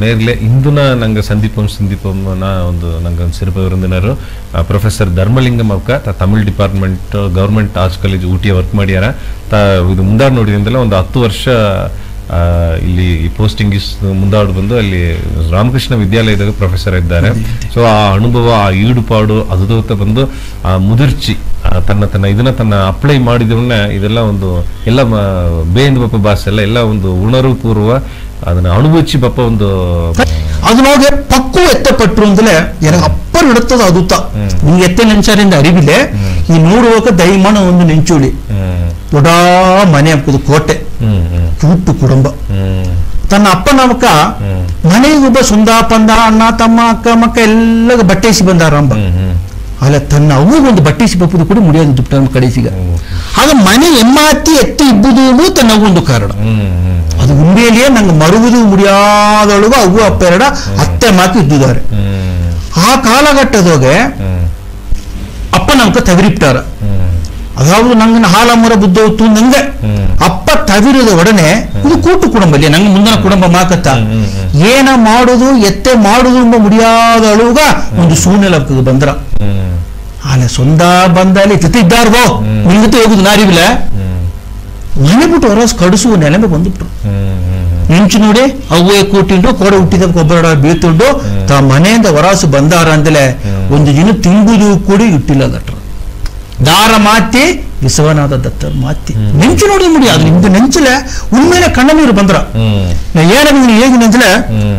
நேர்ல ಇಂದುನ ನಂಗೆ ಸಂದೀಪಂ ಸಂದೀಪಂನ ಒಂದು ನಂಗೆ ಒಂದು ಸಿರಪ ವಿರುಂದಿನರು ಪ್ರೊಫೆಸರ್ ಧರ್ಮಲಿಂಗಂ ಅವಕ ತ Tamil department government arts college ಊಟಿಯ ವರ್ಕ್ ಮಾಡ್ಯಾರ ತ ಇದು ಮುಂದಾಡ್ ನೋಡಿದಿಂದಲೇ ಒಂದು ಹತ್ತು ವರ್ಷ ಆ, ಇಲ್ಲಿ ಪೋಸ್ಟಿಂಗ್ ಮುಂದಾಡು ಬಂದು ಅಲ್ಲಿ ರಾಮಕೃಷ್ಣ ವಿದ್ಯಾಲಯದಾಗ ಪ್ರೊಫೆಸರ್ ಇದ್ದಾರೆ ಸೊ ಆ ಅನುಭವ ಆ ಈಡುಪಾಡು ಅದು ಬಂದು ಆ ಮುದಿರ್ಚಿ ಆ ತನ್ನ ತನ್ನ ಇದನ್ನ ತನ್ನ ಅಪ್ಲೈ ಮಾಡಿದ್ರನ್ನ ಇದೆಲ್ಲ ಒಂದು ಎಲ್ಲ ಮ- ಬೇಂದ್ ಬಪ್ಪ ಭಾಷೆ ಎಲ್ಲ ಎಲ್ಲ ಒಂದು ಉಣರ್ವು ಪೂರ್ವ ಅದನ್ನ ಅನುಭವಿಸಿ ಬಪ್ಪ ಒಂದು അതിനോട് പക്വം എത്തപ്പെട്ടു എങ്കില് എനിക്ക് അപ്പർ എടുത്തത് അതുത്ത നീ എത്ത നെഞ്ചാരിന്റെ അറിവില് ഈ നൂറുവൊക്കെ ദൈവമാണ് ഒന്ന് നെഞ്ചൂടി ಹ್ಮ್ ದೊಡ್ಡ ಮನೆ ಹಾಕುದು ಕೋಟೆ ಹ್ಮ್ ಹ್ಮ್ ಕೂಟು ಕುಟುಂಬ ಹ್ಮ್ ತನ್ನ ಅಪ್ಪನವಕ ಹ್ಮ್. ಮನೆಗೊಬ್ಬ ಸುಂದ ಪಂದ ಅಣ್ಣ ತಮ್ಮ ಅಕ್ಕ ಮಕ್ಕ ಎಲ್ಲ ಬಟ್ಟೆಸಿ ಬಂದಾರಂಬ ಹ್ಮ್ ಹ್ಮ್ ಅಲ್ಲ ತನ್ನ ಅವ್ವಗೊಂದು ಬಟ್ಟೆಸಿ ಬಪ್ಪುದು ಕೂಡ ಮುಡಿಯೋದು ದುಪ್ಪ ನಮ್ಮ ಕಡೆಸಿಗ ಆಗ ಮನೆ ಎಮ್ಮಾತಿ ಎತ್ತಿ ಇಬ್ಬುದು ತನ್ನ ಅವ್ವೊಂದು ಕಾರಣ ಹ್ಮ್ ಹ್ಮ್ ಅದು ಉಂಬೆಯಲ್ಲಿಯೇ ನಂಗೆ ಮರುವುದು ಮುಡಿಯಾದೊಳಗು ಅವ್ವ ಅಪ್ಪ ಎರಡ ಅತ್ತೆ ಮಾತು ಇದ್ದಿದ್ದಾರೆ ಹ್ಮ್ ಆ ಕಾಲಘಟ್ಟದೊಗೆ ಹ್ಮ್ ಅಪ್ಪ ನಮ್ಗೆ ತವಿರಿಪ್ಟಾರ ಹ್ಮ್ ಅದಾವುದು ನಂಗೆ ಹಾಲ ಮರ ಬುದ್ಧವತ್ತು ನಂಗೆ ಹ್ಮ್. ಅಪ್ಪ ತವಿರದ ಒಡನೆ ಇದು ಕೂಟು ಕುಟುಂಬ ಇಲ್ಲಿ ನಂಗೆ ಮುಂದಿನ ಕುಟುಂಬ ಮಾಕತ್ತ ಹ್ಮ್, ಹ್ಮ್, ಹ್ಮ್. ಏನ ಮಾಡುದು ಎತ್ತೆ ಮಾಡುದು ಎಂಬ ಮುಡಿಯಾದ ಅಳುಗ ಒಂದು ಶೂನ್ಯಲಕ್ಕದು ಬಂದ್ರ ಹ್ಮ್ ಆಲೆ ಸೊಂದ ಬಂದಲ್ಲಿ ಜೊತೆ ಇದ್ದಾರ್ವೋ ಹ್ಮ್. ನಿಂಗತೆ ಹೋಗುದು ನಾರಿವಿಲ್ಲ ಹ್ಮ್ ಮನೆ ಬಿಟ್ಟು ಹೊರಸ್ ಕಡಿಸುವ ನೆಲೆಮೆ ಬಂದ್ಬಿಟ್ರು ಹ್ಮ್ ಹ್ಮ್ ನಿಂಚು ನೋಡಿ ಅವ್ವೇ ಕೂಟಿಂಡು ಕೋಡೆ ಹುಟ್ಟಿದ ಕೊಬ್ಬರ ಬೀಳ್ತುಂಡು ತಾ ಮನೆಯಿಂದ ಹೊರಾಸು ಬಂದಾರ ಅಂದಲೆ ಹ್ಮ್. ಒಂದು ದಿನ ತಿಂಬುದು ಕೂಡ ಇಟ್ಟಿಲ್ಲ ದಟ್ರ ದಾರ ಮಾತಿ ವಿಸವನಾದ ದತ್ತರ್ ಮಾತಿ ಹ್ಮ್. ನೆಂಚು ನೋಡಿ ಮುಡಿ ಅದು ನಿಮ್ದು ನೆಂಚಲೆ ಉಣ್ಮೇಲೆ ಕಣ್ಣ ನೀರು ಬಂದ್ರ ಹ್ಮ್ ನಾ ಏನಾಗ ಹೇಗೆ ನೆಂಚಲೆ ಹ್ಮ್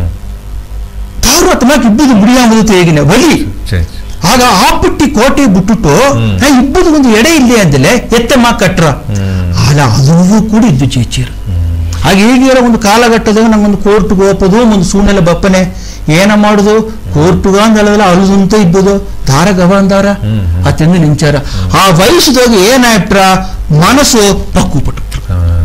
ತಾರು ಅತ್ತಮಾಕ್ ಇಬ್ಬದು ಮುಡಿಯಾಂಬುದು ಹೇಗಿನ ಒಲಿ ಸರಿ ಆಗ ಆ ಪುಟ್ಟಿ ಕೋಟೆ ಬಿಟ್ಟುಟ್ಟು ಹ್ಮ್. ನಾ ಇಬ್ಬದು ಒಂದು ಎಡೆ ಇಲ್ಲಿ ಅಂದಲೆ ಎತ್ತೆ ಮಾ ಕಟ್ರ ಹ್ಮ್ ಆಲ ಅದು ಕೂಡ ಇದ್ದು ಚೇಚೀರು ಹಾಗೆ ಈಗಿರೋ ಒಂದು ಕಾಲಘಟ್ಟದಾಗ ನಂಗೊಂದು ಕೋರ್ಟ್ಗೆ ಹೋಗೋದು ಒಂದು ಸೂನೆಲ್ಲ ಬಪ್ಪನೆ ಏನ ಮಾಡುದು ಕೋರ್ಟ್ಗ ಅಂದಲ್ಲ ಅಳುದಂತ ಇಬ್ಬದು ದಾರ ಗವಂದಾರ ಹ್ಮ್, ಹ್ಮ್. ಅತ್ಯಂತ ನಿಂಚಾರ ಆ ವಯಸ್ಸದಾಗ ಏನಾಯ್ಟ್ರ ಮನಸ್ಸು ಪಕ್ಕು ಪಟ್ಟುಟ್ರು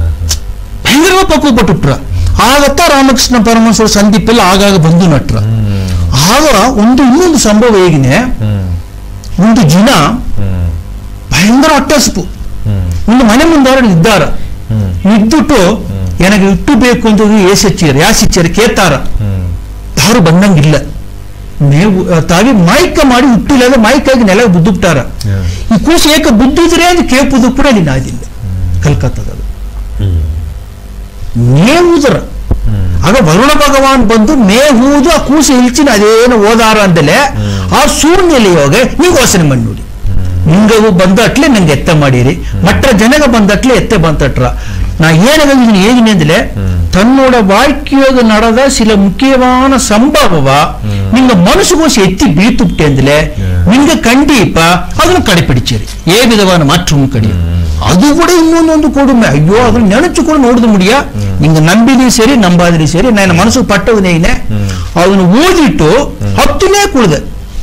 ಭಯಂಕರವ ಪಕ್ಕು ಪಟ್ಟುಟ್ರ ಆಗತ್ತ ರಾಮಕೃಷ್ಣ ಪರಮೇಶ್ವರ ಸಂದೀಪ್ ಎಲ್ಲ ಆಗಾಗ ಬಂದು ನಟ್ರ ಹ್ಮ್ ಆಗ ಒಂದು ಇನ್ನೊಂದು ಸಂಭವ ಹೇಗಿನೇ ಹ್ಮ್ ಒಂದು ಜಿನ ಹ್ಮ್ ಭಯಂಕರ ಅಟ್ಟಸ್ಪು ಹ್ಮ್ ಒಂದು ಮನೆ ಮುಂದಾರ ಇದ್ದಾರ ಹ್ಮ್ ಇದ್ದುಟ್ಟು ಹ್ಮ್. ನನಗೆ ಇಟ್ಟು ಬೇಕು ಅಂತ ಏಸಚ್ಚಿರ ಯಾಸಿಚ್ಚಿರ ಕೇತಾರ ಹ್ಮ್ ಯಾರು ಬಂದಂಗಿಲ್ಲ ಮೇವು ತಾವಿ ಮಾಯ್ಕ ಮಾಡಿ ಹುಟ್ಟಿಲ್ಲ ಮಾಯ್ಕಾಗಿ ನೆಲ ಬುದ್ದುಬಿಟ್ಟಾರ ಹ್ಮ್. ಈ ಕೂಸು ಏಕ ಬುದ್ಧಿದ್ರೆ ಅದು ಕೇಪುದು ಕೂಡ ಅಲ್ಲಿ ನಾದಿಲ್ಲ ಕಲ್ಕತ್ತಾದಲ್ಲಿ ಹ್ಮ್ ಮೇವುದರ ಹ್ಮ್ ಆಗ ವರುಣ ಭಗವಾನ್ ಬಂದು ಮೇಹುವುದು ಆ ಕೂಸು ಇಲ್ಚಿನ ಅದೇನು ಓದಾರ ಅಂದಲೆ ಆ ಶೂನ್ಯಲಿಯೋಗ ನೀವು ಯೋಚನೆ ಮಾಡಿ ನೋಡಿ ನಿಂಗವು ಬಂದಟ್ಲೆ ನಂಗೆ ಎತ್ತ ಮಾಡಿರಿ ಮಟ್ಟ ಜನಗ ಬಂದಟ್ಲೆ ಎತ್ತೆ ಬಂತಟ್ರ ನಾ ಏನಾಗಿದ್ದೀನಿ ಹೇಗಿನಿ ಅಂದ್ರೆ ಹ್ಮ್. ತನ್ನೋಡ வாழ்க்கையோடு நடந்த சில முக்கியமான சம்பவவ நீங்க மனசுகோசி எத்தி பீத்துப்டே ಅಂದ್ರೆ நீங்க கண்டிப்பா ಅದನ್ನು ಕಡೆಪಿಡಿಚೇರಿ ಏ ವಿಧವಾದ ಮಾற்றವನ್ನು ಕಡಿ ಅದು ಕೂಡ ಇನ್ನೊಂದೊಂದು ಕೊಡುಮೆ ಅಯ್ಯೋ ಅದನ್ನ ನೆನಚು ಕೂಡ ನೋಡಿದ ಮುಡಿಯ ನಿಂಗೆ ನಂಬಿದಿ ಸರಿ ನಂಬಾದ್ರಿ ಸರಿ ನನ್ನ ಮನಸ್ಸು ಪಟ್ಟವನೇನೆ ಅದನ್ನು ಓದಿಟ್ಟು ಹತ್ತನೇ ಕುಳ್ದೆ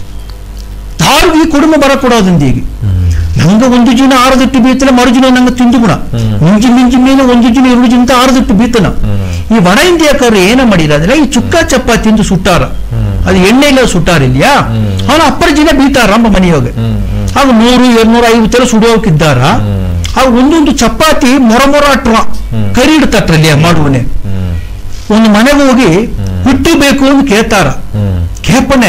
ತಾರು ಈ ಕುಡುಂಬ ಬರಕೊಡೋದಿಂದ ಈಗ ನಂಗೆ ಒಂದು ಜಿನ ಆರದಿಟ್ಟು ಬೀತಲ ಮರುಜಿನ ನಂಗೆ ತಿಂದು ಗುಣ ಮುಂಜಿ ಮಿಂಜಿ ಮೇಲೆ ಒಂದು ಜಿನ ಎರಡು ಜಿಂತ ಆರದಿಟ್ಟು ಬೀತನ ಈ ವಡ ಇಂಡಿಯಾಕಾರರು ಏನ ಮಾಡಿರ ಅಂದ್ರೆ ಈ ಚುಕ್ಕ ಚಪ್ಪ ತಿಂದು ಸುಟ್ಟಾರ ಅದು ಎಣ್ಣೆಲ್ಲ ಸುಟ್ಟಾರ ಇಲ್ಯಾ ಅವನ ಅಪ್ಪರ ಜಿನ ಬೀತಾರ ನಮ್ಮ ಮನೆಯೋಗ ಹ್ಮ್ ಹ್ಮ್ ಆಗ ನೂರು ಎರಡ್ನೂರ ಐವತ್ತೆಲ್ಲ ಸುಡೋಕಿದ್ದಾರ ಆಗ ಒಂದೊಂದು ಚಪಾತಿ ಮೊರ ಮೊರ ಅಟ್ವ ಕರಿ ಇಡ್ತಟ್ರಲ್ಲಿ ಮಾಡುವನೆ ಹ್ಮ್ ಒಂದು ಮನೆಗೆ ಹೋಗಿ ಹುಟ್ಟಿ ಬೇಕು ಅಂತ ಕೇಳ್ತಾರ ಹ್ಮ್ ಕೇಪನೆ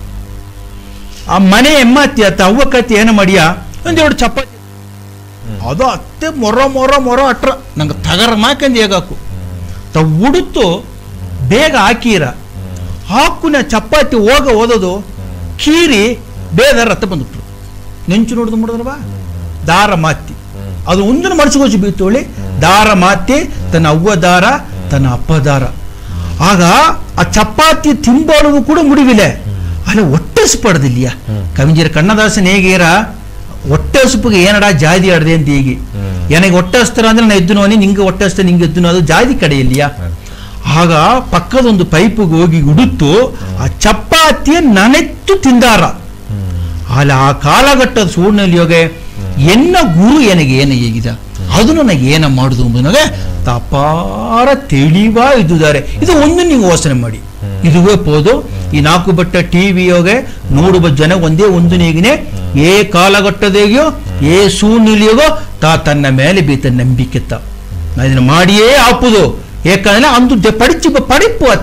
ಆ ಮನೆ ಎಮ್ಮತ್ತಿ ಅತ್ತ ಅವ್ವ ಕತ್ತಿ ಏನು ಮಾಡಿಯ ಒಂದೆರಡು ಚಪಾತಿ ಅದು ಅತ್ತೆ ಮೊರ ಮೊರ ಮೊರ ಅಟ್ರ ನಂಗೆ ತಗರ ಮಾಕಂದು ಹೇಗಾಕು ತ ಉಡುತ್ತು ಬೇಗ ಹಾಕೀರ ಹಾಕುನ ಚಪಾತಿ ಹೋಗ ಓದೋದು ಕೀರಿ ಬೇಗ ರಥ ಬಂದ್ಬಿಟ್ರು ನೆಂಚು ನೋಡಿದು ಮುಡಿದ್ರವಾ ದಾರ ಮಾತಿ ಅದು ಒಂದನ್ನು ಮನಸ್ಸಿಗೋಚು ಬೀತೋಳಿ ದಾರ ಮಾತಿ ತನ್ನ ಅವ್ವ ದಾರ ತನ್ನ ಅಪ್ಪ ದಾರ ಆಗ ಆ ಚಪಾತಿ ತಿಂಬೋಳವು ಕೂಡ ಮುಡಿವಿಲೆ ಅಲ್ಲ ಹೊಟ್ಟೆ ಪಡೆದಿಲ್ಲ ಕವಿಂಜರ ಕಣ್ಣದಾಸನ್ ಹೇಗೀರ ಹೊಟ್ಟೆ ಸುಪ್ಪಿಗೆ ಏನಡ ಜಾದಿ ಆಡದೆ ಅಂತ ಹೀಗೆ ನನಗೆ ಹೊಟ್ಟೆ ಹಸ್ತಾರ ಅಂದ್ರೆ ನಾ ಎದ್ದು ನೋನಿ ನಿಂಗೆ ಹೊಟ್ಟೆ ಹಸ್ತ ನಿಂಗೆ ಎದ್ದು ಅದು ಜಾದಿ ಕಡೆಯಲ್ಲಿಯ ಆಗ ಪಕ್ಕದೊಂದು ಪೈಪಿಗೆ ಹೋಗಿ ಉಡುತ್ತು ಆ ಚಪಾತಿಯ ನನೆತ್ತು ತಿಂದಾರ ಅಲ್ಲ ಆ ಕಾಲಘಟ್ಟದ ಸೂರ್ಣಲ್ಲಿ ಯೋಗ ಎನ್ನ ಗುರು ಎನಗೆ ಏನ ಹೇಗಿದ ಅದು ನನಗೆ ಏನ ಮಾಡುದು ಎಂಬುದಕ್ಕೆ ತಪಾರ ತಿಳಿವಾ ಇದ್ದುದ್ದಾರೆ ಇದು ಒಂದು ನೀವು ಯೋಚನೆ ಮಾಡಿ ಇದುವೇ ಪೋದು ಈ ನಾಲ್ಕು ಬಟ್ಟ ಟಿವಿಯೋಗೆ ನೋಡುವ ಜನ ಒಂದೇ ಒಂದು ನೇಗಿನೇ ಏ ಕಾಲಘಟ್ಟದೇಗಿಯೋ ಏ ಸೂನಿಲಿಯೋಗೋ ತಾ ತನ್ನ ಮೇಲೆ ಬೀತ ನಂಬಿಕೆತ್ತ ನಾ ಇದನ್ನ ಮಾಡಿಯೇ ಆಪುದು ಏಕಂದ್ರೆ ಅಂದು ದೆ- ಪಡಿಚಿ ಬ- ಪಡಿಪ್ಪು ಅತ್ತೆ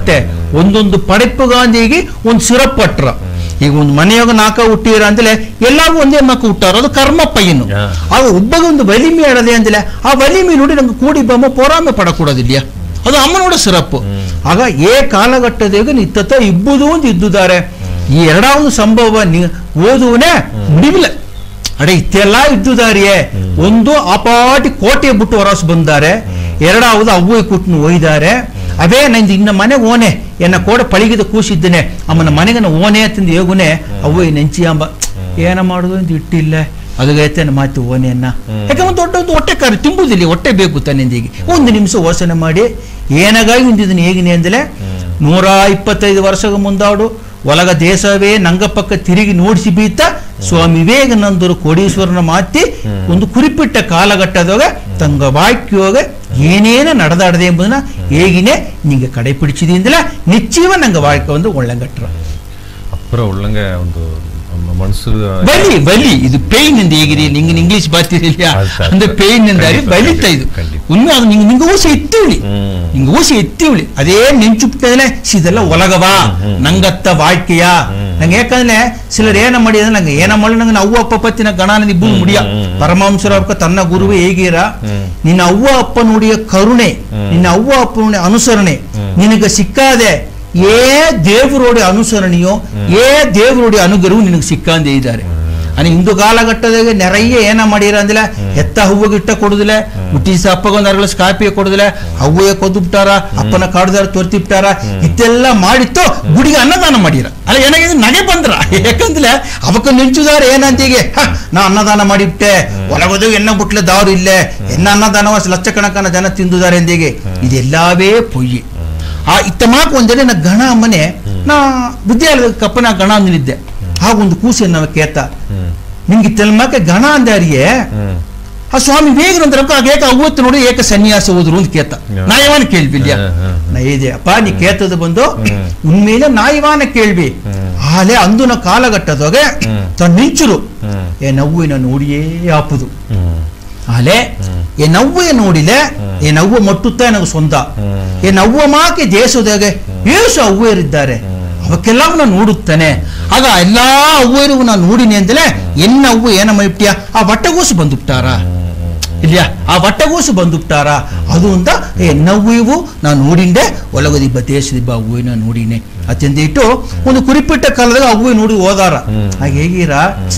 ಒಂದೊಂದು ಪಡೆಪ್ಪು ಗಾಂಧಿಗೆ ಒಂದು ಸಿರಪ್ ಪಟ್ರ ಈಗ ಒಂದು ಮನೆಯಾಗ ನಾಕ ಹುಟ್ಟಿರ ಅಂತಲೇ ಎಲ್ಲಾರು ಒಂದೇ ಮಕ್ಕ ಹುಟ್ಟಾರ ಅದು ಕರ್ಮ ಪಯ್ಯನು ಯಾ. ಆಗ ಒಬ್ಬಗ ಒಂದು ವಲಿಮೆ ಆಡದೆ ಅಂದಿಲ್ಲ ಆ ವಲಿಮೆ ನೋಡಿ ನಂಗೆ ಕೂಡಿ ಬಮ್ಮ ಪೋರಾಮೆ ಪಡಕೂಡದಿಲ್ಲ ಅದು ಅಮ್ಮನೋಡ ಸಿರಪ್ಪು ಆಗ ಏ ಕಾಲಘಟ್ಟದಾಗ ನಿತ್ತತ್ತ ಇಬ್ಬುದು ಒಂದು ಇದ್ದುದಾರೆ ಈ ಎರಡಾವುದು ಸಂಭವ ನಿ- ಓದುವನೇ ಮುಡಿವಿಲ್ಲ ಅಡೆ ಇತ್ತೆಲ್ಲ ಇದ್ದುದಾರಿಯೇ ಒಂದು ಅಪಾಟಿ ಕೋಟೆ ಬಿಟ್ಟು ಹೊರಸ್ ಬಂದಾರೆ ಎರಡಾವುದು ಅವ್ವ ಕುಟ್ನು ಒಯ್ದಾರೆ ಅವೇ ನಂದು ಇನ್ನ ಮನೆ ಓನೆ ಎನ್ನ ಕೋಡ ಪಳಿಗಿದ ಕೂಸಿದ್ದೇನೆ ಅಮ್ಮನ ಮನೆಗನ ಓನೆ ಅಂತಂದು ಹೇಗುನೆ ಅವ್ವ ನೆಂಚಿ ಅಂಬ ಏನ ಮಾಡುದು ಅಂತ ಇಟ್ಟಿಲ್ಲ ಅದಗೈತೆ ಮಾತು ಓನೆಯನ್ನ ಯಾಕೆ ಒಂದು ದೊಡ್ಡ ಒಂದು ಹೊಟ್ಟೆ ಕಾರಿ ತುಂಬುದಿಲ್ಲ ಹೊಟ್ಟೆ ಬೇಕು ತನ್ನಿಂದಿಗೆ ಒಂದು ನಿಮಿಷ ಯೋಚನೆ ಮಾಡಿ ಏನಾಗಾಗಿ ಒಂದಿದ್ದನ್ನು ಹೇಗಿನಿ ಅಂದಲೆ ನೂರ ಇಪ್ಪತ್ತೈದು ವರ್ಷಗ ಮುಂದಾಡು ಒಲಗ ದೇಶವೇ ನಂಗ ಪಕ್ಕ ತಿರುಗಿ ನೋಡಿಸಿ ಬೀತ ಸ್ವಾಮಿ ವಿವೇಕಾನಂದರು ಕೋಡೀಶ್ವರನ ಮಾತಿ ಒಂದು ಕುರಿಪಿಟ್ಟ ಕಾಲಘಟ್ಟದಾಗ ತಂಗ ವಾಕ್ಯೋಗ ಏನೇನ ನಡೆದಾಡದೆ ಎಂಬುದನ್ನ ಹೇಗಿನೇ ನಿಂಗೆ ಕಡೆಪಿಡಿಸಿದಿಂದಲ ನಿಶ್ಚಯವ ನಂಗೆ ವಾಕ್ಯ ಒಂದು ಒಳ್ಳೆಗಟ್ರ ಅಪ್ಪರ ಒಳ್ಳಂಗೆ ಒಂದು ನಮ್ಮ ಮನಸ್ಸು ಬಲಿ ಬಲಿ ಇದು ಪೇಯ್ನ್ ಇಂದ ಹೇಗಿದೆ ನಿಂಗೆ ಇಂಗ್ಲಿಷ್ ಬರ್ತಿರಲಿಲ್ಲ ಅದು ಸರ್. ಅಂದ್ರೆ ಪೇಯ್ನ್ ಇಂದ ಖಂಡಿತ, ಬಲಿತಾ ಇದು ಖಂಡಿತ. ಉಣ್ಮೆ ಅದು ನಿಂಗೆ ನಿಂಗೆ ಊಸಿ ಎತ್ತಿವಳಿ ಹ್ಮ್. ನಿಂಗೆ ಊಸಿ ಎತ್ತಿವಳಿ ಅದೇ ನೆಂಚುಪ್ತೇನೆ ಇದೆಲ್ಲ ಒಲಗವಾ ನಂಗತ್ತ ವಾಕ್ಯ ನಂಗೆ ಯಾಕಂದ್ರೆ ಸಿಲರ್ ಏನ ಮಾಡಿ ಅಂದ್ರೆ ನಂಗೆ ಏನ ಮಾಡಿ ನಂಗೆ ಅವ್ವ ಅಪ್ಪ ಪತ್ತಿನ ಗಣಾನ ಇಬ್ಬರು ಮುಡಿಯ ಪರಮಹಂಸರ ಅಪ್ಪ ತನ್ನ ಗುರುವೇ ಹೇಗೀರ ನಿನ್ನ ಅವ್ವ ಅಪ್ಪ ನುಡಿಯ ಕರುಣೆ ನಿನ್ನ ಅವ್ವ ಅಪ್ಪ ನುಡಿಯ ಅನುಸರಣೆ ನಿನಗೆ ಸಿಕ್ಕಾದೆ ಏ ದೇವರೋಡಿ ಅನುಸರಣೆಯೋ ಏ ದೇವರೋಡಿ ಅನುಗ್ರಹವು ನಿನಗೆ ಸಿಕ್ಕಂದೇ ಇದ್ದಾರೆ ಅನೆ ಇಂದು ಕಾಲಘಟ್ಟದಾಗ ನೆರಯ್ಯ ಏನ ಮಾಡಿರ ಅಂದಿಲ್ಲ ಎತ್ತ ಹೂವಿಗೆ ಇಟ್ಟ ಕೊಡುದಿಲ್ಲ ಹುಟ್ಟಿಸ ಅಪ್ಪಗೊಂದು ಅರಗಳ ಕಾಪಿ ಕೊಡುದಿಲ್ಲ ಹೂವೇ ಕೊದ್ದು ಬಿಟ್ಟಾರ ಅಪ್ಪನ ಕಾಡ್ದಾರ ತೊರ್ತಿ ಬಿಟ್ಟಾರ ಇತ್ತೆಲ್ಲ ಮಾಡಿತ್ತು ಗುಡಿಗೆ ಅನ್ನದಾನ ಮಾಡಿರ ಅಲ್ಲ ಏನಾಗಿದೆ ನಗೆ ಬಂದ್ರ ಯಾಕಂದ್ರೆ ಅವಕ್ಕ ನಿಂಚುದಾರ ಏನಂತೀಗೆ ಹ, ನಾ ಅನ್ನದಾನ ಮಾಡಿಬಿಟ್ಟೆ ಒಳಗೋದು ಎನ್ನ ಬುಟ್ಲೆ ದಾರು ಇಲ್ಲೇ ಎನ್ನ ಅನ್ನದಾನವ ಲಕ್ಷ ಕಣಕನ ಜನ ತಿಂದುದಾರೆ ಎಂದಿಗೆ ಇದೆಲ್ಲವೇ ಪೊಯ್ಯಿ ಆ ಇತ್ತ ಮಾಕ ಒಂದೆಡೆ ನಾ ಗಣ ಮನೆ ನಾ ವಿದ್ಯಾಲಯದ ಕಪ್ಪನ ಗಣ ಅಂದಿದ್ದೆ ಆಗ ಒಂದು ಕೂಸಿ ನಾವು ಕೇತ ಹ್ಮ್ ನಿಮ್ಗೆ ತೆಲ್ಮಾಕ ಗಣ ಅಂದಾರಿಯೇ ಹ್ಮ್ ಆ ಸ್ವಾಮಿ ವಿವೇಕಾನಂದರ ಏಕ ಅವತ್ತು ನೋಡಿ ಏಕ ಸನ್ಯಾಸ ಹೋದ್ರು ಅಂತ ಕೇತ ಹ್ಮ್. ನಾ ಯಾವನ ಕೇಳ್ಬಿಲ್ಯ ಹ್ಮ್, ಹ್ಮ್, ಹ್ಮ್. ನಾ ಇದೆ ಅಪ್ಪ ನೀ ಕೇತದ ಬಂದು ಹ್ಮ್. ಉನ್ಮೇಲೆ ನಾ ಇವಾನ ಕೇಳ್ಬಿ ಹ್ಮ್. ಆಲೆ ಅಂದುನ ಕಾಲಘಟ್ಟದಾಗ ಹ್ಮ್. ತನ್ನ ನಿಂಚುರು ಹ್ಮ್ ಏ ನವ್ವಿನ ನೋಡಿಯೇ ಆಪುದು ಹ್ಮ್ ಆಲೆ ಏ ನವ್ವೆ ನೋಡಿಲೆ ಏ ನವ್ವ ಮಟ್ಟುತ್ತ ನನಗೆ ಸ್ವಂತ ಹ್ಮ್. ಏ ನವ್ವ ಮಾಕೆ ದೇಶದಾಗ ಏಸು ಅವ್ವೇರಿದ್ದಾರೆ ಅವಕ್ಕೆಲ್ಲವನ್ನ ನೋಡುತ್ತಾನೆ ಆಗ ಎಲ್ಲಾ ಅವ್ವೇರು ನಾ ನೋಡಿನಿ ಅಂತಲೇ ಎನ್ನ ಅವ್ವ ಏನ ಮೈಪ್ಟಿಯ ಆ ವಟ್ಟಗೋಸು ಬಂದುಬಿಟ್ಟಾರ ಇಲ್ಯಾ ಆ ವಟ್ಟಗೋಸು ಬಂದುಬಿಟ್ಟಾರ ಅದು ಅಂತ ಏ ನವ್ವು ಇವು ನಾ ನೋಡಿಂಡೆ ಒಳಗದಿಬ್ಬ ದೇಶದಿಬ್ಬ ಅವ್ವೆ ನಾ ನೋಡಿನೆ ಅತ್ಯಂತ ಇಟ್ಟು ಒಂದು ಕುರಿಪಿಟ್ಟ ಕಾಲದಾಗ ಅವ್ವೆ ನೋಡಿ ಹೋದಾರ ಹಾಗೆ ಹೇಗಿರ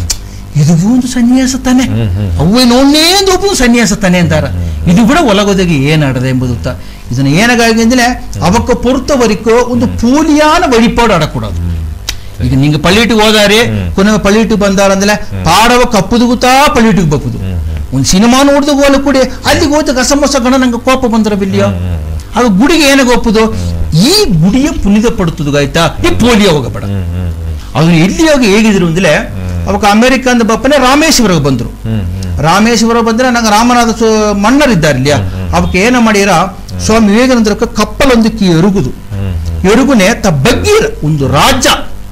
ಇದು ಒಂದು ಸನ್ಯಾಸ ತಾನೆ ಹ್ಮ್, ಹ್ಮ್. ಅವ್ವೆ ನೋಡನೇ ಒಂದು ಒಬ್ಬ ಸನ್ಯಾಸ ತಾನೆ ಅಂತಾರ ಇದು ಕೂಡ ಒಲಗೊದಗಿ ಏನಾಡದೆ ಎಂಬುದು ತ- ಇದನ್ನ ಏನಾಗಾಗಿ ಅಂದ್ರೆ ಅವಕ್ಕ ಪೊರ್ತವರಿಕೋ ಒಂದು ಪೂಲಿಯಾನ ವழிபாடு ಆಡಕೂಡದು ಈಗ ನಿಂಗೆ ಪಳ್ಳಿಟಿಗೆ ಹೋದಾರೆ ಕೊನೆ ಪಳ್ಳಿಟಿಗೆ ಬಂದಾರಂದ್ರೆ ಪಾಡವ ಕಪ್ಪುದುಗುತ್ತಾ ಪಳ್ಳಿಟಿಗೆ ಬಪ್ಪುದು ಒಂದು ಸಿನಿಮಾ ನೋಡಿದ ಹೋಲ ಕೂಡ ಅಲ್ಲಿಗೆ ಹೋದ ಕಸಮಸ ಗಣ ನಂಗೆ ಕೋಪ ಬಂದ್ರ ಬಿಲ್ಲಿಯೋ ಅದು ಗುಡಿಗೆ ಏನಾಗ ಒಪ್ಪುದು ಈ ಗುಡಿಯ ಪುನಿದ ಪಡುತ್ತದು ಆಯ್ತಾ ಈ ಪೋಲಿಯೋ ಹೋಗಬೇಡ ಹ್ಮ್ ಹ್ಮ್ ಹ್ಮ್ ಅವ್ರು ಎಲ್ಲಿ ಹೋಗಿ ಹೇಗಿದ್ರು ಅಂದ್ರೆ ಅವಕ್ಕೆ ಅಮೆರಿಕದ ಬಪ್ಪನೆ ರಾಮೇಶ್ವರಗೆ ಬಂದ್ರು ಹ್ಮ್ ಹ್ಮ್ ರಾಮೇಶ್ವರ ಬಂದ್ರೆ ನಂಗೆ ರಾಮನಾಥ ಸ್ವ- ಮನ್ನರಿದ್ದಾರೆ ಇಲ್ಲಿ ಅವಕ್ಕೆ ಏನ ಮಾಡಿರ ಸ್ವಾಮಿ ವಿವೇಕಾನಂದರಕ್ಕೆ ಕಪ್ಪಲೊಂದಕ್ಕೆ ಎರುಗುದು ಹ್ಮ್ ಎರುಗುನೆ ತ ಬಗ್ಗಿರ ಒಂದು ರಾಜ್ಯ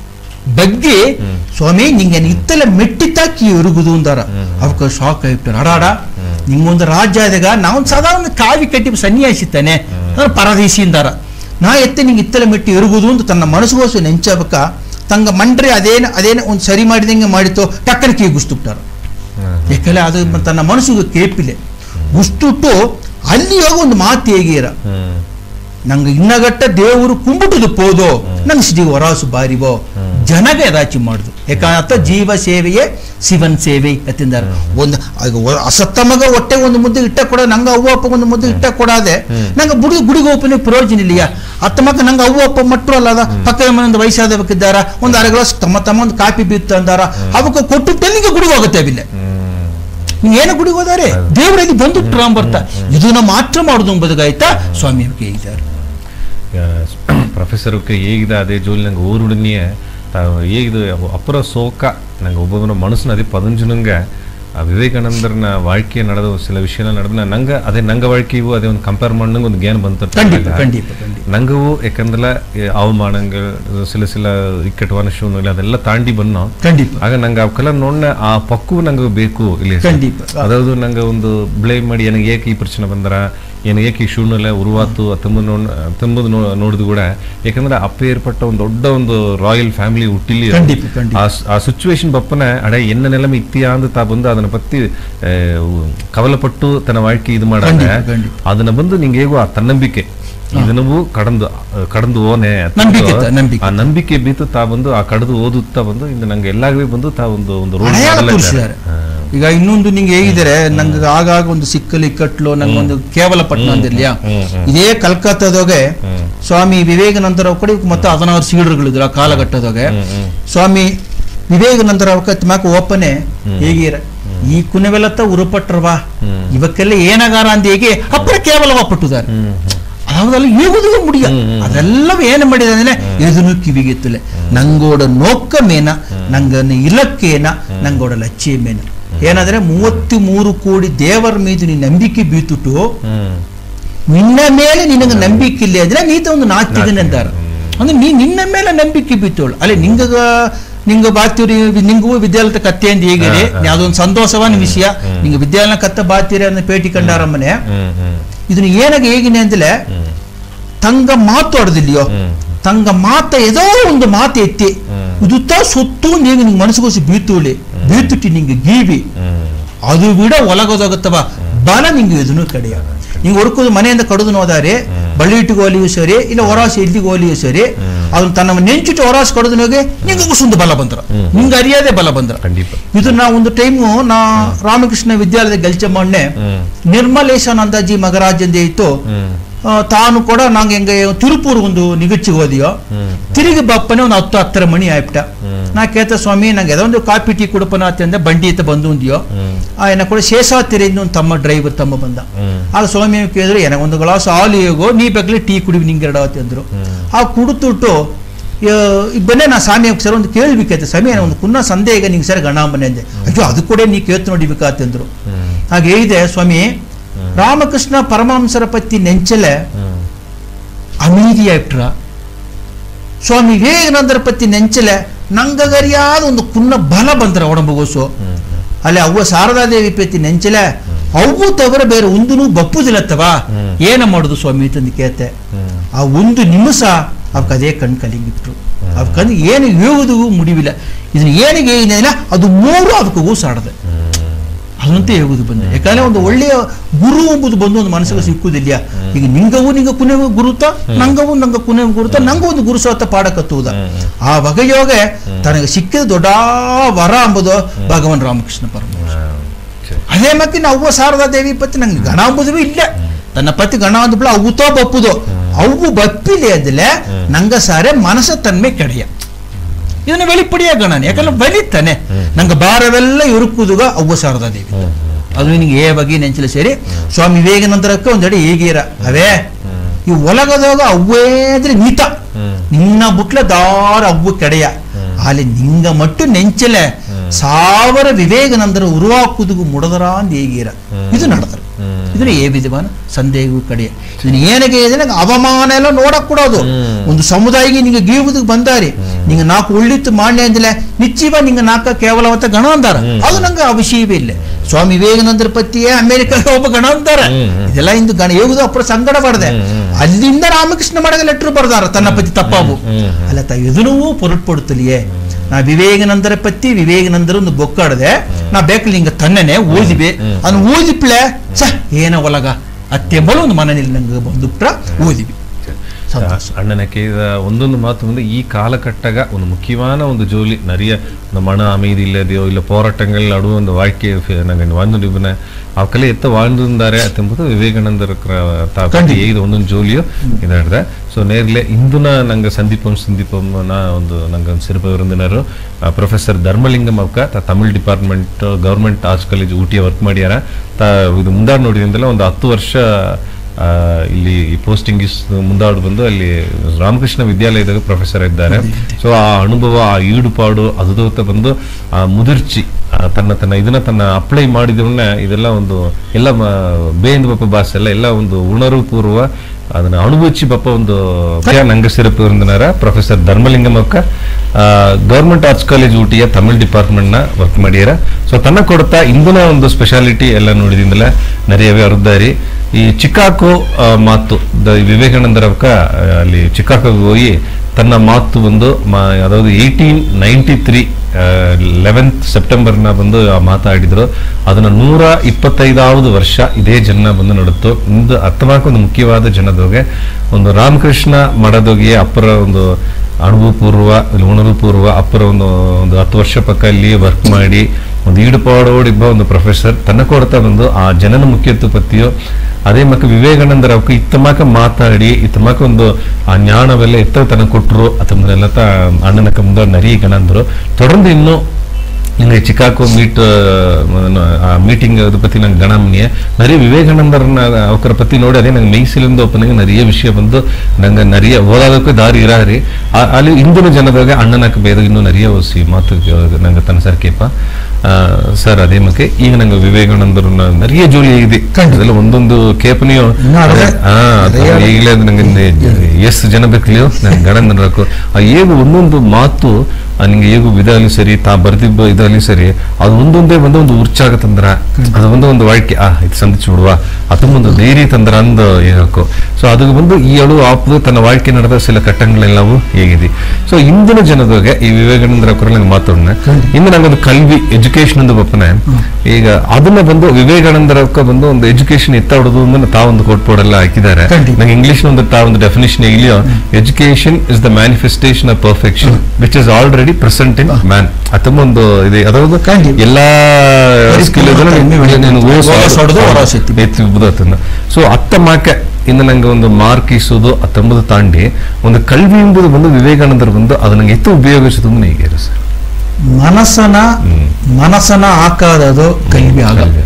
ಬಗ್ಗಿ ಸ್ವಾಮಿ ನಿಂಗೆ ಇತ್ತಲ ಮೆಟ್ಟಿತ್ತಾಕಿ ಎರುಗುದು ಅಂದಾರ ಅವಕ್ಕೆ ಶಾಕ್ ಆಯ್ತು ಅಡಾಡ ನಿಂಗೊಂದು ರಾಜ್ಯ ಇದಾಗ ನಾವು ಸಾಧಾರಣ ಕಾವಿ ಕಟ್ಟಿ ಸನ್ಯಾಸಿತಾನೆ ಅಂದ್ರೆ ಪರದೇಶಿ ಅಂದಾರ ನಾ ಎತ್ತೆ ನಿಂಗೆ ಇತ್ತಲ ಮೆಟ್ಟಿ ಎರುಗುದು ಅಂತ ತನ್ನ ಮನಸ್ಸುಗೋಸು ನೆಂಚಬಕ ತಂಗ ಮಂಡ್ರೆ ಅದೇನು ಅದೇನು ಒಂದು ಸರಿ ಮಾಡಿದಂಗೆ ಮಾಡಿತು ಟಕ್ಕನ ಕೀ ಗುಸ್ತುಬಿಟ್ಟಾರ ಹ್ಮ್ ಯಾಕಂದ್ರೆ ಅದು ಮ- ತನ್ನ ಮನಸ್ಸಿಗೆ ಕೇಪಿಲೆ ಗುಸ್ತುಟ್ಟು ಅಲ್ಲಿ ಹೋಗಿ ಒಂದು ಮಾತು ಹೇಗಿರ ಹ್ಮ್ ನಂಗೆ ಇನ್ನಗಟ್ಟ ದೇವರು ಕುಂಬಿಟುದು ಪೋದೋ ನಂಗೆ ಶ್ರೀ ವರಾಸು ಬಾರಿವೋ ಜನಗೆ ರಾಚಿ ಮಾಡುದು ಯಾಕಂತ ಜೀವ ಸೇವೆಯೇ ಶಿವನ್ ಸೇವೆ ಅತ್ತಿಂದಾರ ಒಂದು ಆಗ ಒ- ಅಸತ್ತ ಮಗ ಹೊಟ್ಟೆ ಒಂದು ಮುದ್ದೆ ಇಟ್ಟ ಕೊಡ ನಂಗೆ ಅವ್ವ ಅಪ್ಪ ಒಂದು ಮುದ್ದೆ ಇಟ್ಟ ಕೊಡಾದೆ ನಂಗೆ ಬುಡಿ ಗುಡಿಗೆ ಓಪನೆ ಪ್ರಯೋಜನ ಇಲ್ಲಿಯ ಅತ್ತ ಮಕ್ಕ ನಂಗೆ ಅವ್ವ ಅಪ್ಪ ಮಟ್ರು ಅಲ್ಲದ ಪಕ್ಕದ ಮನೆಯಿಂದ ವಯಸ್ಸಾದವಕ್ಕಿದ್ದಾರ ಒಂದು ಅರ ಗ್ಲಾಸ್ ತಮ್ಮ ತಮ್ಮ ಒಂದು ಕಾಪಿ ಬೀತ್ತು ಅಂದಾರ ಅವಕ್ಕೆ ಕೊಟ್ಟು ಟೆಲ್ಲಿಗೆ ಗುಡಿಗೆ ಹೋಗುತ್ತೆ ಬಿಲ್ಲೆ ಹ್ಮ್ ನೀವು ಏನು ಗುಡಿಗೆ ಹೋದಾರೆ ದೇವರಲ್ಲಿ ಬಂದು ಟ್ರಾಮ್ ಬರ್ತಾ ಇದನ್ನ ಮಾತ್ರ ಮಾಡುದು ಎಂಬುದಾಯ್ತಾ ಸ್ವಾಮಿ ಅವ್ರಿಗೆ ಹೇಳಿದ್ದಾರೆ ಪ್ರೊಫೆಸರ್ಗೆ ಹೇಗಿದೆ ಅದೇ ಜೋಲಿ ನಂಗೆ ಊರುಡನಿಯೇ ತಾವು ಹೇಗಿದೆ ಅಪರ ಸೋಕ ನಂಗೆ ಒಬ್ಬೊಬ್ಬನ ಮನಸ್ಸಿನ ಅದೇ ಪದಂಜನಂಗೆ ಆ ವಿವೇಕಾನಂದರನ வாழ்க்கைಯ ನಡೆದ ಸಿಲ ವಿಷಯನ ನಡೆದ ನಂಗೆ ಅದೇ ನಂಗೆ வாழ்க்கைಯು ಅದೇ ಒಂದು ಕಂಪೇರ್ ಮಾಡಂಗೆ ಒಂದು ಜ್ಞಾನ ಬಂತು ಖಂಡಿತ ಖಂಡಿತ ಖಂಡಿತ ನಂಗೂ ಯಾಕಂದ್ರೆ ಈ ಅವಮಾನಗಳು ಸಿಲ ಸಿಲ ಇಕ್ಕಟ್ಟುವಾನ ಶೂನ್ಯ ಅದೆಲ್ಲ ತಾಂಡಿ ಬನ್ನೋ ಖಂಡಿತ ಆಗ ನಂಗೆ ಅವಕ್ಕೆಲ್ಲ ನೋಡ್ನ ಆ ಪಕ್ಕು ನಂಗೆ ಬೇಕು ಇಲ್ಲಿ ಖಂಡಿತ ಅದಾವುದು ನಂಗೆ ಒಂದು ಬ್ಲೇಮ್ ಮಾಡಿ ನನಗೆ ಏಕೆ ಈ ಪ್ರಶ್ನೆ ಬಂದರ ಏನು ಏಕೆ ಶಿವನಲ್ಲ ಉರುವಾತು ಹತ್ತೊಂಬತ್ತು ನೋ ಹತ್ತೊಂಬತ್ತು ನೋ ನೋಡಿದ್ರು ಕೂಡ ಯಾಕಂದ್ರೆ ಅಪ್ಪೇರ್ಪಟ್ಟ ಒಂದು ದೊಡ್ಡ ಒಂದು ರಾಯಲ್ ಫ್ಯಾಮಿಲಿ ಹುಟ್ಟಿಲಿ ಖಂಡಿತ, ಖಂಡಿತ. ಆ ಸ- ಆ ಸಿಚುವೇಶನ್ ಬಪ್ಪನ ಅಡ ಎನ್ನ ನೆಲಮೆ ಇತ್ತಿಯಾ ಅಂದು ತಾ ಬಂದು ಅದನ್ನ ಪತ್ತಿ ಆ, ಕವಲಪಟ್ಟು ತನ್ನ வாழ்க்கை ಇದು ಮಾಡ ಖಂಡಿತ, ಖಂಡಿತ. ಅದನ್ನ ಬಂದು ನಿಂಗೆ ಹೇಗೋ ಆ ತನ್ನಂಬಿಕೆ ಇದನ್ನೂ ಕಡಂದು ಕಡಂದು ಓನೆ ಅಂತ ನಂಬಿಕೆ ತ- ನಂಬಿಕೆ. ಆ ನಂಬಿಕೆ ಬೀತು ತಾ ಬಂದು ಆ ಕಡದು ಓದುತ್ತಾ ಬಂದು ಇನ್ನು ನಂಗೆ ಎಲ್ಲಾಗಲೂ ಬಂದು ತಾ ಒಂದು ಒಂದು ರೋಲ್ ಹಳೆಯ ಮಾಡಲ್ಲ ತೋರಿಸಿದ್ದಾರೆ ಈಗ ಇನ್ನೊಂದು ನಿಂಗೆ ಹೇಗಿದ್ದಾರೆ ನಂಗೆ ಆಗಾಗ ಒಂದು ಸಿಕ್ಕಲಿ ಕಟ್ಲು ನಂಗೊಂದು ಕೇವಲ ಪಟ್ನ ಅಂದಿರ್ಲಿಯಾ ಹ್ಮ್, ಹ್ಮ್. ಇದೇ ಕಲ್ಕತ್ತಾದಾಗೆ ಹ್ಮ್. ಸ್ವಾಮಿ ವಿವೇಕಾನಂದರ ಕಡೆ ಮತ್ತೆ ಹದಿನಾರು ಸೀಡರ್ಗಳಿದ್ರು ಆ ಕಾಲಘಟ್ಟದಾಗೆ ಹ್ಮ್, ಹ್ಮ್. ಸ್ವಾಮಿ ವಿವೇಕಾನಂದರ ಅವಕತ್ ಮ್ಯಾಕ ಓಪನೆ ಹೇಗಿರ ಈ ಕುನವೆಲ್ಲತ್ತ ಉರುಪಟ್ರವಾ ಹ್ಮ್. ಇವಕ್ಕೆಲ್ಲ ಏನಗಾರ ಅಂದ ಹೇಗೆ ಅಪ್ಪರ ಕೇವಲವ ಪಟ್ಟುದಾರೆ ಹ್ಮ್, ಹ್ಮ್. ಅದಾವದಲ್ಲ ಏಗುದು ಮುಡಿಯ ಅದೆಲ್ಲವೂ ಏನು ಮಾಡಿದ ಅಂದ್ರೆ ಎದುರು ಕಿವಿಗೆತ್ತಲೆ ನಂಗೋಡ ನೋಕ್ಕ ಮೇನ ನಂಗನ್ನ ಇಲಕ್ಕೇನ ನಂಗೋಡ ಲಚ್ಚೆ ಮೇನ ಏನಂದ್ರೆ ಮೂವತ್ತು ಮೂರು ಕೋಟಿ ದೇವರ ಮೀದು ನೀ ನಂಬಿಕೆ ಬೀತುಟ್ಟು ಹ್ಮ್. ನಿನ್ನ ಮೇಲೆ ನಿನಗೆ ನಂಬಿಕೆ ಇಲ್ಲ ಅಂದ್ರೆ ನೀತ ಒಂದು ನಾಸ್ತಿಕನ್ ಅಂತಾರ ಅಂದ್ರೆ ನೀ ನಿನ್ನ ಮೇಲೆ ನಂಬಿಕೆ ಬಿತ್ತೋಳು ಅಲ್ಲೇ ನಿಂಗ ನಿಂಗ ಬಾತಿರಿ ನಿಂಗೂ ವಿದ್ಯಾಲಯದ ಕತ್ತೆ ಅಂತ ಹೇಗಿರಿ ಯಾವ್ದೊಂದು ಸಂತೋಷವಾನ ವಿಷಯ ನಿಂಗ ವಿದ್ಯಾಲಯ ಕತ್ತ ಬಾತಿರಿ ಅನ್ನೋ ಪೇಟಿ ಕಂಡಾರಮ್ಮನೆ ಹ್ಮ್, ಹ್ಮ್. ಇದನ್ನ ಏನಾಗ ಹೇಗಿನೆ ಅಂದ್ರೆ ಹ್ಮ್. ತಂಗ ಮಾತಾಡೋದಿಲ್ಲಯೋ ಹ್ಮ್. ತಂಗ ಮಾತ ಏದೋ ಒಂದು ಮಾತು ಎತ್ತಿ ಹ್ಮ್. ಉದುತ್ತಾ ಸೊತ್ತು ನೀಗ ನಿಂಗೆ ಮನಸ್ಸಿಗೋಸಿ ಬೀತುಳಿ ಬೀತುಟ್ಟಿ ನಿಂಗೆ ಗೀವಿ ಹ್ಮ್. ಅದು ಬಿಡ ಒಳಗೋದಾಗುತ್ತವ ಬಲ ನಿಂಗೆ ಇದನ್ನು ಕಡೆಯ ನಿಂಗೆ ಹುಡುಕುದು ಮನೆಯಿಂದ ಕಡುದು ನೋದಾರೆ ಬಳ್ಳಿ ಇಟ್ಟಿಗೆ ಒಲಿಯು ಸರಿ ಇಲ್ಲ ಹೊರಾಸು ಎಲ್ಲಿಗೆ ಒಲಿಯು ಸರಿ ಅದನ್ನ ತನ್ನ ನೆಂಚಿಟ್ಟು ಹೊರಾಸು ಕಡುದು ನೋಗಿ ನಿಂಗೆ ಉಸುಂದು ಬಲ ಬಂದ್ರ ನಿಂಗೆ ಅರಿಯಾದೆ ಬಲ ಬಂದ್ರ ಖಂಡಿತ ಇದು ನಾ ಒಂದು ಟೈಮು ನಾ ರಾಮಕೃಷ್ಣ ವಿದ್ಯಾಲಯದ ಗೆಲ್ಚಮ್ಮಣ್ಣೆ ಹ್ಮ್. ನಿರ್ಮಲೇಶಾನಂದಾಜಿ ಮಗರಾಜ್ ಅಂದೇ ಇತ್ತು ಹ್ಮ್. ಆ, ತಾನು ಕೂಡ ನಂಗೆ ಹೆಂಗೆ ತಿರುಪೂರ್ ಒಂದು ನಿಗಚ್ಚಿಗೆ ಹೋದಿಯೋ ಹ್ಮ್. ತಿರುಗಿ ಬಪ್ಪನೆ ಒಂದು ಹತ್ತು ಹತ್ತರ ಮಣಿ ಆಯ್ಬಿಟ್ಟ ಹ್ಮ್. ನಾ ಕೇತ ಸ್ವಾಮಿ ನಂಗೆ ಏನೋ ಒಂದು ಕಾಫಿ ಟೀ ಕುಡಪನ ಅಂತಂದೆ ಬಂಡಿ ಅಂತ ಬಂದು ಒಂದಿಯೋ ಹ್ಮ್. ಆ ಏನ ಕೂಡ ಶೇಷಾತಿರಿಂದ ಒಂದು ತಮ್ಮ ಡ್ರೈವರ್ ತಮ್ಮ ಬಂದ ಹ್ಮ್. ಆಗ ಸ್ವಾಮಿ ಕೇಳಿದ್ರು ಏನ ಒಂದು ಗ್ಲಾಸ್ ಹಾಲು ಹೇಗೋ ನೀ ಬೇಕಲಿ ಟೀ ಕುಡಿವಿ ನಿಂಗೆ ಎರಡವತ್ತೆ ಅಂದ್ರು ಆ ಕುಡಿತುಟ್ಟು ಬನ್ನೇ ನಾ ಸ್ವಾಮಿ ಸರ್ ಒಂದು ಕೇಳ್ಬೇಕಾಯ್ತು ಸ್ವಾಮಿ ಏನೋ ಒಂದು ಕುನ್ನ ಸಂದೇಹ ನಿಂಗೆ ಸರ್ ಗಣಾಮನೆ ಅಂದೆ ಅಯ್ಯೋ ಅದು ಕೂಡ ನೀ ಕೇಳ್ತು ನೋಡಿಬೇಕಾತಂದ್ರು ಹ್ಮ್. ಹಾಗೆ ಹೇಳಿದೆ ಸ್ವಾಮಿ ರಾಮಕೃಷ್ಣ ಪರಮಹಂಸರ ಪತ್ತಿ ನೆಂಚಲೆ ಹ್ಮ್. ಅಮೀದಿಯಾಟ್ರ ಸ್ವಾಮಿ ವಿವೇಕಾನಂದರ ಪತ್ತಿ ನೆಂಚಲೆ ನಂಗಗರಿಯಾದ ಒಂದು ಕುನ್ನ ಬಲ ಬಂದ್ರ ಒಡಂಬಗೋಸು ಹ್ಮ್. ಅಲ್ಲಿ ಅವ್ವ ಶಾರದಾದೇವಿ ಪತ್ತಿ ನೆಂಚಲೆ ಅವು ತವರ ಬೇರೆ ಒಂದೂ ಬಪ್ಪುದಿಲ್ಲತ್ತವ ಹ್ಮ್. ಏನ ಮಾಡುದು ಸ್ವಾಮಿ ತಂದು ಕೇತೆ ಹ್ಮ್. ಆ ಒಂದು ನಿಮಿಷ ಅವಕ್ಕೆ ಅದೇ ಕಣ್ ಕಲಿಗಿಟ್ರು ಅವ್ ಕಣ್ ಏನು ಹೇಳುವುದು ಮುಡಿವಿಲ್ಲ ಇದನ್ನ ಏನಿಗೆ ಏನಿಲ್ಲ ಅದು ಮೂರು ಅದಕ್ಕೆ ಊಸಾಡದೆ ಅದಂತೆ ಹೇಳುವುದು ಬಂದೆ ಯಾಕಂದ್ರೆ ಒಂದು ಒಳ್ಳೆಯ ಗುರು ಎಂಬುದು ಬಂದು ಒಂದು ಮನಸ್ಸಿಗೆ ಸಿಕ್ಕುದಿಲ್ಲ ಈಗ ನಿಂಗವು ನಿಂಗ ಕುನೆವು ಗುರುತ ನಂಗವು ನಂಗ ಕುನೆವು ಗುರುತ ನಂಗ ಒಂದು ಗುರುಸೋತ ಪಾಡಕತ್ತುವುದ ಆ ಬಗೆಯೋಗೆ ತನಗೆ ಸಿಕ್ಕಿದ ದೊಡ್ಡ ವರ ಎಂಬುದು ಭಗವಾನ್ ರಾಮಕೃಷ್ಣ ಪರಮ ಹ್ಮ್. ಸರಿ. ಅದೇ ಮತ್ತೆ ಅವ್ವ ಶಾರದಾ ದೇವಿ ಪತಿ ನಂಗೆ ಗಣ ಅಂಬುದು ಇಲ್ಲ ತನ್ನ ಪತಿ ಗಣ ಅಂದ್ಬಿಳ ಅವುತೋ ಬಪ್ಪುದು ಅವು ಬಪ್ಪಿಲೆ ಅದ್ಲೆ ನಂಗ ಸಾರೆ ಮನಸ್ಸ ತನ್ಮೆ ಕೆಡೆಯ ಇದನ್ನ வெளிப்படையா ಗಣನೆ ಯಾಕಂದ್ರೆ ಬಲಿತಾನೆ ನಂಗೆ ಭಾರವೆಲ್ಲ ಇರುಕುದುಗ ಅವ್ವ ಶಾರದಾ ದೇವಿ ಹ್ಮ್. ಅದು ನಿನಗೆ ಏ ಬಗೆ ನೆಂಚಲ ಸೇರಿ ಸ್ವಾಮಿ ವಿವೇಕಾನಂದರಕ್ಕೆ ಒಂದೆಡೆ ಹೀಗೀರ ಅವೇ ಈ ಒಲಗದಾಗ ಅವ್ವೇದ್ರೆ ನೀತ ಹ್ಮ್. ನಿನ್ನ ಬುಟ್ಲ ದಾರ ಅವ್ವು ಕೆಡೆಯ ಅಲ್ಲಿ ನಿಂಗ ಮಟ್ಟು ನೆಂಚಲೆ ಸಾವಿರ ವಿವೇಕಾನಂದರ ಉರುವಾಕುದುಗು ಮುಡದರ ಅಂದ್ ಹೇಗೀರ ಇದು ನಡೆದರು ಹ್ಮ್. ಇದನ್ನ ಏ ವಿಧವಾನ ಸಂದೇಹವು ಕಡೆಯ ಇದನ್ನ ಏನಕ್ಕೆ ಇದೆ ಅವಮಾನ ಎಲ್ಲ ನೋಡಕ್ ಕೊಡೋದು ಹ್ಮ್. ಒಂದು ಸಮುದಾಯಕ್ಕೆ ನಿಂಗೆ ಗೀವುದಕ್ಕೆ ಬಂದಾರಿ ನಿಂಗೆ ನಾಲ್ಕು ಉಳ್ಳಿತ್ತು ಮಾನ್ಯ ಅಂದಿಲ್ಲ ನಿಶ್ಚಿವ ನಿಂಗೆ ನಾಲ್ಕ ಕೇವಲವತ್ತ ಗಣ ಅಂದಾರ ಅದು ನಂಗೆ ಆ ವಿಷಯವೇ ಇಲ್ಲ ಸ್ವಾಮಿ ವಿವೇಕಾನಂದರ ಪತಿಯೇ ಅಮೆರಿಕಕ್ಕೆ ಒಬ್ಬ ಗಣ ಅಂತಾರ ಹ್ಮ್, ಹ್ಮ್. ಇದೆಲ್ಲ ಇಂದು ಗಣ ಹೇಗುದು ಅಪ್ಪರ ಸಂಗಡ ಬರದೆ ಹ್ಮ್, ಹ್ಮ್. ಅಲ್ಲಿಂದ ರಾಮಕೃಷ್ಣ ಮಾಡಗ ಲೆಟ್ರ್ ಬರ್ದಾರ ತನ್ನ ಪತಿ ತಪ್ಪಾವು ಹ್ಮ್, ಹ್ಮ್. ಅಲ್ಲ ತ ಇದನ್ನೂ ಪೊರಟ್ಪಡುತ್ತಲಿಯೇ ನಾ ವಿವೇಕಾನಂದರ ಪತ್ತಿ ವಿವೇಕಾನಂದರ ಒಂದು ಬೊಕ್ಕಾಡದೆ ನಾ ಬೇಕಲ್ಲಿ ಹಿಂಗ ತನ್ನನೆ ಓದಿವೆ ಅದನ್ನ ಓದಿಪ್ಲೆ ಸ ಏನ ಒಲಗ ಅತ್ತೆಂಬಳು ಒಂದು ಮನೆಯಲ್ಲಿ ನಂಗೆ ಬಂದುಬಿಟ್ರ ಓದಿವಿ ಸಂತೋಷ. ಅಣ್ಣನ ಕೇಳಿದ ಒಂದೊಂದು ಮಾತು வந்து ಈ காலகட்டக ಒಂದು ಮುಖ್ಯವಾன ಒಂದು ಜೋಲಿ நிறைய இந்த மன அமைதி இல்லதையோ இல்ல போராட்டங்கள் நடுவு அந்த வாழ்க்கையை நாங்கள் வாழ்ந்து நிபுண ಅವಕ್ಕೆಲ್ಲ ಎತ್ತ வாழ்ந்திருந்தாರೆ ಎಂಬುದು ವಿವೇಕಾನಂದರ ತಾಕಿ ಇದು ಒಂದೊಂದು ಜೋಲಿಯೋ ಇದಾಡ್ದೆ ಸೊ ನೇರ್ಲೆ ಇಂದುನ ನಂಗೆ ಸಂದೀಪಂ ಸಂದೀಪಂ ನಾ ಒಂದು ನಂಗೆ ಒಂದು ಸಿರಪ ವಿರುಂದಿನರು ಪ್ರೊಫೆಸರ್ ಧರ್ಮಲಿಂಗಂ ಅವಕ ತಾ Tamil department government arts college ಊಟಿಯ ವರ್ಕ್ ಮಾಡ್ಯಾರ ತಾ ಇದು ಮುಂದಾಡ್ ನೋಡಿದಿಂದಲೇ ಒಂದು ಹತ್ತು ವರ್ಷ ಆ, ಇಲ್ಲಿ ಈ ಪೋಸ್ಟಿಂಗ್ ಇಸ್ ಮುಂದಾಡು ಬಂದು ಅಲ್ಲಿ ರಾಮಕೃಷ್ಣ ವಿದ್ಯಾಲಯದಾಗ ಪ್ರೊಫೆಸರ್ ಇದ್ದಾರೆ ಸೊ ಆ ಅನುಭವ ಆ ಈಡುಪಾಡು ಅದು ಬಂದು ಆ ಮುದಿರ್ಚಿ ಆ ತನ್ನ ತನ್ನ ಇದನ್ನ ತನ್ನ ಅಪ್ಲೈ ಮಾಡಿದ್ರನ್ನ ಇದೆಲ್ಲ ಒಂದು ಎಲ್ಲ ಬೇಂದ್ ಬಪ್ಪ ಭಾಷೆ ಎಲ್ಲ ಎಲ್ಲ ಒಂದು ಉಣರು ಪೂರ್ವ ಅದನ್ನ ಅನುಭವಿಸಿ ಬಪ್ಪ ಒಂದು ನಂಗ ಸಿರಪು இருந்தனார ಪ್ರೊಫೆಸರ್ ಧರ್ಮಲಿಂಗಂ ಅಕ್ಕ ಗೌರ್ಮೆಂಟ್ ಆರ್ಟ್ಸ್ ಕಾಲೇಜ್ ಊಟಿಯ ತಮಿಳ್ ಡಿಪಾರ್ಟ್ಮೆಂಟ್ ನ ವರ್ಕ್ ಮಾಡ್ಯಾರ ಸೊ ತನ್ನ ಕೊಡ್ತಾ ಇಂದಿನ ಒಂದು ಸ್ಪೆಷಾಲಿಟಿ ಎಲ್ಲ ನೋಡಿದಿಂದಲ நிறையவே ಅರ್ಧಾರಿ ಈ ಚಿಕಾಗೋ ಆ, ಮಾತು ದ ವಿವೇಕಾನಂದರ ಅವಕ ಆ, ಅಲ್ಲಿ ಚಿಕಾಗೋಗೆ ಹೋಗಿ ತನ್ನ ಮಾತು ಬಂದು ಮ- ಅதாவது ಏಯ್ಟೀನ್ ನೈಂಟಿ ತ್ರೀ ಲೆವೆಂತ್ ಸೆಪ್ಟೆಂಬರ್ನ ಬಂದು ಆ ಮಾತಾಡಿದ್ರು ಅದನ್ನ ನೂರ ಇಪ್ಪತ್ತೈದಾவது ವರ್ಷ ಇದೇ ಜನ ಬಂದು ನಡುತ್ತು ಇಂದು ಅರ್ಥವಾಕ ಒಂದು ಮುಖ್ಯವಾದ ಜನದೋಗೆ ಒಂದು ರಾಮಕೃಷ್ಣ ಮಠದೋಗಿ ಅಪ್ಪರ ಒಂದು ಅನುಭವ ಪೂರ್ವ ಇಲ್ಲಿ ಉಣರ್ವು ಪೂರ್ವ ಅಪ್ಪರ ಒಂದು ಒಂದು ಹತ್ತು ವರ್ಷ ಪಕ್ಕ ಅಲ್ಲಿ ವರ್ಕ್ ಮಾಡಿ ಒಂದು ಈಡುಪಾಡೋಡಿಬ್ಬ ಒಂದು ಪ್ರೊಫೆಸರ್ ತನ್ನ ಕೊಡ್ತಾ ಬಂದು ಆ ಜನನ ಮುಖ್ಯತ್ವ ಪತ್ತಿಯೋ ಅದೇ ಮಕ್ಕ ವಿವೇಕಾನಂದರ ಅವಕ್ಕೆ ಇತ್ತಮಾಕ ಮಾತಾಡಿ ಇತ್ತಮಾಕ ಒಂದು ಆ ಜ್ಞಾನವೆಲ್ಲ ಎತ್ತ ತನ ಕೊಟ್ಟರು ಅದನ್ನೆಲ್ಲ ಅಣ್ಣನ ಮುಂದೆ ನರಿ ಗಣಂದ್ರು தொடர்ந்து இன்னும் நீங்க சிக்காகோ மீட் மீட்டிங் அதை பத்தி நாங்க கணாமணிய நிறைய விவேகானந்தர்ನ ಅವರ ಪತಿ ನೋಡಿ ಅದೇ ನಂಗೆ ಮೈಸಿಲಿಂದ ಒಪ್ಪನಿಗೆ நிறைய ವಿಷಯ ಬಂದು ನಂಗೆ நிறைய ಓದಾದಕ್ಕೂ ದಾರಿ ಇರಾರಿ ಆ- ಅಲ್ಲಿ ಇಂದಿನ ಜನದಾಗ ಅಣ್ಣನಕ್ಕೆ ಬೇರೆ ಇನ್ನೂ நிறைய ಓಸಿ ಮಾತು ನಂಗೆ ತನ್ನ ಸರ್ ಕೇಪ ಸರ್ ಅದೇ ಮಕ್ಕೆ ಈಗ ನಂಗೆ ವಿವೇಕಾನಂದರನ್ನ நிறைய ಜೋಲಿ ಇದೆ ಅದೆಲ್ಲ ಒಂದೊಂದು ಕೇಪನಿಯೋ ಇನ್ನು ಅದೇ- ಹಾ ಅದೇ ಅದು ಈಗಲೇ ಅದು ನಂಗೆ ಎಷ್ಟು ಜನ ಬೇಕಲಿಯೋ ನಂಗೆ ಗಣನ ರಕು ಆ ಹೇಗೂ ಒಂದೊಂದು ಮಾತು ಆ ನಿಂಗೆ ಹೇಗೂ ವಿಧಾಲಿ ಸರಿ ತಾ ಬರ್ದಿಬ್ಬ ಇದಾಗಲಿ ಸರಿ ಅದು ಒಂದೊಂದೇ ಬಂದು ಒಂದು ಉತ್ಸಾಹ ತಂದ್ರ ಅದು ಒಂದು ಒಂದು வாழ்க்கை ಆ ಇದು ಸಂದಿச்சு ಬಿಡುವ ಅದು ಒಂದು ಧೈರ್ಯ ತಂದ್ರ ಅಂದ ಹೇಳಕು ಸೊ ಅದಕ್ಕೆ ಬಂದು ಈ ಅಳು ಆಪದು ತನ್ನ வாழ்க்கை ನಡೆದ ಸಿಲ ಕಟ್ಟಂಗಳೆಲ್ಲವೂ ಹೇಗಿದೆ ಸೊ ಇಂದಿನ ಜನದಾಗ ಈ ವಿವೇಕಾನಂದರ ಕುರಿತು ನಂಗೆ ಮಾತಾಡೋಣ ಇನ್ನು ನಂಗೊಂದು ಕಲ್ವಿ ಎಜುಕೇಶನ್ ಒಂದು ಬಪ್ಪನೆ ಈಗ ಅದನ್ನ ಬಂದು ವಿವೇಕಾನಂದರಕ್ಕ ಬಂದು ಒಂದು ಎಜುಕೇಶನ್ ಎತ್ತಾಡೋದು ಅಂದ್ರೆ ತಾವೊಂದು ಕೊಟ್ಬೋಡೆಲ್ಲ ಹಾಕಿದ್ದಾರೆ ಖಂಡಿತ. ನಂಗೆ ಇಂಗ್ಲಿಷ್ ಒಂದು ತಾ ಒಂದು ಡೆಫಿನೇಷನ್ ಇಲ್ಲಿಯೋ education is the manifestation of perfection which is already present in man ಒಂದು ಇದೆ ಅதாவது ಖಂಡಿತ. ಎಲ್ಲಾ ಸ್ಕಿಲ್ ಹೊರಸೊಡ್ದು ಹೊರಸೆತ್ತಿ. ಸೊ ಅತ್ತ ಮಾಕ ಇನ್ನು ನಂಗೆ ಒಂದು ಮಾರ್ಕ್ ಇಸೋದು ಅತ್ತಂಬುದು ತಾಂಡಿ ಒಂದು ಕಲ್ವಿ ಎಂಬುದು ಬಂದು ವಿವೇಕಾನಂದರು ಬಂದು ಅದು ನಂಗೆ ಎತ್ತು ಉಪಯೋಗಿಸೋದು ಹೇಗೆ ಸರ್ ಮನಸ್ಸನ ಹ್ಮ್. ಮನಸ್ಸನ ಹಾಕಾದದು ಕಲ್ವಿ ಆಗಲ್ಲ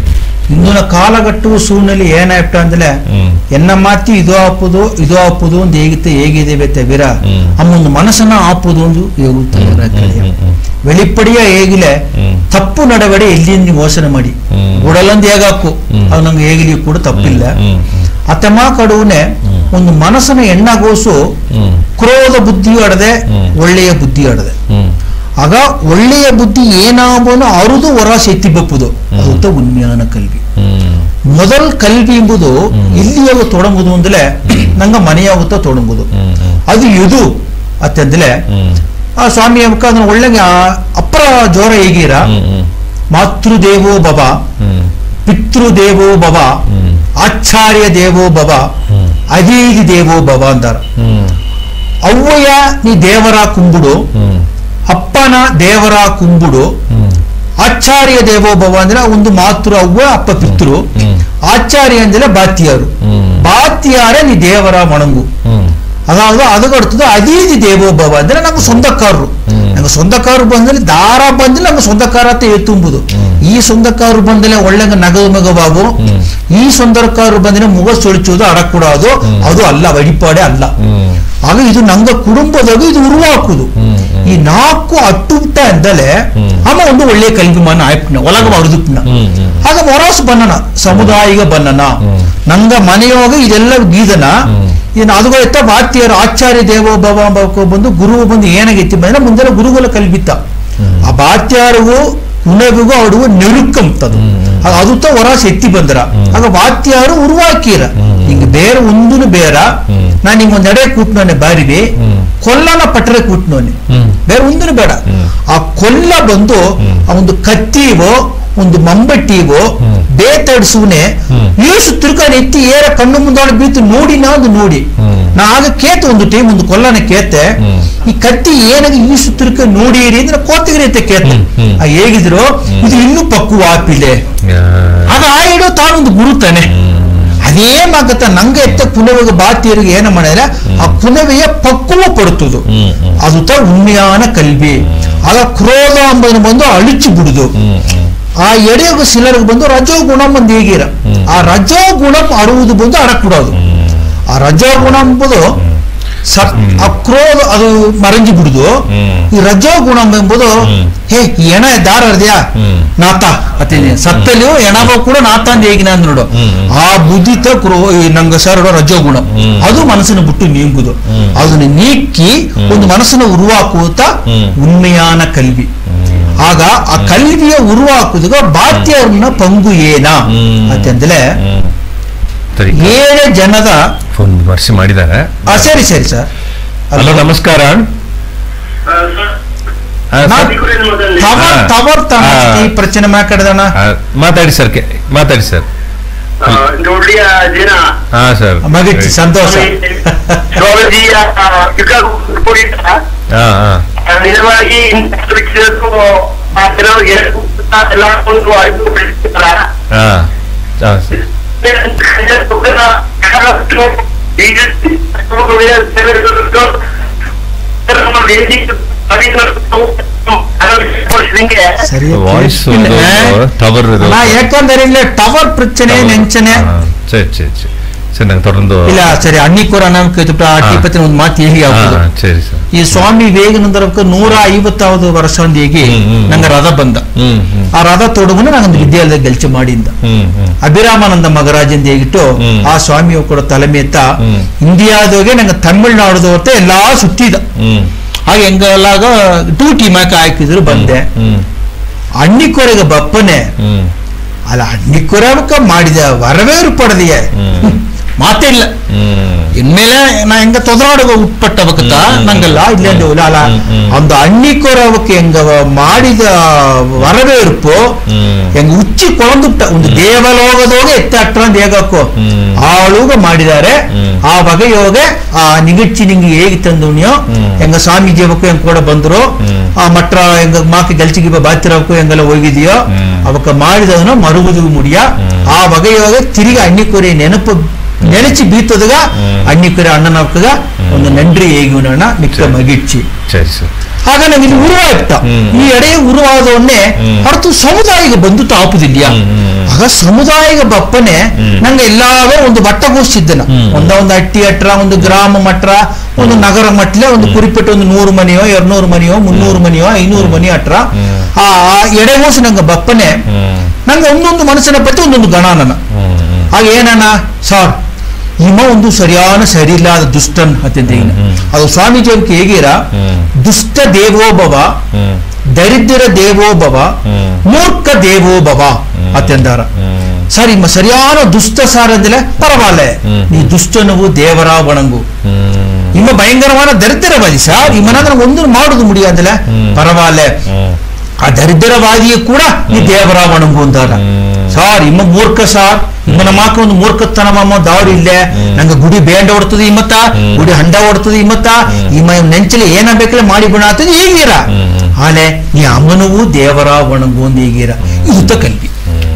ಇಂದಿನ ಕಾಲಘಟ್ಟವು ಸೂನಲ್ಲಿ ಏನಾಯ್ತ ಅಂದ್ರೆ ಹ್ಮ್. ಎನ್ನ ಮಾತಿ ಇದು ಆಪುದು ಇದು ಆಪುದು ಒಂದು ಹೇಗಿತ್ತೆ ಹೇಗಿದ್ದೇವೆ ತವಿರ ಹ್ಮ್. ಅಮ್ಮೊಂದು ಮನಸ್ಸನ್ನ ಆಪುದು ಒಂದು ಹೇಗುತ್ತಾರೆ வெளிப்படையா ಹೇಗಿಲೆ ಹ್ಮ್. ತಪ್ಪು ನಡವಡೆ ಎಲ್ಲಿಂದ ನೀವು ಯೋಚನೆ ಮಾಡಿ ಹ್ಮ್. ಉಡಲಂದು ಹೇಗಾಕು ಹ್ಮ್. ಅದು ನಂಗೆ ಹೇಗಲಿ ಕೂಡ ತಪ್ಪಿಲ್ಲ ಹ್ಮ್, ಹ್ಮ್. ಅತಮ ಕಡುವನೆ ಹ್ಮ್. ಒಂದು ಮನಸ್ಸನ್ನ ಎಣ್ಣಗೋಸು ಹ್ಮ್. ಕ್ರೋಧ ಬುದ್ಧಿಯು ಅಡದೆ ಹ್ಮ್. ಒಳ್ಳೆಯ ಬುದ್ಧಿ ಅಡದೆ ಹ್ಮ್. ಆಗ ಒಳ್ಳೆಯ ಬುದ್ಧಿ ಏನಾಗೋನು ಅರುದು ಹೊರ ಎತ್ತಿ ಬಪ್ಪುದು ಅದು ಉನ್ಮ್ಯಾನ ಕಲ್ವಿ ಹ್ಮ್. ಮೊದಲ್ ಕಲ್ವಿ ಎಂಬುದು ಇಲ್ಲಿಯಾಗ ತೊಡಂಬುದು ಅಂದ್ರೆ ನಂಗ ಮನೆಯಾಗುತ್ತ ತೊಡಂಬುದು ಹ್ಮ್. ಹ್ಮ್. ಅದು ಇದು ಅತ್ತಂದ್ರೆ ಹ್ಮ್. ಆ ಸ್ವಾಮಿ ಅಕ್ಕ ಅದನ್ನ ಒಳ್ಳೆ ಅಪ್ಪರ ಜೋರ ಹೇಗೀರ ಹ್ಮ್. ಹ್ಮ್. ಮಾತೃದೇವೋ ಭವ ಹ್ಮ್. ಪಿತೃದೇವೋ ಭವ ಹ್ಮ್. ಆಚಾರ್ಯ ದೇವೋ ಭವ ಹ್ಮ್. ಅಧೀದಿ ದೇವೋ ಭವ ಅಂತಾರ ಹ್ಮ್. ಅವ್ವಯ ನೀ ದೇವರ ಕುಂಬುಡು ಹ್ಮ್. ಅಪ್ಪನ ದೇವರ ಕುಂಬುಡು ಹ್ಮ್. ಆಚಾರ್ಯ ದೇವೋ ಭವ ಅಂದ್ರೆ ಒಂದು ಮಾತೃ ಅವ್ವ ಅಪ್ಪ ಪಿತೃ ಹ್ಮ್. ಆಚಾರ್ಯ ಅಂದ್ರೆ ಬಾತ್ಯಾರು ಹ್ಮ್. ಬಾತ್ಯಾರ ನೀ ದೇವರ ಮಣಂಗು ಹ್ಮ್. ಅದಾவது அதுக்கடுத்தது அதீதி தேவோபவ ಅಂದ್ರೆ ನಮ್ಮ சொந்தக்காரರು ಹ್ಮ್. ನಮ್ಮ சொந்தக்காರರು ಬಂದ್ರೆ ದಾರ ಬಂದ್ರೆ ನಮ್ಮ சொந்தக்காರತೆ ಎತ್ತುಂಬುದು ಹ್ಮ್. ಈ சொந்தக்காರರು ಬಂದ್ರೆ ಒಳ್ಳೆಗ ನಗದು ಮಗವಾಗು ಹ್ಮ್. ಈ சொந்தக்காರರು ಬಂದ್ರೆ ಮುಗ ಸುಳಿಚುವುದು ಅಡಕೂಡದು ಹ್ಮ್. ಅದು ಅಲ್ಲ ವಡಿಪಾಡೆ ಅಲ್ಲ ಹ್ಮ್. ಆಗ ಇದು ನಂಗ ಕುಟುಂಬದಾಗ ಇದು ಉರುವಾಕುದು ಹ್ಮ್. ಹ್ಮ್. ಈ ನಾಲ್ಕು ಅಟ್ಟುಬಿಟ್ಟ ಎಂದಲೇ ಹ್ಮ್. ಅಮ್ಮ ಒಂದು ಒಳ್ಳೆ ಕಲ್ವಿಮಾನ ಆಯ್ಪುನ ಒಳಗ ಮರುದುಪ್ನ ಹ್ಮ್. ಹ್ಮ್. ಆಗ ಮೊರಾಸು ಬನ್ನನ ಸಮುದಾಯಿಕ ಬನ್ನನ ಹ್ಮ್. ನಂಗ ಮನೆಯೋಗ ಇದೆಲ್ಲ ಗೀದನ ಹ್ಮ್. ಇನ್ನು ಅದು ಎತ್ತ ವಾತ್ಯರು ಆಚಾರ್ಯ ದೇವೋಭವ ಅಂಬಕ್ಕೆ ಬಂದು ಗುರು ಬಂದು ಏನಾಗೈತಿ ಬಂದ್ರೆ ಮುಂದೆಲ್ಲ ಗುರುಗಳ ಕಲ್ಬಿತ್ತ ಆ ಬಾತ್ಯಾರಿಗೂ ಕುಣವಿಗೂ ಅವಡಿಗೂ ನೆರುಕ್ಕಂತದು ಹ್ಮ್, ಹ್ಮ್. ಆಗ ಅದು ತ ಹೊರಾಸ್ ಎತ್ತಿ ಬಂದ್ರ ಹ್ಮ್. ಆಗ ವಾತ್ಯಾರು ಉರುವಾಕಿರ ಹ್ಮ್. ಹಿಂಗ ಬೇರೆ ಒಂದೂನು ಬೇರ ಹ್ಮ್. ನಾನು ಹಿಂಗ ಒಂದ್ ಎಡೆ ಕೂಟ್ನೋನೆ ಬಾರಿವಿ ಹ್ಮ್. ಕೊಲ್ಲನ ಪಟ್ಟರೆ ಕೂಟ್ನೋನೆ ಹ್ಮ್. ಬೇರೆ ಒಂದೂನು ಬೇಡ ಹ್ಮ್. ಆ ಕೊಲ್ಲ ಬಂದು ಹ್ಮ್. ಆ ಒಂದು ಕತ್ತಿವೋ ಒಂದು ಮಂಬಟ್ಟಿವೋ ಹ್ಮ್. ಬೇತಡಿಸುವನೆ ಹ್ಮ್. ಏಸು ತಿರ್ಗಾನ ಎತ್ತಿ ಏರ ಕಣ್ಣು ಮುಂದಾಡಿ ಬೀತು ನೋಡಿ ನಾದು ನೋಡಿ ಹ್ಮ್. ನಾ ಆಗ ಕೇತೆ ಒಂದು ಟೈಮ್ ಒಂದು ಕೊಲ್ಲನ ಕೇತೆ ಹ್ಮ್. ಈ ಕತ್ತಿ ಏನಾಗ ಈಸು ತಿರ್ಕ ನೋಡಿರಿ ಅಂದ್ರೆ ಕೋತಿಗಿರಿ ಅಂತ ಕೇತೆ ಹ್ಮ್. ಹ್ಮ್. ಆ ಹೇಗಿದ್ರು ಇದು ಇನ್ನೂ ಪಕ್ಕು ಆಪಿಲೆ ಯಾ. ಆಗ ಆ ಇಡೋ ತಾನೊಂದು ಗುರು ತಾನೆ ಹ್ಮ್. ಅದೇಮಾಗತ್ತ ನಂಗೆ ಎತ್ತ ಪುನವೆಗೆ ಬಾತಿಯರಿಗೆ ಏನ ಮಾಡಿದ್ರೆ ಆ ಪುನವೆಯ ಪಕ್ವ ಪಡುತ್ತದು ಹ್ಮ್. ಹ್ಮ್. ಅದು ತ ಉಣ್ಮೆಯಾನ ಕಲ್ವಿ ಆಗ ಕ್ರೋಧ ಎಂಬುದನ್ನು ಬಂದು ಅಳಿಚಿ ಬಿಡುದು ಹ್ಮ್. ಹ್ಮ್. ಆ ಎಡೆಯೋಗ ಸಿಲರ್ಗೆ ಬಂದು ರಜೋಗುಣ ಬಂದು ಹೇಗಿರ ಹ್ಮ್. ಆ ರಜೋಗುಣ ಅಡುವುದು ಬಂದು ಅಡಕ್ಬಿಡೋದು ಹ್ಮ್. ಆ ರಜೋಗುಣ ಎಂಬುದು ಸತ್ ಆ ಕ್ರೋಧ ಅದು ಮರಂಜಿ ಬಿಡುದು ಹ್ಮ್. ಈ ರಜೋಗುಣ ಎಂಬುದು ಹ್ಮ್. ಹೇ ಈ ಎಣ ದಾರ ಅರ್ದ್ಯಾ ಹ್ಮ್. ನಾತ ಅತ್ತೇನೆ ಸತ್ತಲಿಯೋ ಎಣವ ಕೂಡ ನಾತ ಅಂತ ಹೇಗಿನ ಅಂದ್ ನೋಡು ಹ್ಮ್, ಹ್ಮ್. ಆ ಬುದ್ಧಿತ ಕ್ರೋ ಈ ನಂಗ ಸರ್ ರಜೋಗುಣ ಹ್ಮ್. ಅದು ಮನಸ್ಸನ್ನು ಬಿಟ್ಟು ನೀಗುದು ಹ್ಮ್. ಅದನ್ನು ನೀಕ್ಕಿ ಹ್ಮ್. ಒಂದು ಮನಸ್ಸನ್ನು ಉರುವಾಕುತ್ತ ಹ್ಮ್. ಉண்மையான ಕಲ್ವಿ ಹ್ಮ್. ಆಗ ಆ ಕಲ್ವಿಯ ಉರುವಾಕುದಾಗ ಬಾತ್ಯವ್ರನ್ನ ಪಂಗು ಏನ ಹ್ಮ್. ಅಂತಂದ್ರೆ ಹ್ಮ್. ಸರಿ ಏಳೆ ಜನದ ಫೋನ್ ವಿಮರ್ಶೆ ಮಾಡಿದ್ದಾರೆ ಆ, ಸರಿ ಸರಿ ಸರ್ ಹಲೋ ನಮಸ್ಕಾರ ಆ, ನಾ- ಸರ್. ತವರ್ ಹಾ. ತವರ್ ಹಾ. ಈ ಪ್ರಚನೆ ಮಾತಾಡಿದಣ ಆ, ಮಾತಾಡಿ ಸರ್ ಕೆ- ಮಾತಾಡಿ ಸರ್ ಒಳ್ಳೆಯ ದಿನ ಹಾ ಸರ್ ಮಗಿಚ್ಚಿ ಸಂತೋಷ ಸ್ವಾಮೀಜಿಯ ಯುಗ ಕುರಿತ ಹಾ ಹಾ ನಿಜವಾಗಿ ವಿಷಯಕ್ಕೂ ಆ ಕೆಲವರಿಗೆ ಎಲ್ಲ ಒಂದು ಅರಿವು ಬೆಳೆಸ್ತಾರ ಹಾ ಹಾ, ಸರ್. ಸರಿ ವಾಯ್ಸ್ ಒಂದು ಟವರ್ ಇದು ನಾ ಯಾಕಂದ್ರೆ ಇಲ್ಲಿ ಟವರ್ ಪ್ರಚನೆ ನೆಂಚನೆ ಹಾ, ಸರಿ ಸರಿ ಸರಿ ಸರಿ ನಂಗೆ தொடர்ந்து ಇಲ್ಲ ಸರಿ ಅಣ್ಣಿಕೋರ ಅನ್ನೋಕೆ ಆ ಹಾ. ಟಿಪ್ಪತ್ತಿನ ಒಂದು ಮಾತು ಹೇಳಿ ಹಾ ಆಗ್ಬೋದು ಸರಿ ಸರ್ ಈ ಸ್ವಾಮಿ ವಿವೇಕಾನಂದರಕ್ಕೆ ನೂರ ಐವತ್ತಾவது ವರ್ಷ ಹೇಗೆ ಹ್ಮ್, ಹ್ಮ್. ನಂಗೆ ರಥ ಬಂದ ಹ್ಮ್ ಹ್ಮ್ ಆ ರಥ ತೊಡಗುನ ನಾನೊಂದು ವಿದ್ಯಾಲಯದ ಗೆಲ್ಚು ಮಾಡಿಂದ ಹ್ಮ್ ಹ್ಮ್ ಅಭಿರಾಮಾನಂದ ಮಗರಾಜಂದ ಹೇಗಿಟ್ಟು ಹ್ಮ್. ಆ ಸ್ವಾಮಿಯು ಕೂಡ ತಲೆಮೆ ಎತ್ತ ಹ್ಮ್. ಇಂಡಿಯಾದಾಗೆ ನಂಗೆ ತಮಿಳ್ನಾಡುದು ಹೊತ್ತೆ ಎಲ್ಲಾ ಸುತ್ತಿದ ಹ್ಮ್ ಹಾಗೆ ಹೆಂಗಲ್ಲಾಗ ಟೂಟಿ ಮ್ಯಾಕ ಹಾಕಿದ್ರು ಬಂದೆ ಹ್ಮ್ ಅಣ್ಣಿಕೊರೆಗೆ ಬಪ್ಪನೆ ಹ್ಮ್ ಅಲ್ಲ ಅಣ್ಣಿಕೊರಕ ಮಾಡಿದ ವರವೇರು ಪಡೆದಿಯ ಹ್ಮ್. ಮಾತೇ ಇಲ್ಲ ಹ್ಮ್ ಇನ್ಮೇಲೆ ನಾ ಹೆಂಗ ತೊದರಾಡುವ ಉಟ್ಪಟ್ಟವಕ್ಕ ಹ್ಮ್. ನಂಗಲ್ಲ ಇಲ್ಲೇ ಅಲ್ಲ ಹ್ಮ್, ಹ್ಮ್. ಒಂದು ಅಣ್ಣಿಕೊರವಕ್ಕೆ ಹೆಂಗ ಮಾಡಿದ ವರವೇರ್ಪು ಹ್ಮ್. ಹೆಂಗ ಉಚ್ಚಿ ಕೊಳಂದುಟ್ಟ ಒಂದು ದೇವಲೋಕದೋಗ ಎತ್ತಾಟ್ರ ಅಂತ ಹೇಗಕ್ಕೋ ಹ್ಮ್. ಆಳುಗ ಮಾಡಿದ್ದಾರೆ ಹ್ಮ್. ಆ ಬಗೆಯೋಗ ಆ ನಿಗಚ್ಚಿ ನಿಂಗೆ ಹೇಗೆ ತಂದುಣ್ಯೋ ಹ್ಮ್. ಹೆಂಗ ಸ್ವಾಮಿ ಜೀವಕ್ಕೂ ಹೆಂಗ್ ಕೂಡ ಬಂದ್ರು ಹ್ಮ್. ಆ ಮಟ್ರ ಹೆಂಗ ಮಾಕಿ ಗಲ್ಚಿಗೆ ಬಾತಿರವಕ್ಕೂ ಹೆಂಗೆಲ್ಲ ಹೋಗಿದೆಯೋ ಹ್ಮ್. ಅವಕ್ಕ ಮಾಡಿದವನ ಮರುಗುದು ಮುಡಿಯ ಹ್ಮ್. ಆ ಬಗೆಯೋಗ ತಿರುಗಿ ಅಣ್ಣಿಕೊರಿ ನೆನಪು ನೆನೆಚಿ ಬೀತದಗ ಹ್ಮ್. ಅಣ್ಣಿಕೊರಿ ಅಣ್ಣನವಕ್ಕಗ ಒಂದು ನಂಡ್ರಿ ಹೇಗಿವನಣ್ಣ ಮಿಕ್ಕ ಸರಿ. ಮಗಿಚ್ಚಿ ಸರಿ ಸರ್ ಆಗ ನಂಗೆ ಇದು ಉರುವಾಯ್ತ ಹ್ಮ್. ಈ ಎಡೆಯ ಉರುವಾದವನ್ನೇ ಹ್ಮ್. ಹೊರತು ಸಮುದಾಯಕ್ಕೆ ಬಂದು ತಾಪುದಿಲ್ಲ ಹ್ಮ್, ಹ್ಮ್. ಆಗ ಸಮುದಾಯದ ಬಪ್ಪನೆ ಹ್ಮ್. ನಂಗೆ ಎಲ್ಲಾವೇ ಒಂದು ಬಟ್ಟಗೋಷ್ಠಿದ್ದನ ಹ್ಮ್. ಒಂದ ಒಂದು ಅಟ್ಟಿ ಅಟ್ರ ಒಂದು ಗ್ರಾಮ ಮಟ್ರ ಒಂದು ನಗರ ಮಟ್ಲೆ ಒಂದು ಕುರಿಪೆಟ್ಟು ಒಂದು ನೂರು ಮನೆಯೋ ಎರಡ್ನೂರು ಮನೆಯೋ ಮುನ್ನೂರು ಮನೆಯೋ ಐನೂರು ಮನೆ ಅಟ್ರ ಹ್ಮ್. ಆ ಆ ಎಡೆಗೋಸು ನಂಗೆ ಬಪ್ಪನೆ ಹ್ಮ್ ನಂಗೆ ಒಂದೊಂದು ಮನಸ್ಸಿನ ಪತ್ತಿ ಒಂದೊಂದು ಗಣಾನನ ಹ್ಮ್ ಹ್ಮ್ ಆಗ ಏನನ ಸಾರ್ ಇಮ ಒಂದು ಸರಿಯಾನ ಸರಿಯಿಲ್ಲದ ದುಷ್ಟನ್ ಅತ್ಯಂತ ಈಗ ಹ್ಮ್. ಅದು ಸ್ವಾಮೀಜಿ ಅವ್ರಿಗೆ ಹೇಗಿರ ಹ್ಮ್ ದುಷ್ಟ ದೇವೋಭವ ಹ್ಮ್ ದರಿದ್ರ ದೇವೋಭವ ಹ್ಮ್. ಮೂರ್ಖ ದೇವೋಭವ ಹ್ಮ್. ಅತ್ಯಂದಾರ ಹ್ಮ್ ಸರ್ ಇಮ್ಮ ಸರಿಯಾನ ದುಷ್ಟ ಸಾರ್ ಅಂದ್ರೆ ಪರವಾಗಿಲ್ಲ ಹ್ಮ್. ನೀ ದುಷ್ಟನವು ದೇವರ ಒಣಗು ಹ್ಮ್ ಇಮ್ಮ ಭಯಂಕರವಾದ ದರಿದ್ರವಾದಿ ಸರ್ ಇಮ್ಮನ ಒಂದು ಮಾಡುದು ಮುಡಿಯ ಅಂದ್ರೆ ಹ್ಮ್. ಪರವಾಗಿಲ್ಲ ಹ್ಮ್ ಆ ದರಿದ್ರವಾದಿಯು ಕೂಡ ನೀ ದೇವರ ಒಣಗು ಅಂತಾರ ಹ್ಮ್. ಸಾರ್ ಇಮ್ಮ ಮೂರ್ಖ ಸಾರ್ ಇಮ್ಮನ ಮಾಕ ಒಂದು ಮೂರ್ಖತನ ಮಮ್ಮ ದಾರಿ ಇಲ್ಲೇ ಹ್ಮ್. ನಂಗೆ ಗುಡಿ ಬೇಂಡ ಹೊಡ್ತದೆ ಇಮ್ಮತ್ತ ಹ್ಮ್. ಗುಡಿ ಹಂಡ ಹೊಡ್ತದೆ ಇಮ್ಮತ್ತ ಹ್ಮ್. ಇಮ್ಮ ನೆಂಚಲಿ ಏನ ಬೇಕಲ್ಲ ಮಾಡಿ ಗುಣ ಆಗ್ತದೆ ಈಗೀರ ಹ್ಮ್, ಹ್ಮ್. ಆಲೆ ನೀ ಅಮ್ಮನವು ದೇವರ ಒಣಗು ಒಂದು ಈಗೀರ ಇದು ಕಲ್ವಿ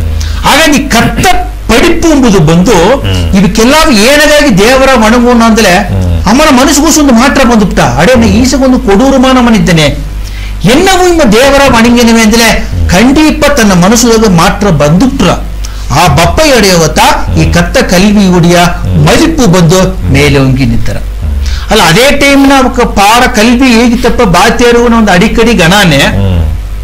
ಆಗ ನೀ ಕತ್ತ ಪಡಿಪು ಎಂಬುದು ಬಂದು ಹ್ಮ್. ಇವಕ್ಕೆಲ್ಲ ಏನಗಾಗಿ ದೇವರ ಒಣಗು ಅಂದ್ರೆ ಹ್ಮ್. ಅಮ್ಮನ ಮನಸ್ಸಿಗೋಸು ಒಂದು ಮಾತ್ರ ಬಂದುಬಿಟ್ಟ ಅಡೆ ನಾ ಈಸಗೊಂದು ಕೊಡೂರು ಮಾನವನಿದ್ದೇನೆ ಎನ್ನವು ಇಮ್ಮ ದೇವರ ಮಣಿಂಗಿನವೆ ಅಂದ್ರೆ ಖಂಡಿಪ ತನ್ನ ಮನಸ್ಸೊಳಗೆ ಮಾತ್ರ ಬಂದುಬಿಟ್ರ ಆ ಬಪ್ಪ ಎಡೆಯವತ್ತ ಈ ಕತ್ತ ಕಲ್ವಿ ಉಡಿಯ ಮಲಿಪು ಬಂದು ಮೇಲೆ ಒಂಗಿ ನಿಂತರ ಅಲ್ಲ ಅದೇ ಟೈಮ್ ಅವಕ್ಕ ಪಾಡ ಕಲ್ವಿ ಹೇಗಿತ್ತಪ್ಪ ಬಾತೇರು ಒಂದು ಅಡಿಕಡಿ ಗಣಾನೆ ಹ್ಮ್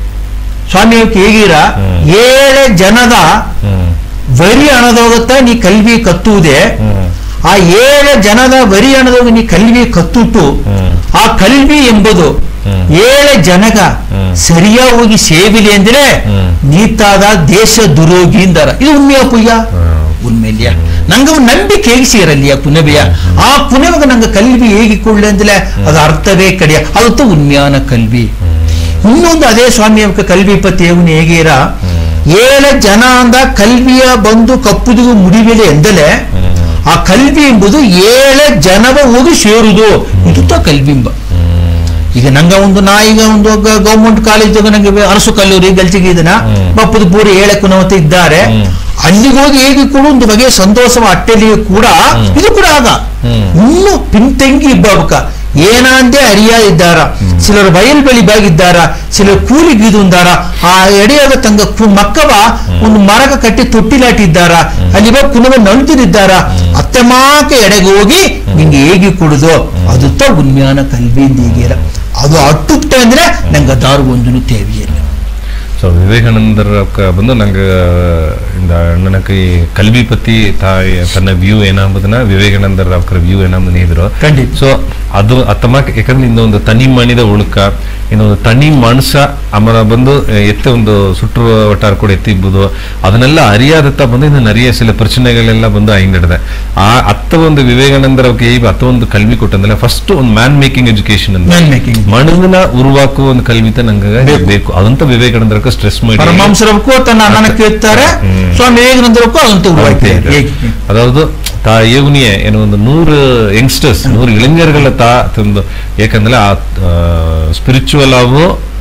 ಸ್ವಾಮಿ ಅವಕ್ಕೆ ಹೇಗಿರ ಹ್ಮ್. ಏಳೆ ಜನದ ಹ್ಮ್ ವರಿ ಹಣದೋಗತ್ತ ನೀ ಕಲ್ವಿ ಕತ್ತುವುದೇ ಹ್ಮ್ ಆ ಏಳು ಜನದ ವರಿ ಹಣದೋಗ ನೀ ಕಲ್ವಿ ಕತ್ತುಟ್ಟು ಹ್ಮ್. ಆ ಕಲ್ವಿ ಎಂಬುದು ಹ್ಮ್. ಏಳು ಜನಗ ಹ್ಮ್. ಸರಿಯಾ ಹೋಗಿ ಸೇವಿಲಿ ಅಂದ್ರೆ ಹ್ಮ್. ನೀತಾದ ದೇಶ ದುರೋಗಿ ಅಂದಾರ ಇದು ಉண்மையா ಪುಯ್ಯ ಹ್ಮ್. ಉண்மையில்லையா ನಂಗೆ ಒಂದು ನಂಬಿಕೆ ಹೇಗೆ ಸೇರಲ್ಲಿಯ ಪುನವೆಯ ಆ ಪುನವಾಗ ನಂಗೆ ಕಲ್ವಿ ಹೇಗೆ ಕೊಳ್ಳೆ ಅಂದ್ರೆ ಅದು ಅರ್ಥವೇ ಕಡಿಯ ಅದು ಉನ್ಮ್ಯಾನ ಕಲ್ವಿ ಇನ್ನೊಂದು ಅದೇ ಸ್ವಾಮಿ ಅವಕ್ಕೆ ಕಲ್ವಿ ಪತಿ ಅವನು ಹೇಗೀರ ಏಳ ಜನ ಅಂದ ಕಲ್ವಿಯ ಬಂದು ಕಪ್ಪುದಿಗೂ ಮುಡಿವೆಲೆ ಎಂದಲೇ ಆ ಕಲ್ವಿ ಎಂಬುದು ಏಳ ಜನವ ಹೋಗಿ ಸೇರುದು ಇದು ತ ಕಲ್ವಿಂಬ ಈಗ ನಂಗ ಒಂದು ನಾ ಈಗ ಒಂದು ಗೌರ್ಮೆಂಟ್ ಕಾಲೇಜ್ ನಂಗೆ ಅರಸು ಕಲ್ಲೂರಿ ಗಲ್ಚಿಗೆ ಇದನ್ನ ಹ್ಮ್. ಬಪ್ಪದ ಪೂರಿ ಏಳಕ್ಕೂ ನವತ್ತು ಇದ್ದಾರೆ ಹ್ಮ್. ಅಲ್ಲಿಗೆ ಹೋಗಿ ಹೇಗೆ ಕೂಡ ಒಂದು ಬಗೆಯ ಸಂತೋಷವ ಅಟ್ಟೆಲಿಯೂ ಕೂಡ ಹ್ಮ್. ಇದು ಕೂಡ ಆಗ ಹ್ಮ್. ಇನ್ನು ಪಿಂತೆಂಗಿ ಇಬ್ಬಕ ಏನಾಂದೆ ಅರಿಯ ಇದ್ದಾರ ಸಿಲರು ಬಯಲ್ ಬಳಿ ಬಾಗಿದ್ದಾರ ಸಿಲರು ಕೂಲಿಗಿದು ಅಂದಾರ ಆ ಎಡೆಯಾಗ ತಂಗ ಕು- ಮಕ್ಕವ ಒಂದು ಮರಗ ಕಟ್ಟಿ ತೊಟ್ಟಿಲಾಟಿದ್ದಾರ ಅಲ್ಲಿ ಬಾ ಕುನವ ನಲ್ತಿದ್ದಾರ ಅತ್ತೆ ಮಾಕ ಎಡೆಗೆ ಹೋಗಿ ನಿಂಗೆ ಹೇಗೆ ಕುಡುದು ಅದು ತ ಉನ್ಮ್ಯಾನ ಕಲ್ವಿಯಿಂದ ಹೀಗೇರ ಅದು ಅಟ್ಟುಪ್ಟ ಅಂದ್ರೆ ನಂಗೆ ದಾರು ಒಂದು ತೇವಿಯಲ್ಲ ಸೊ ವಿವೇಕಾನಂದರ ಕ- ಬಂದು ನಂಗೆ இந்த ನನಗೆ ಈ ಕಲ್ವಿ ಪತಿ ತಾಯಿ ತನ್ನ ವ್ಯೂ ಏನಾಂಬುದನ್ನ ವಿವೇಕಾನಂದರ ಅವರ ವ್ಯೂ ಏನಾಂಬುದು ನೀಡಿದ್ರು ಖಂಡಿತ. ಸೊ ಅದು ಅತ್ತಮ ಯಾಕಂದ್ರೆ ಇನ್ನೊಂದು ತನಿ ಮಣಿದ ಉಳುಕ ಇನ್ನೊಂದು ತನಿ ಮನುಷ್ಯ ಅಮರ ಬಂದು ಎತ್ತ ಒಂದು ಸುಟ್ಟು ವಟಾರ ಕೂಡ ಎತ್ತಿಬಹುದು ಅದನ್ನೆಲ್ಲ ಅರಿಯಾದತ್ತ ಬಂದು ಇನ್ನು நிறைய சில பிரச்சனைகள்ல ಬಂದು ಐಂಡಿದೆ ಆ ಅತ್ತ ಒಂದು ವಿವೇಕಾನಂದರ ಅವರಿಗೆ ಈ ಅತ್ತ ಒಂದು ಕಲ್ವಿ ಕೊಟ್ಟಂದ್ರೆ ಫಸ್ಟ್ ಒಂದು ಮ್ಯಾನ್ ಮೇಕಿಂಗ್ ಎಜುಕೇಶನ್ ಅಂತ Man making. ಮನುವಿನ ಉರುವಾಕುವ ಒಂದು ಕಲ್ವಿತ ನಂಗೆ ಬೇಕು ಅದಂತ ವಿವೇಕಾನಂದರಕ್ಕೆ ಸ್ಟ್ರೆಸ್ ಮಾಡಿ ಪರಮಹಂಸರಕ್ಕೂ ತನ್ನ ಅಣ್ಣನ ಕೇಳ್ತಾರೆ ಹ್ಮ್. ಸ್ವಾಮಿ ವಿವೇಕಾನಂದರಕ್ಕೂ ಅದಂತೂ வாழ்க்கை ಉರುವಾಯ್ತು இது. அதாவது தா ஏவுனிய ಏನು ಒಂದು ನೂರು ಯಂಗ್ಸ್ಟರ್ಸ್ ನೂರು ಇளைஞர்கள ತಾ ತಂದು ಯಾಕಂದ್ರೆ ಆ ಸ್ಪಿರಿಚುವಲ್ ಆಗು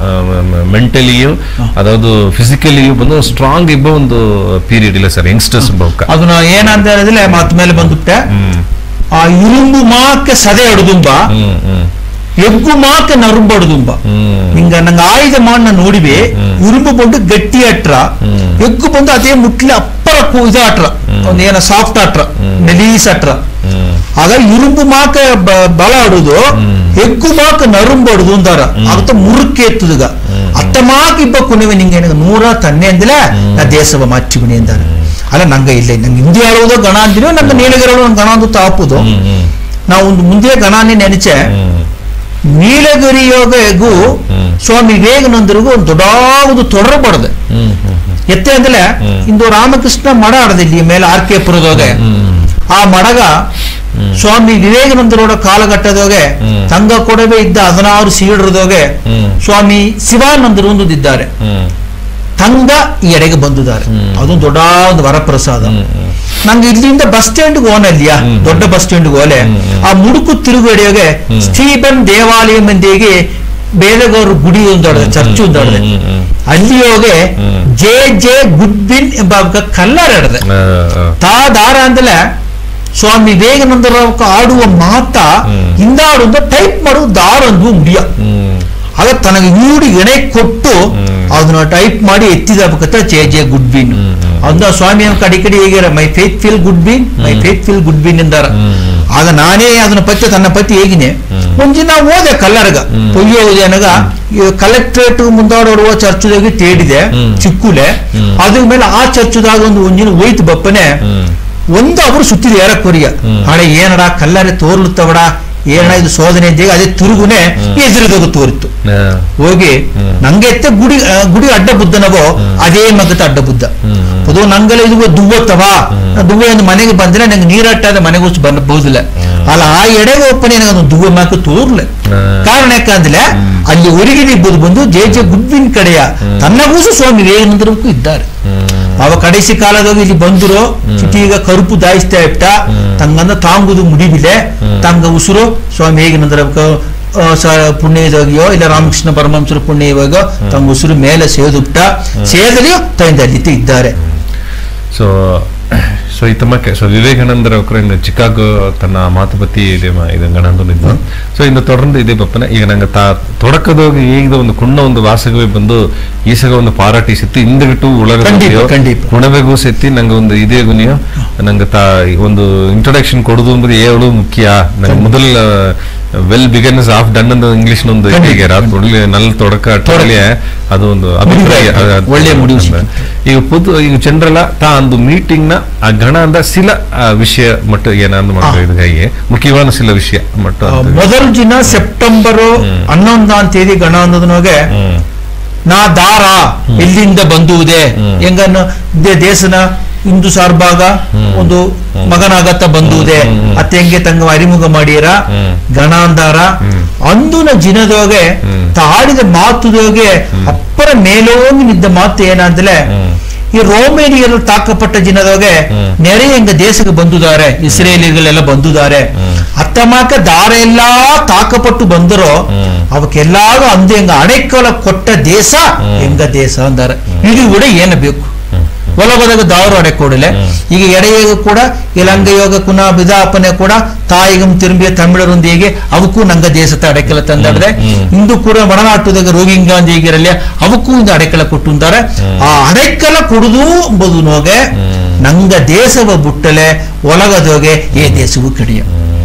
ಮೆಂಟಲಿಯು ಅದಾವುದು ಫಿಸಿಕಲಿಯು ಬಂದು ಸ್ಟ್ರಾಂಗ್ ಇಬ್ಬ ಒಂದು ಪೀರಿಯಡ್ ಇಲ್ಲ ಸರ್ ಯಂಗ್ಸ್ಟರ್ಸ್ ಬೌಕ ಅದನ್ನ ಏನಂತ ಹೇಳಿದ್ರೆ ಮಾತು ಮೇಲೆ ಬಂದುಬಿಟ್ಟೆ ಹ್ಮ್ ಆ ಇರುಂಬು ಮಾಕ್ಕೆ ಸದೆ ಅಡುದುಂಬ ಹ್ಮ್ ಹ್ಮ್ ಎಗ್ಗು ಮಾಕ್ಕೆ ನರುಂಬ ಅಡುದುಂಬ ಹ್ಮ್ ಹಿಂಗ ನಂಗೆ ಆಯುಧ ಮಾಡ ನೋಡಿವೆ ಹ್ಮ್. ಇರುಂಬು ಬಂದು ಗಟ್ಟಿ ಅಟ್ರ ಹ್ಮ್. ಎಗ್ಗು ಬಂದು ಅದೇ ಮುಟ್ಲಿ ಅಪ್ಪರ ಕು- ಇದು ಅಟ್ರ ಹ್ಮ್. ಒಂದೇನ ಸಾಫ್ಟ್ ಅಟ್ರ ಹ್ಮ್. ಮೆಲೀಸ್ ಅಟ್ರ ಹ್ಮ್ ಆಗ ಇರುಂಬು ಮಾಕ ಬ- ಬಲ ಆಡುದು ಹ್ಮ್. ಎಗ್ಗು ಮಾಕ ನರುಂಬ ಅಡುದು ಅಂತಾರ ಹ್ಮ್. ಅದಕ್ಕೆ ಮುರುಕ್ಕೆ ಎತ್ತುದುಗ ಹ್ಮ್. ಅತ್ತ ಮಾಕ ಇಬ್ಬ ಕುಣಿವೆ ನಿಂಗೆ ನನಗೆ ನೂರ ತನ್ನೆ ಅಂದಿಲ್ಲ ನಾ ದೇಶವ ಮಾಚಿಗುಣಿ ಅಂದಾರ ಅಲ್ಲ ನಂಗೆ ಇಲ್ಲ ನಂಗೆ ಹಿಂದಿ ಆಳುವುದೋ ಗಣ ಅಂದಿನೋ ನಂಗೆ ನೀಲಗಿರಳು ಗಣ ಅಂದು ತಾಪುದು ಹ್ಮ್ ಹ್ಮ್ ನಾವು ಒಂದು ಮುಂದೆ ಗಣಾನೇ ನೆನೆಚೆ ಹ್ಮ್ ನೀಲಗಿರಿ ಯೋಗ ಎಗು ಹ್ಮ್. ಸ್ವಾಮಿ ವಿವೇಕಾನಂದರಿಗೂ ಒಂದು ದೊಡ್ಡ ತೊಡರಬಾರ್ದು ಹ್ಮ್ ಹ್ಮ್ ಹ್ಮ್ ಎತ್ತೆ ಅಂದ್ರೆ ಹ್ಮ್. ಇಂದು ರಾಮಕೃಷ್ಣ ಮಡ ಆಡದಿಲ್ಲಿ ಮೇಲೆ ಆರ್ ಕೆ ಪುರದೋಗೆ ಹ್ಮ್ ಆ ಮಡಗ ಹ್ಮ್. ಸ್ವಾಮಿ ವಿವೇಕಾನಂದರೋಡ ಕಾಲಘಟ್ಟದೋಗೆ ಹ್ಮ್. ತಂಗ ಕೊಡವೆ ಇದ್ದ ಹದಿನಾರು ಸೀಡರದೋಗೆ ಹ್ಮ್. ಸ್ವಾಮಿ ಶಿವಾನಂದರು ಒಂದಿದ್ದಾರೆ ಹ್ಮ್ ತಂಗ ಈ ಎಡೆಗೆ ಬಂದಿದ್ದಾರೆ ಹ್ಮ್. ಅದೊಂದು ದೊಡ್ಡ ಒಂದು ವರಪ್ರಸಾದ ಹ್ಮ್ ಹ್ಮ್ ನಂಗೆ ಇಲ್ಲಿಂದ ಬಸ್ ಸ್ಟ್ಯಾಂಡ್ ಹೋನಲ್ಲಿಯಾ ಹ್ಮ್. ದೊಡ್ಡ ಬಸ್ ಸ್ಟ್ಯಾಂಡ್ ಹೋಲೆ ಹ್ಮ್, ಹ್ಮ್. ಆ ಮುಡುಕು ತಿರುಗಡೆಗೆ ಹ್ಮ್. ಸ್ಟೀಬನ್ ದೇವಾಲಯ ಮಂದಿಗೆ ಬೇಲಗೌರ ಗುಡಿ ಒಂದೊಡದೆ ಚರ್ಚ್ ಒಂದೊಡದೆ ಹ್ಮ್, ಹ್ಮ್, ಅಲ್ಲಿ ಹೋಗಿ ಹ್ಮ್. ಜೆ ಜೆ ಗುಡ್ಬಿನ್ ಎಂಬ ಕಲ್ಲರ್ ಹಿಡದೆ ಆ, ಆ. ತಾ ದಾರ ಅಂದಲೆ ಸ್ವಾಮಿ ವಿವೇಕಾನಂದರ ಆಡುವ ಮಾತ ಹ್ಮ್. ಹಿಂದಾಡುವ ಟೈಪ್ ಮಾಡುವ ದಾರ ಅಂದು ಮುಡಿಯ ಹ್ಮ್ ಆಗ ತನಗೆ ಈಡು ಎಣೆ ಕೊಟ್ಟು ಹ್ಮ್. ಅದನ್ನ ಟೈಪ್ ಮಾಡಿ ಎತ್ತಿದ ಬೇಕತ್ತ ಜೆ ಜೆ ಗುಡ್ ಬೀನ್ ಹ್ಮ್, ಹ್ಮ್. ಅಂದ ಸ್ವಾಮಿ ಅವ್ನ ಕಡೆ ಕಡೆ ಹೇಗಿರ my faithful good been my hmm. Faithful good been ಎಂದಾರ ಹ್ಮ್, ಹ್ಮ್. ಆಗ ನಾನೇ ಅದನ್ನ ಪತ್ಯ ತನ್ನ ಪತಿ ಹೇಗಿನೆ ಹ್ಮ್. ಒಂದಿನ ಓದೆ ಕಲ್ಲರ್ಗ ಹ್ಮ್. ಪೊಯ್ಯೋ ಜನಗ ಕಲೆಕ್ಟ್ರೇಟ್ ಮುಂದಾಡೋಡುವ ಚರ್ಚದಾಗಿ ತೇಡಿದೆ ಹ್ಮ್. ಚಿಕ್ಕುಲೆ ಹ್ಮ್. ಅದ್ರ ಮೇಲೆ ಆ ಚರ್ಚದಾಗ ಒಂದು ಒಂದಿನ ಹೋಯ್ತು ಬಪ್ಪನೆ ಹ್ಮ್ ಒಂದು ಅವರು ಸುತ್ತಿದ ಏರ ಕೊರಿಯ ಹ್ಮ್. ಹಳೆ ಏನಡ ಕಲ್ಲರೆ ತೋರ್ಲುತ್ತವಡ ಏನ ಇದು ಶೋಧನೆ ಇದ್ದಾಗ ಅದೇ ತಿರುಗುನೆ ಹ್ಮ್. ಎದುರುದಾಗ ತೋರಿತ್ತು ಆ, ಹೋಗಿ ಹ್ಮ್. ನಂಗೆ ಎತ್ತೆ ಗುಡಿ ಆ, ಗುಡಿ ಅಡ್ಡ ಬುದ್ಧನವೋ ಹ್ಮ್. ಅದೇ ಮಗತ ಅಡ್ಡ ಬುದ್ಧ ಹ್ಮ್, ಹ್ಮ್. ಅದು ನಂಗೆಲ್ಲ ಇದು ದುವ್ವತ್ತವ ಹ್ಮ್. ದುವ್ವ ಒಂದು ಮನೆಗೆ ಬಂದ್ರೆ ನಂಗೆ ನೀರಟ್ಟಾದ ಮನೆಗೆ ಬರಬಹುದಿಲ್ಲ ಹ್ಮ್. ಅಲ್ಲ ಆ ಎಡೆಗೆ ಒಪ್ಪನೆ ನನಗೆ ಒಂದು ದುವ್ವ ಮಾಕ ತೋರ್ಲೆ ಹಾ. ಕಾರಣ ಯಾಕಂದ್ರೆ ಹ್ಮ್. ಅಲ್ಲಿ ಒರಿಗಿನ ಇಬ್ಬರು ಬಂದು ಜೆ ಜೆ ಗುಡ್ವಿನ್ ಕಡೆಯ ಹ್ಮ್. ತನ್ನಗೂಸು ಸ್ವಾಮಿ ವಿವೇಕಾನಂದರಕ್ಕೂ ಇದ್ದಾರೆ ಹ್ಮ್. ಅವ ಕಡೆಸಿ ಕಾಲದಾಗ ಇಲ್ಲಿ ಬಂದರು ಹ್ಮ್. ಚಿಟಿಗ ಕರುಪು ದಾಯಿಸ್ತಾ ಇಟ್ಟ ಹ್ಮ್. ತಂಗಂದ ತಾಂಗುದು ಮುಡಿಬಿಲೆ ಹ್ಮ್. ತಂಗ ಉಸಿರು ಸ್ವಾಮಿ ಹೇಗಿನಂದ್ರ ಪುಣ್ಯದಾಗಿಯೋ ಇಲ್ಲ ರಾಮಕೃಷ್ಣ ಪರಮಹಂಸರ ಪುಣ್ಯ ಇವಾಗ ತಂಗ ಉಸಿರು ಮೇಲೆ ಸೇದುಬಿಟ್ಟ ಸೇದಲಿಯೋ ತಂದ ಅಲ್ಲಿ ಇದ್ದಾರೆ ಸೊ ಸೊ ಇತ್ತಮಕ್ಕೆ ಸೊ ವಿವೇಕಾನಂದರ ಅವರ ಇನ್ನು ಚಿಕಾಗೋ ತನ್ನ ಮಾತುಪತಿ ಇದೆ ಮ- ಇದು ಗಣಂದು ಸೊ ಇನ್ನು தொடர்ந்து ಇದೇ ಬಪ್ಪನ ಈಗ ನಂಗೆ ತಾ ತೊಡಕದೋಗಿ ಈಗ ಒಂದು ಕುಣ್ಣ ಒಂದು ವಾಸಗವೇ ಬಂದು ಈಸಗ ಒಂದು ಪಾರಾಟಿ ಸಿತ್ತು ಇಂದಗಿಟ್ಟು ಉಳಗ ಖಂಡಿತ, ಖಂಡಿತ. ಕುಣಬೆಗೂ ಸೆತ್ತಿ ನಂಗೆ ಒಂದು ಇದೇ ಗುನಿಯೋ ನಂಗೆ ತಾ ಒಂದು ಇಂಟ್ರೊಡಕ್ಷನ್ ಕೊಡುದು ಎಂಬುದು ಏಳು ಮುಖ್ಯ ನಂಗೆ ಮೊದಲ ವೆಲ್ ಬಿಗನ್ಸ್ ಆಫ್ ಡನ್ ಅಂತ ಇಂಗ್ಲಿಷ್ ನೊಂದು ಖಂಡಿತ. ಹೀಗೆ ರಾತ್ ಒಳ್ಳೆ ನಲ್ ತೊಡಕ ಅಟ್ಟಲ್ಲಿ ಅದು ಒಂದು ಅಭಿಪ್ರಾಯ ಮುಡಿವೆ. ಅದು- ಒಳ್ಳೆಯ ಮುಡಿವು ಅಂದ್ರೆ ಈಗ ಪುದು ಈಗ ಜನರಲ್ಲ ತಾ ಒಂದು ಮೀಟಿಂಗ್ ನ ಆ ಗಣ ಅಂದ ಸಿಲ ಆ ವಿಷಯ ಮಟ್ಟ ಏನಂದು ಮಾಡ್ತಾರೆ ಇದು ಹೀಗೆ ಮುಖ್ಯವಾದ ಸಿಲ ವಿಷಯ ಮಟ್ಟ ಆ, ಅಂತ. ಮೊದಲು ದಿನ ಸೆಪ್ಟೆಂಬರ್ ಹ್ಮ್. ಹನ್ನೊಂದಾಂ ತೇದಿ ಗಣ ಅನ್ನೋದನೋಗೆ ಹ್ಮ್ ನಾ ದಾರ ಎಲ್ಲಿಂದ ಬಂದುವುದೇ ಹ್ಮ್. ಹೆಂಗನ್ನು ದೇ- ದೇಶನ ಹಿಂದೂ ಸಾರ್ಭಾಗ ಹ್ಮ್. ಒಂದು ಹ್ಮ್. ಮಗನಾಗತ್ತ ಬಂದುವುದೇ ಹ್ಮ್, ಹ್ಮ್. ಅತ್ತೆ ಹೆಂಗೆ ತಂಗ ಅರಿಮುಗ ಮಾಡಿರ ಹ್ಮ್. ಗಣಾಂಧಾರ ಹ್ಮ್. ಅಂದುನ ಜಿನದೋಗೆ ಹ್ಮ್. ತಾಡಿದ ಮಾತುದೋಗೆ ಅಪ್ಪರ ಮೇಲೋಗಿ ನಿದ್ದ ಮಾತು ಏನಂದ್ರೆ ಹ್ಮ್. ಈ ರೋಮೇನಿಯರು ತಾಕಪಟ್ಟ ಜಿನದೋಗೆ ಹ್ಮ್. ನೆರೆ ಹೆಂಗ ದೇಶಕ್ಕೆ ಬಂದುದಾರೆ ಇಸ್ರೇಲಿಗಳೆಲ್ಲ ಬಂದುದಾರೆ ಹ್ಮ್. ಅತ್ತಮಾಕ ದಾರ ಎಲ್ಲಾ ತಾಕಪಟ್ಟು ಬಂದರೋ ಹ್ಮ್. ಅವಕ್ಕೆಲ್ಲಾರು ಅಂದು ಹೆಂಗ ಅಡೆಕಲ ಕೊಟ್ಟ ದೇಶ ಹ್ಮ್. ಹೆಂಗ ದೇಶ ಅಂದಾರೆ ಇದು ಕೂಡ ಏನು ಬೇಕು ಹ್ಮ್. ಒಲಗದಾಗ ದಾವರು ಅಡೆ ಕೊಡಲೆ ಹ್ಮ್. ಈಗ ಎಡೆಯೋಗ ಕೂಡ ಇಲಂಗ ಯೋಗ ಕುನ ಬಿದಾಪನೆ ಕೂಡ ತಾಯಿಗಂ ತಿರುಂಬಿಯ ತಮಿಳರೊಂದಿಗೆ ಅವಕ್ಕೂ ನಂಗ ದೇಶದ ಅಡೆಕಲ ತಂದಾಡ್ರೆ ಹ್ಮ್. ಹ್ಮ್. ಇಂದು ಕೂಡ ಒಡನಾಟದಾಗ ರೋಗಿಂಗಾಂಧಿ ಈಗಿರಲಿ ಅವಕ್ಕೂ ಒಂದು ಅಡೆಕಲ ಕೊಟ್ಟುಂತಾರೆ ಹ್ಮ್. ಆ ಅಡೆಕಲ ಕೊಡುದು ಎಂಬುದು ನೋಗೆ ಹ್ಮ್. ನಂಗ ದೇಶವ ಬುಟ್ಟಲೆ ಒಲಗದೋಗೆ ಏ ದೇಶವು ಕಡಿಯ ಹ್ಮ್.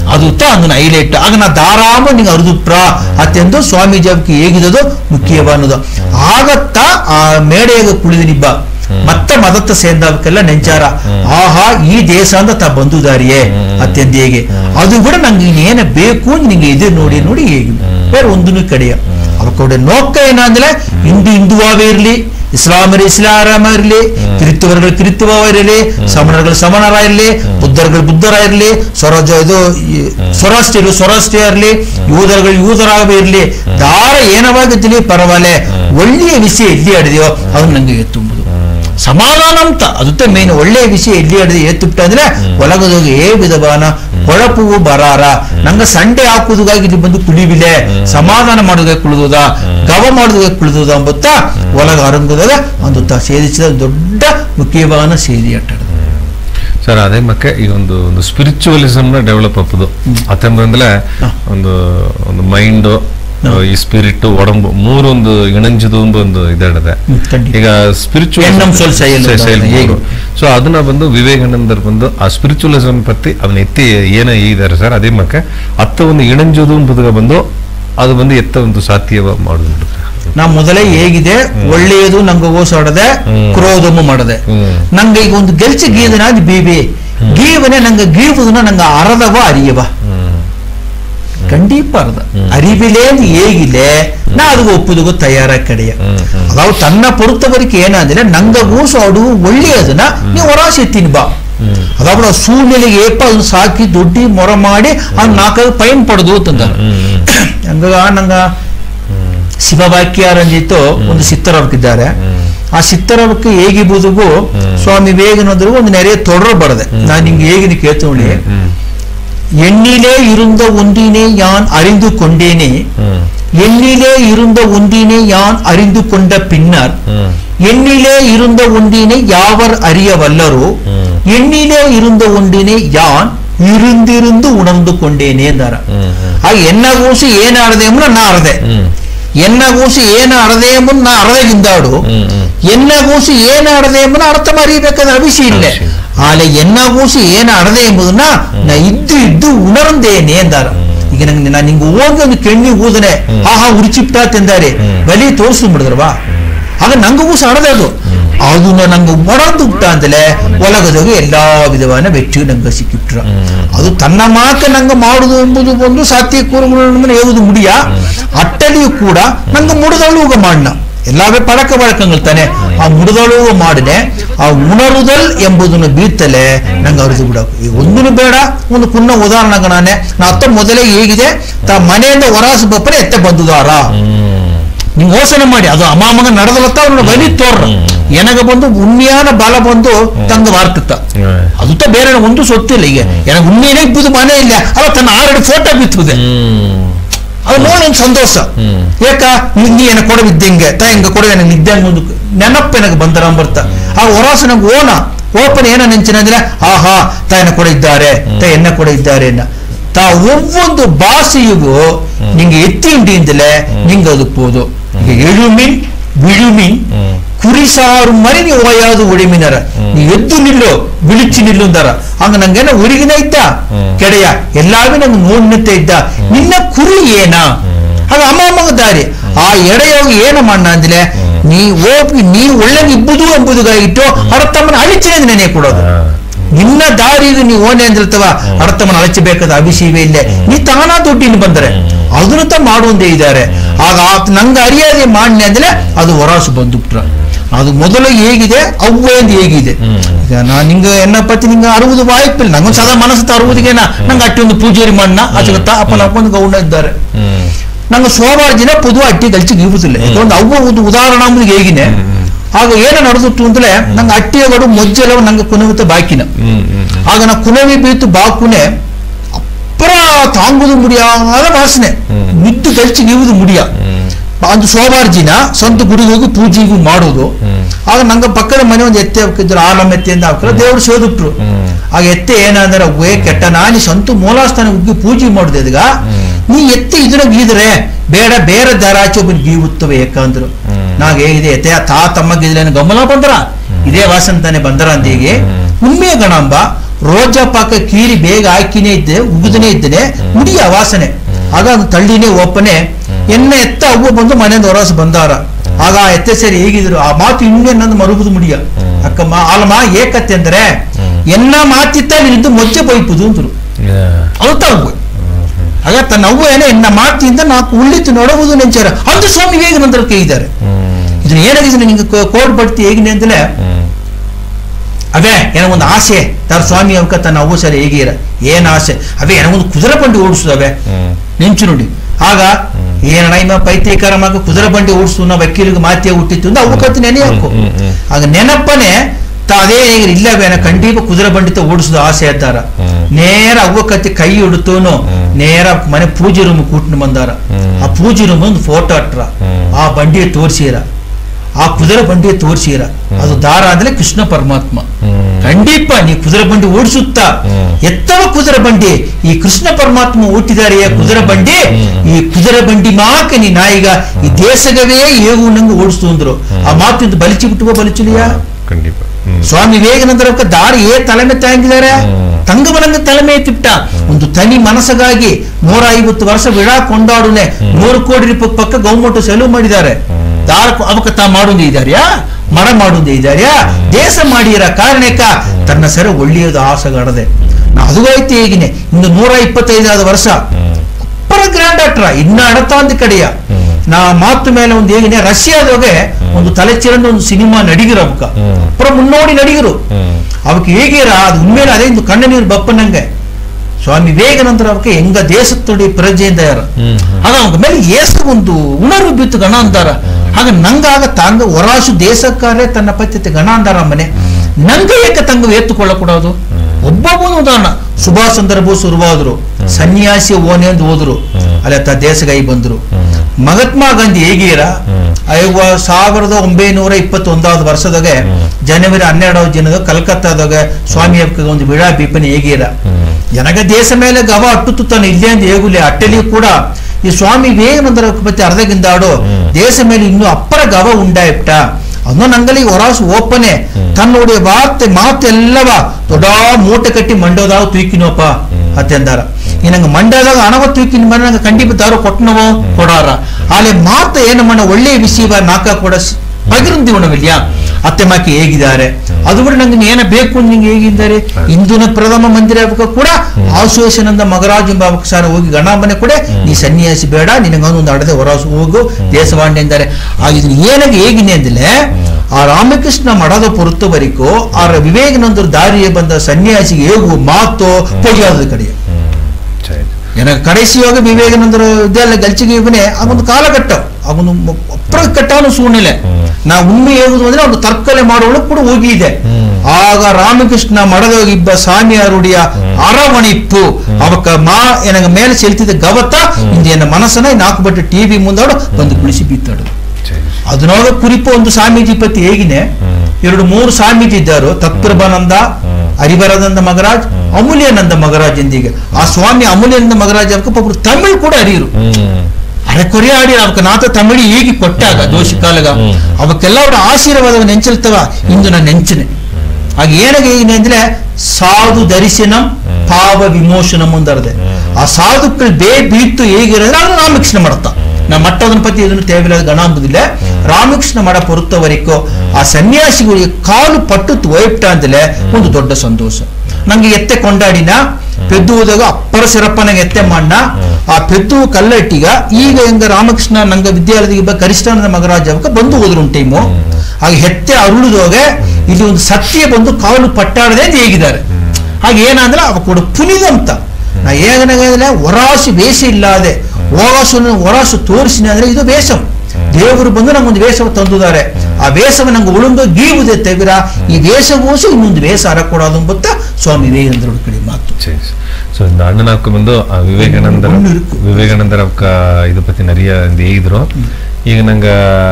ಅದು అందున హైలైట్ ಆಗ ನಾ ದಾರಾಮ ನಿಂಗೆ ಅರುದುಟ್ರ ಅತ್ತೆಂದು ಸ್ವಾಮೀಜಿ ಅವಕ್ಕೆ ಹೇಗಿದದು ಮುಖ್ಯವಾನದು ಆಗತ್ತ ಆ ಮೇಡೆಯಾಗ ಕುಳಿದು ನಿಬ್ಬ ಮತ್ತೆ ಮದತ್ತ ಸೇರ್ದವಕ್ಕೆಲ್ಲ ನೆಂಚಾರ ಆಹಾ ಈ ದೇಶ ಅಂತ ತಾ ಬಂದುದಾರಿಯೇ ಅತ್ಯಂತ ಹೇಗೆ ಅದು ಕೂಡ ನಂಗೆ ಇನ್ನೇನ ಬೇಕು ನಿಂಗೆ ಇದು ನೋಡಿ ನೋಡಿ ಹೇಗೆ ಬೇರೆ ಒಂದೂ ಕಡೆಯ ಅವಕ್ಕೋಡೆ ನೋಕ್ಕ ಏನಂದ್ರೆ ಹಿಂದೂ ಹಿಂದುವಾವೇ ಇರಲಿ ಇಸ್ಲಾಮರು ಇಸ್ಲಾರಾಮ ಇರಲಿ ಕಿರಿತ್ತುವರುಗಳು ಕಿರಿತ್ತುವ ಇರಲಿ ಸಮಣರುಗಳು ಸಮಣರ ಇರಲಿ ಬುದ್ಧರುಗಳು ಬುದ್ಧರ ಇರಲಿ ಸ್ವರಾಜ ಇದು ಈ ಸ್ವರಾಷ್ಟ್ರೀಯರು ಸ್ವರಾಷ್ಟ್ರೀಯ ಇರಲಿ ಯೂದರುಗಳು ಯೂದರಾಗ ಇರಲಿ ದಾರ ಏನವಾಗಿದ್ದಲ್ಲಿ ಪರವಾಲೆ ಒಳ್ಳೆಯ ವಿಷಯ ಎಲ್ಲಿ ಆಡಿದೆಯೋ ಅದನ್ನ ನಂಗೆ ಎತ್ತುಂಬುದು ಸಮಾಧಾನ ಅಂತ ಅದುತ್ತೆ ಮೇನ್ ಒಳ್ಳೆಯ ವಿಷಯ ಎಲ್ಲಿ ಆಡಿದೆ ಎತ್ತುಬಿಟ್ಟ ಅಂದ್ರೆ ಒಳಗದೋಗಿ ಏ ವಿಧವಾನ ಕೊಳಪು ಬರಾರ ನಂಗೆ ಸಂಡೆ ಹಾಕುವುದಾಗಿ ಇಲ್ಲಿ ಬಂದು ಕುಳಿವಿಲೆ ಸಮಾಧಾನ ಮಾಡೋದಕ್ಕೆ ಕುಳಿದುದ ಗವ ಮಾಡೋದಕ್ಕೆ ಕುಳಿದುದ ಅಂಬುತ್ತ ಒಳಗ ಅರಂಗದಾಗ ಒಂದು ತ ಸೇರಿಸಿದ ದೊಡ್ಡ ಮುಖ್ಯವಾದ ಸೇರಿ ಅಟ್ಟ ಸರ್ ಅದೇ ಮಕ್ಕೆ ಈ ಒಂದು ಒಂದು ಸ್ಪಿರಿಚುವಲಿಸಮ್ ನ ಡೆವಲಪ್ ಅಪ್ಪದು ಅತ್ತಂದ್ರೆ ಒಂದು ಒಂದು ಮೈಂಡ್ ಈ ಸ್ಪಿರಿಟ್ ಒಡಂಬು ಮೂರೊಂದು ಇಣಂಜದು ಒಂದು ಇದಾಡದೆ ಹ್ಮ್, ಖಂಡಿತ. ಈಗ ಸ್ಪಿರಿಚುವಲ್ ಎನ್ನಂ ಸೊಲ್ ಸೈಯಲ್ ಹೇಗೆ? ಸೊ ಅದನ್ನ ಬಂದು ವಿವೇಕಾನಂದರ್ ಬಂದು ಆ ಸ್ಪಿರಿಚುವಲಿಸಮ್ ಪತ್ತಿ ಅದನ್ನ ಎತ್ತಿ ಏನ ಇದ್ದಾರೆ ಸರ್ ಅದೇ ಮಕ್ಕ ಅತ್ತ ಒಂದು ಇಣಂಜದು ಎಂಬುದಗ ಬಂದು ಅದು ಬಂದು ಎತ್ತ ಒಂದು ಸಾಧ್ಯ ಮಾಡುದು ನಾ ಮೊದಲೇ ಹೇಗಿದೆ ಒಳ್ಳೆಯದು ನಂಗೆ ಓಸಾಡದೆ ಹ್ಮ್. ಕ್ರೋಧಮು ಮಾಡದೆ ಹ್ಮ್. ನಂಗೆ ಈಗ ಒಂದು ಗೆಲ್ಚಿ ಗೀದನ ಅದು ಬೀಬಿ ಗೀವನೆ ನಂಗೆ ಗೀವುದನ್ನ ನಂಗೆ ಅರದವ ಅರಿಯವ கண்டிப்பா இருந்தா அறிவிலேந்து ஏகிலே நான் அதுக்கு ஒப்புதுக்கு தயாரா கிடையாது ಹ್ಮ್, ಹ್ಮ್. அதாவது தன்னை பொறுத்த வரைக்கும் ஏனாದ್ರೆ ನಂಗ ಊಸೋಡು ಒಳ್ಳೆಯದನ್ನ ನೀವು ಹೊರಾಸೆ ತಿನ್ಬಾ ಅದಾವ ಸೂழ்நிலைಗೆ ಏಪ ಅದನ್ನ ಸಾಕಿ ದುಡ್ಡಿ ಮೊರ ಮಾಡಿ ಅದ್ ನಾಲ್ಕು ಪೈನ್ ಪಡೆದು ಅಂತಂದಾರ ಹಂಗ ನಂಗ ಶಿವವಾಕ್ಯಾರಂಜಿತ್ತು ಒಂದು ಸಿತ್ತರವ್ಕಿದ್ದಾರೆ ಆ ಸಿತ್ತರವಕ್ಕೆ ಹೇಗಿ ಬುದುಗು ಸ್ವಾಮಿ ವಿವೇಕಾನಂದರು ಒಂದು ನೆರೆಯ ತೊಡರು ಬರದೆ ನಾನು ನಿಂಗೆ ಹೇಗಿನ ಕೇಳ್ತೋಳಿ எண்ணிலே இருந்த ஒன்றினை யான் அறிந்து கொண்டேனே எண்ணிலே இருந்த ஒன்றினை யான் அறிந்து கொண்ட பின்னர் எண்ணிலே இருந்த ஒன்றினை யாவர் அறிய வல்லரோ எண்ணிலே இருந்த ஒன்றினை யான் இருந்திருந்து ಉಣರ್ದು ಕೊಂಡೇನೆ ಅಂದಾರ ಆಗ ಎನ್ನ ಕೂಸಿ ಏನ ಅರದೆ ಎಂಬ ನಾ ಅರದೆ ಎನ್ನ ಕೂಸಿ ಏನ ಅರದೆ ಎಂಬ ನಾ ಅರದೆ ಹಿಂದಾಡು ಎನ್ನ ಕೂಸಿ ಏನ ಅರದೆ ಎಂಬ ಅರ್ಥ ಮರಿಬೇಕಾದ ಅಭಿಷಿ ಇಲ್ಲ ಅವಶ್ಯ ಇಲ್ಲ. ಆಲೆ ಎನ್ನ ಕೂಸಿ ಏನ ಅರದೆ ಎಂಬುದನ್ನ ನಾ ಇದ್ದು ಇದ್ದು ಉಣರ್ದೇನೆ ಅಂದಾರ ಈಗ ನಂಗೆ ನಾನು ನಿಂಗೆ ಹೋಗಿ ಒಂದು ಕೆಣ್ಣಿ ಊದನೆ ಆಹಾ ಉರಿಚಿಪ್ಟ ತಿಂದಾರೆ ಬಲಿ ತೋರಿಸಿ ಬಿಡಿದ್ರವಾ ಆಗ ನಂಗೆ ಕೂಸ ಅಡದೆ ಅದು ಅದನ್ನ ನಂಗೆ ಒಡದು ಬಿಟ್ಟ ಅಂತಲೇ ಒಳಗದೋಗಿ ಎಲ್ಲಾ ವಿಧವಾದ வெற்றி ನಂಗೆ ಸಿಕ್ಕಿಟ್ರ ಅದು ತನ್ನ ಮಾಕ ನಂಗೆ ಮಾಡುದು ಎಂಬುದು ಒಂದು ಸಾತ್ಯ ಕೂರುಗಳನ್ನು ಹೇಳುವುದು ಮುಡಿಯ ಅಟ್ಟಲಿಯೂ ಕೂಡ ನಂಗೆ ಮುಡಿದಳುಗ ಮಾಡಣ எல்லாவே பழக்க வழக்கங்கள் தானே ಆ ಮುಡಿದಳುವ ಮಾಡಿದೆ ಆ ಉಣರುದಲ್ ಎಂಬುದನ್ನು ಬೀರ್ತಲೆ ನಂಗೆ ಅರಿದು ಬಿಡ ಒಂದನ್ನು ಬೇಡ ಒಂದು ಪುಣ್ಯ ಉದಾಹರಣೆ ನಾನೇ ನಾ ಅತ್ತ ಮೊದಲೇ ಹೇಗಿದೆ ತಾ ಮನೆಯಿಂದ ಹೊರಾಸು ಬಪ್ಪರೆ ಎತ್ತೆ ಬಂದುದಾರ ನೀವು ಯೋಚನೆ ಮಾಡಿ ಅದು ಅಮಾಮಗ ನಡೆದಲತ್ತ ಅವ್ರನ್ನ ಬಲಿ ತೋರ್ರ ಎನಗ ಬಂದು ಉಣ್ಣಿಯಾನ ಬಲ ಬಂದು ತಂಗ ವಾರ್ಕತ್ತ ಅದು ಬೇರೆ ಒಂದು ಸೊತ್ತಿಲ್ಲ ಈಗ எனக்கு உண்மையிலே இப்போது ಮನೆ ಇಲ್ಲ ಅವ ತನ್ನ ಆಲ್ರೆಡಿ ಫೋಟೋ ಬಿತ್ತುದೆ ಅದು ನೋಡಿ ಒಂದು ಸಂತೋಷ ಏಕ ನೀ- ನೀ ಎನ ಕೊಡವಿದ್ದಂಗೆ ತಾ ಹಿಂಗ ಕೊಡ ನನಗೆ ಇದ್ದಂಗೆ ಒಂದು ನೆನಪು ನನಗೆ ಬಂದರ ಬರ್ತ ಆ ಹೊರಾಸ ನಂಗೆ ಓನ ಓಪನ್ ಏನ ನೆಂಚಿನಂದ್ರೆ ಆಹಾ ತಾ ಎನ ಕೂಡ ಇದ್ದಾರೆ ತಾ ಎನ್ನ ಕೂಡ ಇದ್ದಾರೆ ಅನ್ನ ತಾ ಒவ்வொಂದು ಭಾಷೆಯಿಗೂ ನಿಂಗೆ ಎತ್ತಿ ಉಂಟಿಂದಲೇ ನಿಂಗೆ ಅದು ಪೋದು ಈಗ ಎಳುಮಿನ್ ವಿಳುಮಿನ್ ಕುರಿಸಾರು ಮರಿ ನೀವು ಓಯಾದು ಉಳಿಮಿನರ ನೀ ಎದ್ದು ನಿಲ್ಲು ಬಿಳಿಚಿ ನಿಲ್ಲು ಅಂದಾರ ಹಂಗ ನಂಗೇನ ಉರಿಗಿನ ಇದ್ದ ಕೆಡೆಯ ಎಲ್ಲಾರು ನಂಗೆ ನೋಡ್ನತ್ತೆ ಇದ್ದ ನಿನ್ನ ಕುರಿ ಏನ ಅದು ಅಮ್ಮ ಅಮ್ಮಗ ದಾರಿ ಆ ಎಡೆಯೋಗಿ ಏನ ಮಣ್ಣ ಅಂದ್ರೆ ನೀ ಹೋಗಿ ನೀ ಒಳ್ಳೆ ಇಬ್ಬುದು ಎಂಬುದಾಗಿಟ್ಟು ಅರ್ಥಮ್ಮನ ಅಳಿಚಿನ ನೆನೆ ಕೊಡೋದು ನಿನ್ನ ದಾರಿಗೆ ನೀವು ಓನೆ ಅಂದಿರ್ತವ ಅರ್ಥಮ್ಮನ ಅಳಚಬೇಕಾದ ಅಭಿಷೇಕವೇ ಇಲ್ಲ ನೀ ತಾನಾ ದುಡ್ಡಿನ ಬಂದರೆ ಅದನ್ನ ತ ಮಾಡುವಂದೇ ಇದ್ದಾರೆ ಆಗ ಆ- ನಂಗೆ ಅರಿಯಾದೆ ಮಾಡ್ನೆ ಅಂದ್ರೆ ಅದು ಹೊರಾಸು ಬಂದುಬಿಟ್ರ ಅದು ಮೊದಲು ಹೇಗಿದೆ ಅವ್ವೇ ಅಂತ ಹೇಗಿದೆ ಈಗ ನಾನು ನಿಂಗೆ ಎನ್ನ ಪತಿ ನಿಂಗೆ ಅರುವುದು ವಾಯ್ಪಿಲ್ಲ ನಂಗೊಂದು ಸದಾ ಮನಸ್ಸು ಅರುವುದಿಗೆನ ನಂಗೆ ಅಟ್ಟಿ ಒಂದು ಪೂಜೇರಿ ಮಣ್ಣ ಅಚ್ಚುತ್ತ ಅಪ್ಪನ ಅಪ್ಪನ ಗೌಡ ಇದ್ದಾರೆ ನಂಗೆ ಸೋಮವಾರ ದಿನ ಪೊದು ಅಟ್ಟಿ ಗಲ್ಚಿ ಗೀವುದಿಲ್ಲ ಒಂದು ಅವ್ವ ಒಂದು ಉದಾಹರಣೆ ಅಂಬುದು ಹೇಗಿನೆ ಆಗ ಏನ ನಡೆದಿತ್ತು ಅಂದ್ರೆ ನಂಗೆ ಅಟ್ಟಿಯಗಳು ಮೊಜ್ಜೆಲ್ಲ ನಂಗೆ ಕುನವಿತ ಬಾಕಿನ ಆಗ ನಾ ಕುನವಿ ಬೀತು ಬಾಕುನೆ ಅಪ್ಪರ ತಾಂಗುದು ಮುಡಿಯಾದ ವಾಸನೆ ಮಿದ್ದು ಗಲ್ಚಿ ಗೀವುದು ಮುಡಿಯ ಅದು ಸೋಮವಾರಜಿನ ಸ್ವಂತ ಗುಡಿಗೆ ಹೋಗಿ ಪೂಜೆಗೂ ಮಾಡೋದು ಆಗ ನಂಗೆ ಪಕ್ಕದ ಮನೆ ಒಂದು ಎತ್ತೆ ಹಾಕಿದ್ರು ಆಲಮ್ಮ ಎತ್ತೆ ಅಂತ ಹಾಕಿದ್ರು ದೇವ್ರು ಸೇದಿಟ್ರು ಆಗ ಎತ್ತೆ ಏನಂದ್ರೆ ವೇ ಕೆಟ್ಟ ನಾನಿ ಸ್ವಂತ ಮೂಲಾಸ್ಥಾನ ಉಗ್ಗಿ ಪೂಜೆ ಮಾಡುದು ಇದೀಗ ನೀ ಎತ್ತೆ ಇದ್ರ ಗೀದ್ರೆ ಬೇಡ ಬೇರೆ ದಾರಾಚೆ ಒಬ್ಬನ ಗೀವುತ್ತವೆ ಏಕಂದ್ರು ನಾಗ ಹೇಗಿದೆ ಎತ್ತೆ ತಾ ತಮ್ಮ ಗೀದ್ರೆ ಗಮನ ಬಂದ್ರ ಇದೇ ವಾಸಂತಾನೆ ಬಂದರ ಅಂತ ಹೀಗೆ ಉಣ್ಮೆಯ ಗಣಾಂಬ ರೋಜಾ ಪಾಕ ಕೀರಿ ಬೇಗ ಹಾಕಿನೇ ಇದ್ದೆ ಉಗಿದನೇ ಇದ್ದೇನೆ ಮುಡಿಯ ವಾಸನೆ ಆಗ ಅದು ತಳ್ಳಿನೇ ಓಪನೆ ಎನ್ನ ಎತ್ತ ಅವ್ವ ಬಂದು ಮನೆಯಿಂದ ಹೊರಸ ಬಂದಾರ ಆಗ ಆ ಎತ್ತೆ ಸೇರಿ ಹೇಗಿದ್ರು ಆ ಮಾತು ಇನ್ನೇನಂದು ಮರುಗುದು ಮುಡಿಯ ಅಕ್ಕಮ್ಮ ಆಲಮ್ಮ ಏಕತ್ತೆ ಅಂದ್ರೆ ಎನ್ನ ಮಾತಿತ್ತ ನಿಂದು ಮೊಚ್ಚೆ ಬೈಪುದು ಅಂದ್ರು అవుతా అవ్వు ಆಗ ತನ್ನ ಅವ್ವ ಏನೇ ಎನ್ನ ಮಾತಿಯಿಂದ ನಾಲ್ಕು ಉಳ್ಳಿತು ನೋಡುವುದು ನೆಂಚಾರ ಅದು ಸ್ವಾಮಿ ವಿವೇಕಾನಂದರಕ್ಕೆ ಇದ್ದಾರೆ ಇದನ್ನ ಏನಾಗಿದೆ ನಿಂಗೆ ಕೋಡ್ ಬಡ್ತಿ ಹೇಗಿದೆ ಅಂತಲೇ ಅವೇ ಏನೋ ಒಂದು ಆಸೆ ತರ ಸ್ವಾಮಿ ಅವಕ್ಕ ತನ್ನ ಅವ್ವ ಸರಿ ಹೇಗಿರ ಏನ್ ಆಸೆ ಅವೇ ಏನೋ ಒಂದು ಕುದುರೆ ಬಂಡಿ ಓಡಿಸುದವೆ ನೆಂಚು ನೋಡಿ ಆಗ ಏನಣ್ಣ ಇಮ್ಮ ಪೈತ್ರೀಕರ ಮಗ ಕುದುರೆ ಬಂಡಿ ಓಡಿಸು ನಾ ವಕೀಲಿಗೆ ಮಾತಿಯ ಹುಟ್ಟಿತ್ತು ಅಂತ ಅವ್ವ ಕತ್ತಿ ನೆನೆ ಹಾಕು ಹ್ಮ್, ಹ್ಮ್, ಹ್ಮ್. ಆಗ ನೆನಪನೆ ತ ಅದೇ ಈಗ ಇಲ್ಲವೇನ ಖಂಡಿತ ಕುದುರೆ ಬಂಡಿತ ಓಡಿಸುದು ಆಸೆ ಇದ್ದಾರ ಹ್ಮ್. ನೇರ ಅವ್ವ ಕತ್ತಿ ಕೈ ಹಿಡಿತೂನು ಹ್ಮ್. ನೇರ ಮನೆ ಪೂಜೆ ರೂಮ್ ಕೂಟ್ನು ಬಂದಾರ ಹ್ಮ್. ಆ ಪೂಜೆ ರೂಮ್ ಒಂದು ಫೋಟೋ ಅಟ್ರ ಹ್ಮ್. ಆ ಬಂಡಿಯ ತೋರ್ಸಿರ ಆ ಕುದುರೆ ಬಂಡಿಯ ತೋರ್ಸಿರ ಅದು ದಾರ ಅಂದ್ರೆ ಕೃಷ್ಣ ಪರಮಾತ್ಮ ಖಂಡಿಪ ನೀ ಕುದುರೆ ಬಂಡಿ ಓಡಿಸುತ್ತಾ ಹ್ಮ್. ಎತ್ತವ ಕುದುರೆ ಬಂಡಿ ಈ ಕೃಷ್ಣ ಪರಮಾತ್ಮ ಹುಟ್ಟಿದ್ದಾರೆ ಕುದುರೆ ಬಂಡಿ ಹ್ಮ್. ಈ ಕುದುರೆ ಬಂಡಿ ಮಾಕ ನೀ ನಾಯಿಗ ಈ ದೇಶಗವೇ ಏಗು ನಂಗೆ ಓಡಿಸ್ತು ಅಂದ್ರು ಆ ಮಾತು ಇದು ಬಲಿಚಿ ಬಿಟ್ಟುವ ಬಲಿಚಲಿಯಾ ಖಂಡಿತ ಹ್ಮ್. ಸ್ವಾಮಿ ವಿವೇಕಾನಂದರ ದಾರಿ ಏ ತಲೆಮೆ ತಾಂಗಿದ್ದಾರೆ ಹ್ಮ್. ತಂಗಮನಂಗ ತಲೆಮೆ ತಿಟ್ಟ ಒಂದು ತನಿ ಮನಸ್ಸಗಾಗಿ ನೂರ ಐವತ್ತು ವರ್ಷ ವಿಡಾ ಕೊಂಡಾಡುನೆ ನೂರು ಕೋಟಿ ರೂಪಾಯಿ ಪಕ್ಕ ಗೌರ್ಮೆಂಟ್ ಸೆಲವು ಮಾಡಿದ್ದಾರೆ ಹ್ಮ್. ದಾರ ಅವಕ ತಾ ಮಾಡುವುದೇ ಇದ್ದಾರ್ಯಾ ಮರ ಮಾಡುವುದೇ ಇದ್ದಾರ್ಯಾ ದೇಶ ಮಾಡಿರ ಕಾರಣಕ್ಕ ತನ್ನ ಸೆರೆ ಒಳ್ಳೆಯದು ಆಸೆಗಾಡದೆ ನಾ ಅದು ಹೋಯ್ತು ಹೇಗಿನೆ ಇನ್ನು ನೂರ ಇಪ್ಪತ್ತೈದಾದ ವರ್ಷ ಹ್ಮ್. ಅಪ್ಪರ ಗ್ರ್ಯಾಂಡ್ ಆಟ್ರ ಇನ್ನ ಅಡತ ಒಂದು ಕಡೆಯ ಹ್ಮ್. ನಾ ಮಾತು ಮೇಲೆ ಒಂದು ಹೇಗಿದೆ ರಷ್ಯಾದಾಗೆ ಒಂದು ತಲೆ ಚಿರಂದ ಒಂದು ಸಿನಿಮಾ ನಡಿಗರು ಅವಕ್ಕ ಹ್ಮ್. ಅಪ್ಪರ ಮುನ್ನೋಡಿ ನಡಿಗರು ಹ್ಮ್. ಅವಕ್ಕೆ ಹೇಗಿರ ಅದು ಉண்மையில ಅದೇ ಒಂದು ಕಣ್ಣ ನೀರು ಬಪ್ಪನಂಗೆ ಸ್ವಾಮಿ ವಿವೇಕಾನಂದರ ಅವಕ್ಕೆ ಹೆಂಗ ದೇಶತ್ತೊಡಿ ಪ್ರಜೆಯಿಂದ ಯಾರು ಹ್ಮ್. ಆಗ அவங்க ಮೇಲೆ ಏಸು ಒಂದು ಉಣರ್ವು ಬಿತ್ತು ಗಣ ಅಂತಾರ ಆಗ ನಂಗಾಗ ತಾಂಗ ಒರಾಸು ದೇಶಕ್ಕಾರೆ ತನ್ನ ಪದ್ಧತಿ ಗಣ ಅಂದಾರ ಮನೆ ನಂಗ ಏಕೆ ತಂಗ ಎತ್ತುಕೊಳ್ಳಕೂಡದು ಒಬ್ಬೊಬ್ಬನು ಉದಾಹರಣ ಸುಭಾಷ್ ಚಂದ್ರ ಬೋಸ್ ಉರುವಾದ್ರು ಸನ್ಯಾಸಿ ಓನೆ ಅಂತ ಹೋದ್ರು ಹ್ಮ್. ಅಲ್ಲಿ ತ ದೇಶಗೈ ಬಂದ್ರು ಹ್ಮ್. ಮಹಾತ್ಮ ಗಾಂಧಿ ಹೇಗೀರ ಹ್ಮ್. ಐವ ಸಾವಿರದ ಒಂಬೈನೂರ ಇಪ್ಪತ್ತೊಂದಾவது ವರ್ಷದಾಗೆ ಹ್ಮ್. ಜನವರಿ ಹನ್ನೆರಡವ ದಿನದ ಕಲ್ಕತ್ತಾದಾಗ ಸ್ವಾಮಿ ಹಬ್ಬಕ್ಕೆ ಒಂದು ವಿಡಾ ಬೀಪನೆ ಹೇಗೀರ ಹ್ಮ್. ಜನಗ ದೇಶ ಮೇಲೆ ಗವ ಅಟ್ಟುತ್ತು ತಾನು ಇಲ್ಲೇ ಅಂತ ಹೇಗುಲಿ ಅಟ್ಟಲಿ ಕೂಡ ಈ ಸ್ವಾಮಿ ವಿವೇಕಾನಂದರ ಪತಿ ಅರ್ಧಗಿಂದಾಡು ಹ್ಮ್. ದೇಶ ಮೇಲೆ ಇನ್ನೂ ಅಪ್ಪರ ಗವ ಉಂಡಾಯಿಟ್ಟ ಅನ್ನ ನಂಗಲಿ ಹೊರಾಸು ಓಪನೆ ಹ್ಮ್. ತನ್ನುடைய ವಾರ್ತೆ ಮಾತೆಲ್ಲವ ದೊಡ್ಡ ಮೂಟೆ ಕಟ್ಟಿ ಮಂಡೋದಾಗ ತೂಕಿನೋಪ ಹ್ಮ್. ಅತ್ತೆಂದಾರ ಈ ನಂಗೆ ಮಂಡ್ಯದಾಗ ಹಣವ ತೂಕಿನ ಮನೆ ನಂಗೆ ಖಂಡಿತ ದಾರು ಕೊಟ್ಟನವೋ ಕೊಡಾರ ಆಲೆ ಮಾತ ಏನು ಮನ ಒಳ್ಳೆಯ ವಿಷಯ ನಾಕ ಕೂಡ ಪಗಿರಂದಿ ಉಣವಿಲ್ಯಾ ಅತ್ತೆ ಮಾಕಿ ಹೇಗಿದ್ದಾರೆ ಅದು ಕೂಡ ನಂಗೆ ಏನ ಬೇಕು ಅಂತ ನಿಂಗೆ ಹೇಗಿದ್ದಾರೆ ಇಂದಿನ ಪ್ರಥಮ ಮಂದಿರ ಹಬ್ಬಕ್ಕೆ ಕೂಡ ಆಶೋಷನಂದ ಮಗರಾಜ ಬಾಬಕ್ಕೆ ಸಾರ ಹೋಗಿ ಗಣ ಮನೆ ಕೂಡ ನೀ ಸನ್ಯಾಸಿ ಬೇಡ ನಿನಗೊಂದು ಅಡದೆ ಹೊರಸು ಹೋಗು ದೇಶವಾಂಡೆ ಎಂದರೆ ಆ ಇದನ್ನ ಏನಾಗಿ ಹೇಗಿದೆ ಅಂದ್ರೆ ಆ ರಾಮಕೃಷ್ಣ ಮಠದ ಪೊರುತ್ತವರಿಗೂ ಆ ವಿವೇಕಾನಂದರ ದಾರಿಯ ಬಂದ ಸನ್ಯಾಸಿಗೆ ಹೇಗುವ ಮಾತು ಪೊಯ್ಯಾದ ಕಡೆ ಹ್ಮ್. ಸರಿ. எனக்கு கடைசியாக விவேகானந்தர் வித்யாலய கல்ச்சிக்கு ಇವನೇ ಅವೊಂದು ಕಾಲಘಟ್ಟ ಅವನು ಅಪ್ರಕಟ್ಟಾನು ಸೂழ்நிಲೆ ಹ್ಮ್. ನಾ ಉಣ್ಣೆ ಹೇಗುದು ಅಂದ್ರೆ ಅವನು ತರ್ಕಲೆ ಮಾಡುವಳು ಕೂಡ ಹೋಗಿದೆ ಹ್ಮ್. ಆಗ ರಾಮಕೃಷ್ಣ ಮಡದೋಗ ಇಬ್ಬ ಸ್ವಾಮಿಯಾರುடைய ಅರವಣಿಪ್ಪು ಅವಕ್ಕ ಮಾ ಎನಗ ಮೇಲೆ ಸೆಲ್ತಿದ್ದ ಗವತ ಇಂದ ಎನ್ನ ಮನಸ್ಸನ್ನ ನಾಲ್ಕು ಬಟ್ಟೆ ಟಿವಿ ಮುಂದಾಡು ಬಂದು ಕುಳಿಸಿ ಬಿತ್ತಾಡು ಸರಿ. ಅದನೊಳಗ ಕುರಿಪ ಒಂದು ಸ್ವಾಮೀಜಿ ಪತಿ ಹೇಗಿನೆ ಹ್ಮ್. ಎರಡು ಮೂರು ಸ್ವಾಮೀಜಿ ಇದ್ದಾರು ತತ್ಪ್ರಭಾನಂದ ಹ್ಮ್. ಹರಿವರಾನಂದ ಮಗರಾಜ್ ಅಮೂಲ್ಯಾನಂದ ಮಗರಾಜ್ ಎಂದಿಗೆ ಆ ಸ್ವಾಮಿ ಅಮೂಲ್ಯಾನಂದ ಮಗರಾಜ್ ಅವಕ್ಕೆ ಒಬ್ರು ತಮಿಳ್ ಕೂಡ ಅರಿಯರು ಹ್ಮ್. ಅರೆ ಕೊರಿಯ ಆಡಿ ಅವಕ್ಕೆ ನಾತ ತಮಿಳಿ ಹೀಗೆ ಕೊಟ್ಟಾಗ ದೋಷಿ ಕಾಲಗ ಹ್ಮ್. ಅವಕ್ಕೆಲ್ಲ ಅವರ ಆಶೀರ್ವಾದವ ನೆಂಚಲ್ತವ ಇಂದು ನಾನು ನೆಂಚನೆ ಆಗ ಏನಾಗ ಏನಿದೆ ಅಂದ್ರೆ ಸಾಧು ದರ್ಶನಂ ಪಾವ ವಿಮೋಚನಂ ಅಂದರದೆ ಆ ಸಾಧುಕ್ಗಳು ಬೇ ಬೀತ್ತು ಹೇಗಿರೋದ್ರೆ ಅದು ರಾಮಕೃಷ್ಣ ಮಡತ ನಾ ಮಟ್ಟದನ ಪತಿ ಇದನ್ನು ತೇವಿಲ್ಲದ ಗಣ ಅಂಬುದಿಲ್ಲ ರಾಮಕೃಷ್ಣ ಮಡ ಪೊರುತ್ತವರಿಕೋ ಆ ಸನ್ಯಾಸಿಗಳಿಗೆ ಕಾಲು ಪಟ್ಟು ಒಯ್ಬಿಟ್ಟ ಅಂತಲೇ ಒಂದು ದೊಡ್ಡ ಸಂತೋಷ ನಂಗೆ ಎತ್ತೆ ಕೊಂಡಾಡಿನ ಪೆದ್ದು ಹೋದಾಗ ಅಪ್ಪರ ಸಿರಪ್ಪನಗೆ ಎತ್ತೆ ಮಣ್ಣ ಆ ಪೆದ್ದು ಕಲ್ಲಟ್ಟಿಗ ಈಗ ಹೆಂಗ ರಾಮಕೃಷ್ಣ ನಂಗ ವಿದ್ಯಾಲಯದ ಬ ಕರಿಷ್ಠಾನದ ಮಗರಾಜ ಅವಕ್ಕೆ ಬಂದು ಹೋದ್ರು ಒಂದು ಟೈಮು ಹಾಗೆ ಹೆತ್ತೆ ಅರುಳಿದೋಗ ಇಲ್ಲಿ ಒಂದು ಸತ್ಯ ಬಂದು ಕಾಲು ಪಟ್ಟಾಡದೆ ಅಂತ ಹೇಗಿದ್ದಾರೆ ಹಾಗೆ ಏನಂದ್ರೆ ಅವ ಕೂಡ ಪುನಿದಂತ ನಾ ಏನಾಗಂದ್ರೆ ಹೊರಾಸು ವೇಷ ಇಲ್ಲದೆ ಹೊರಾಸು ಹೊರಾಸು ತೋರಿಸಿನ ಅಂದ್ರೆ ಇದು ವೇಷಂ ದೇವರು ಬಂದು ನಂಗೊಂದು ವೇಷವ ತಂದಿದ್ದಾರೆ ಆ ವೇಷವ ನಂಗೆ ಉಳುಂದು ಗೀವುದೇ ತೆವಿರ ಈ ವೇಷಗೋಸು ಇನ್ನೊಂದು ವೇಷ ಅರಕೊಡೋದು ಎಂಬುತ್ತ ಸ್ವಾಮಿ ವಿವೇಕಾನಂದರ ಕಡೆ ಮಾತು சரி ஸோ இந்த அண்ணனாக்கு வந்து ಆ, ವಿವೇಕಾನಂದರ ஒண்ணு இருக்கு. ವಿವೇಕಾನಂದರ ಅವಕ್ಕ ಇದು ಪತಿ நிறைய இந்த ಹೇಳಿದ್ರು ಈಗ ನಂಗ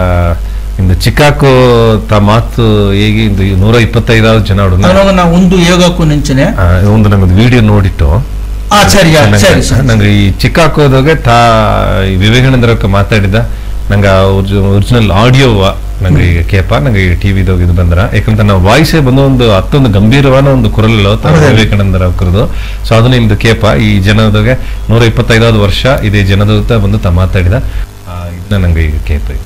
இந்த ಚಿಕಾಗೋ ತ ಮಾತು ಹೇಗೆ ಇಂದು ನೂರ ಇಪ್ಪತ್ತೈದಾவது ಜನ ಹುಡುಗ ಅವಾಗ ನಾ ಒಂದು ಯೋಗಕ್ಕೂ ನೆಂಚನೆ ಒಂದು ನಂಗೊಂದು ವಿಡಿಯೋ ನೋಡಿಟ್ಟು ಆ ಸರಿ ಆ, ನಂಗೆ- ಸರಿ ಸರಿ ನಂಗೆ ಈ ಚಿಕಾಗೋದಾಗ ತಾ ಈ ವಿವೇಕಾನಂದರ ಅವಕ್ಕ ಮಾತಾಡಿದ ನಂಗೆ ಒರಿಜಿನಲ್ ಆಡಿಯೋ ನಂಗೆ ಈಗ ಕೇಪ ನಂಗೆ ಈಗ ಟಿವಿದಾಗ ಇದು ಬಂದ್ರ ಯಾಕಂದ್ರೆ ನಾವು ವಾಯ್ಸೇ ಬಂದು ಒಂದು ಅತ್ತೊಂದು ಗಂಭೀರವಾದ ಒಂದು ಕುರಲ್ ವಿವೇಕಾನಂದರ ಅವರದು ಸೊ ಅದನ್ನ ನಿಮ್ದು ಕೇಪ ಈ ಜನದಾಗ ನೂರ ಇಪ್ಪತ್ತೈದಾவது ವರ್ಷ ಇದೇ ಜನದೂತ ಬಂದು ತ ಮಾತಾಡಿದ ಆ, ಇದನ್ನ ನಂಗೆ ಈಗ ಕೇಪ ಇದು.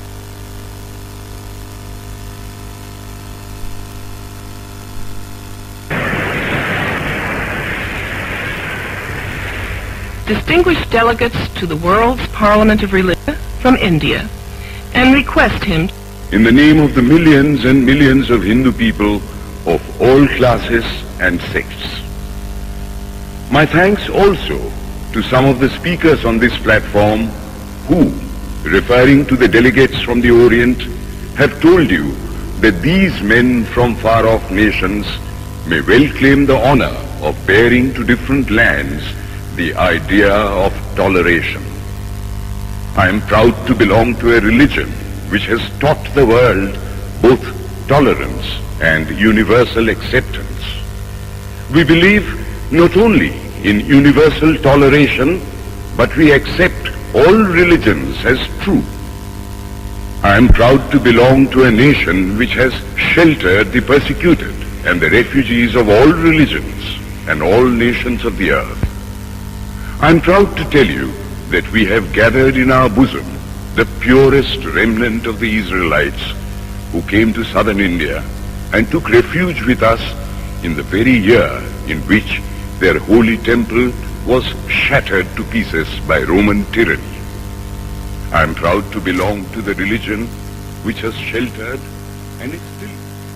distinguished delegates to the World's Parliament of Religion from India and request him in the name of the millions and millions of Hindu people of all classes and sects. My thanks also to some of the speakers on this platform who, referring to the delegates from the Orient, have told you that these men from far-off nations may well claim the honor of bearing to different lands the idea of toleration. I am proud to belong to a religion which has taught the world both tolerance and universal acceptance. We believe not only in universal toleration, but we accept all religions as true. I am proud to belong to a nation which has sheltered the persecuted and the refugees of all religions and all nations of the earth. I am proud to tell you that we have gathered in our bosom the purest remnant of the Israelites who came to southern India and took refuge with us in the very year in which their holy temple was shattered to pieces by Roman tyranny. I am proud to belong to the religion which has sheltered and is still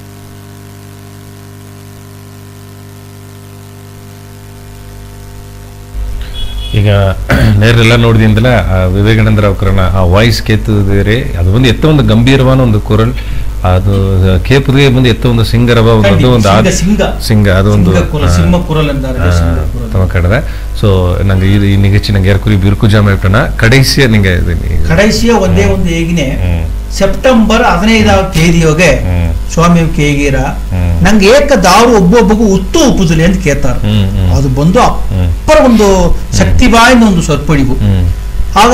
ಈಗ ನೇರೆಲ್ಲ ನೋಡಿದಿಂದಲ ವಿವೇಕಾನಂದರ ಅವರನ್ನ ಆ voice ಕೇತುದಿರಿ ಅದು ಒಂದು ಎತ್ತ ಒಂದು ಗಂಭೀರವಾದ ಒಂದು ಕುರಲ್ ಅದು ಕೇಪುದಿಗೆ ಬಂದು ಎತ್ತ ಒಂದು ಸಿಂಗರವ ಒಂದು ಅದು ಒಂದು ಆದ್- ಸಿಂಗ ಸಿಂಗ ಅದು ಒಂದು ಸಿಂಗ ಕುಲ, ಆ, ಸಿಂಹ ಕುರಲ್ ಅಂತಾರೆ ಆ, ಸಿಂಗ ಕುರಲ್. ತಮ್ಮ ಕಡದೆ ಸೊ ನಂಗೆ ಇದು ಈ ನಿಗಚ್ಚಿ ನಂಗೆ ಏರ್ಕುರಿ ಬಿರುಕು ಜಾಮ ಇಟ್ಟಣ ಕಡೆಸಿಯ ನಿಂಗೆ ಇದು ನೀ- ಕಡೈಸಿಯ ಒಂದೇ ಒಂದು ಹೇಗಿನೇ ಹ್ಮ್. ಸೆಪ್ಟೆಂಬರ್ ಹದಿನೈದಾವ ತೇದಿಯೋಗೆ ಹ್ಮ್. ಸ್ವಾಮಿ ಕೇಗಿರ ಹ್ಮ್. ನಂಗೆ ಏಕ ದಾರು ಒಬ್ಬೊಬ್ಬಗೂ ಉತ್ತು ಉಪ್ಪುದಿಲ್ಲ ಅಂತ ಕೇಳ್ತಾರ ಹ್ಮ್, ಹ್ಮ್. ಅದು ಬಂದು ಅಪ್ಪರ ಒಂದು ಶಕ್ತಿ ಬಾಯಿಂದ ಒಂದು ಸೊರ್ಪಡಿವು ಹ್ಮ್ ಆಗ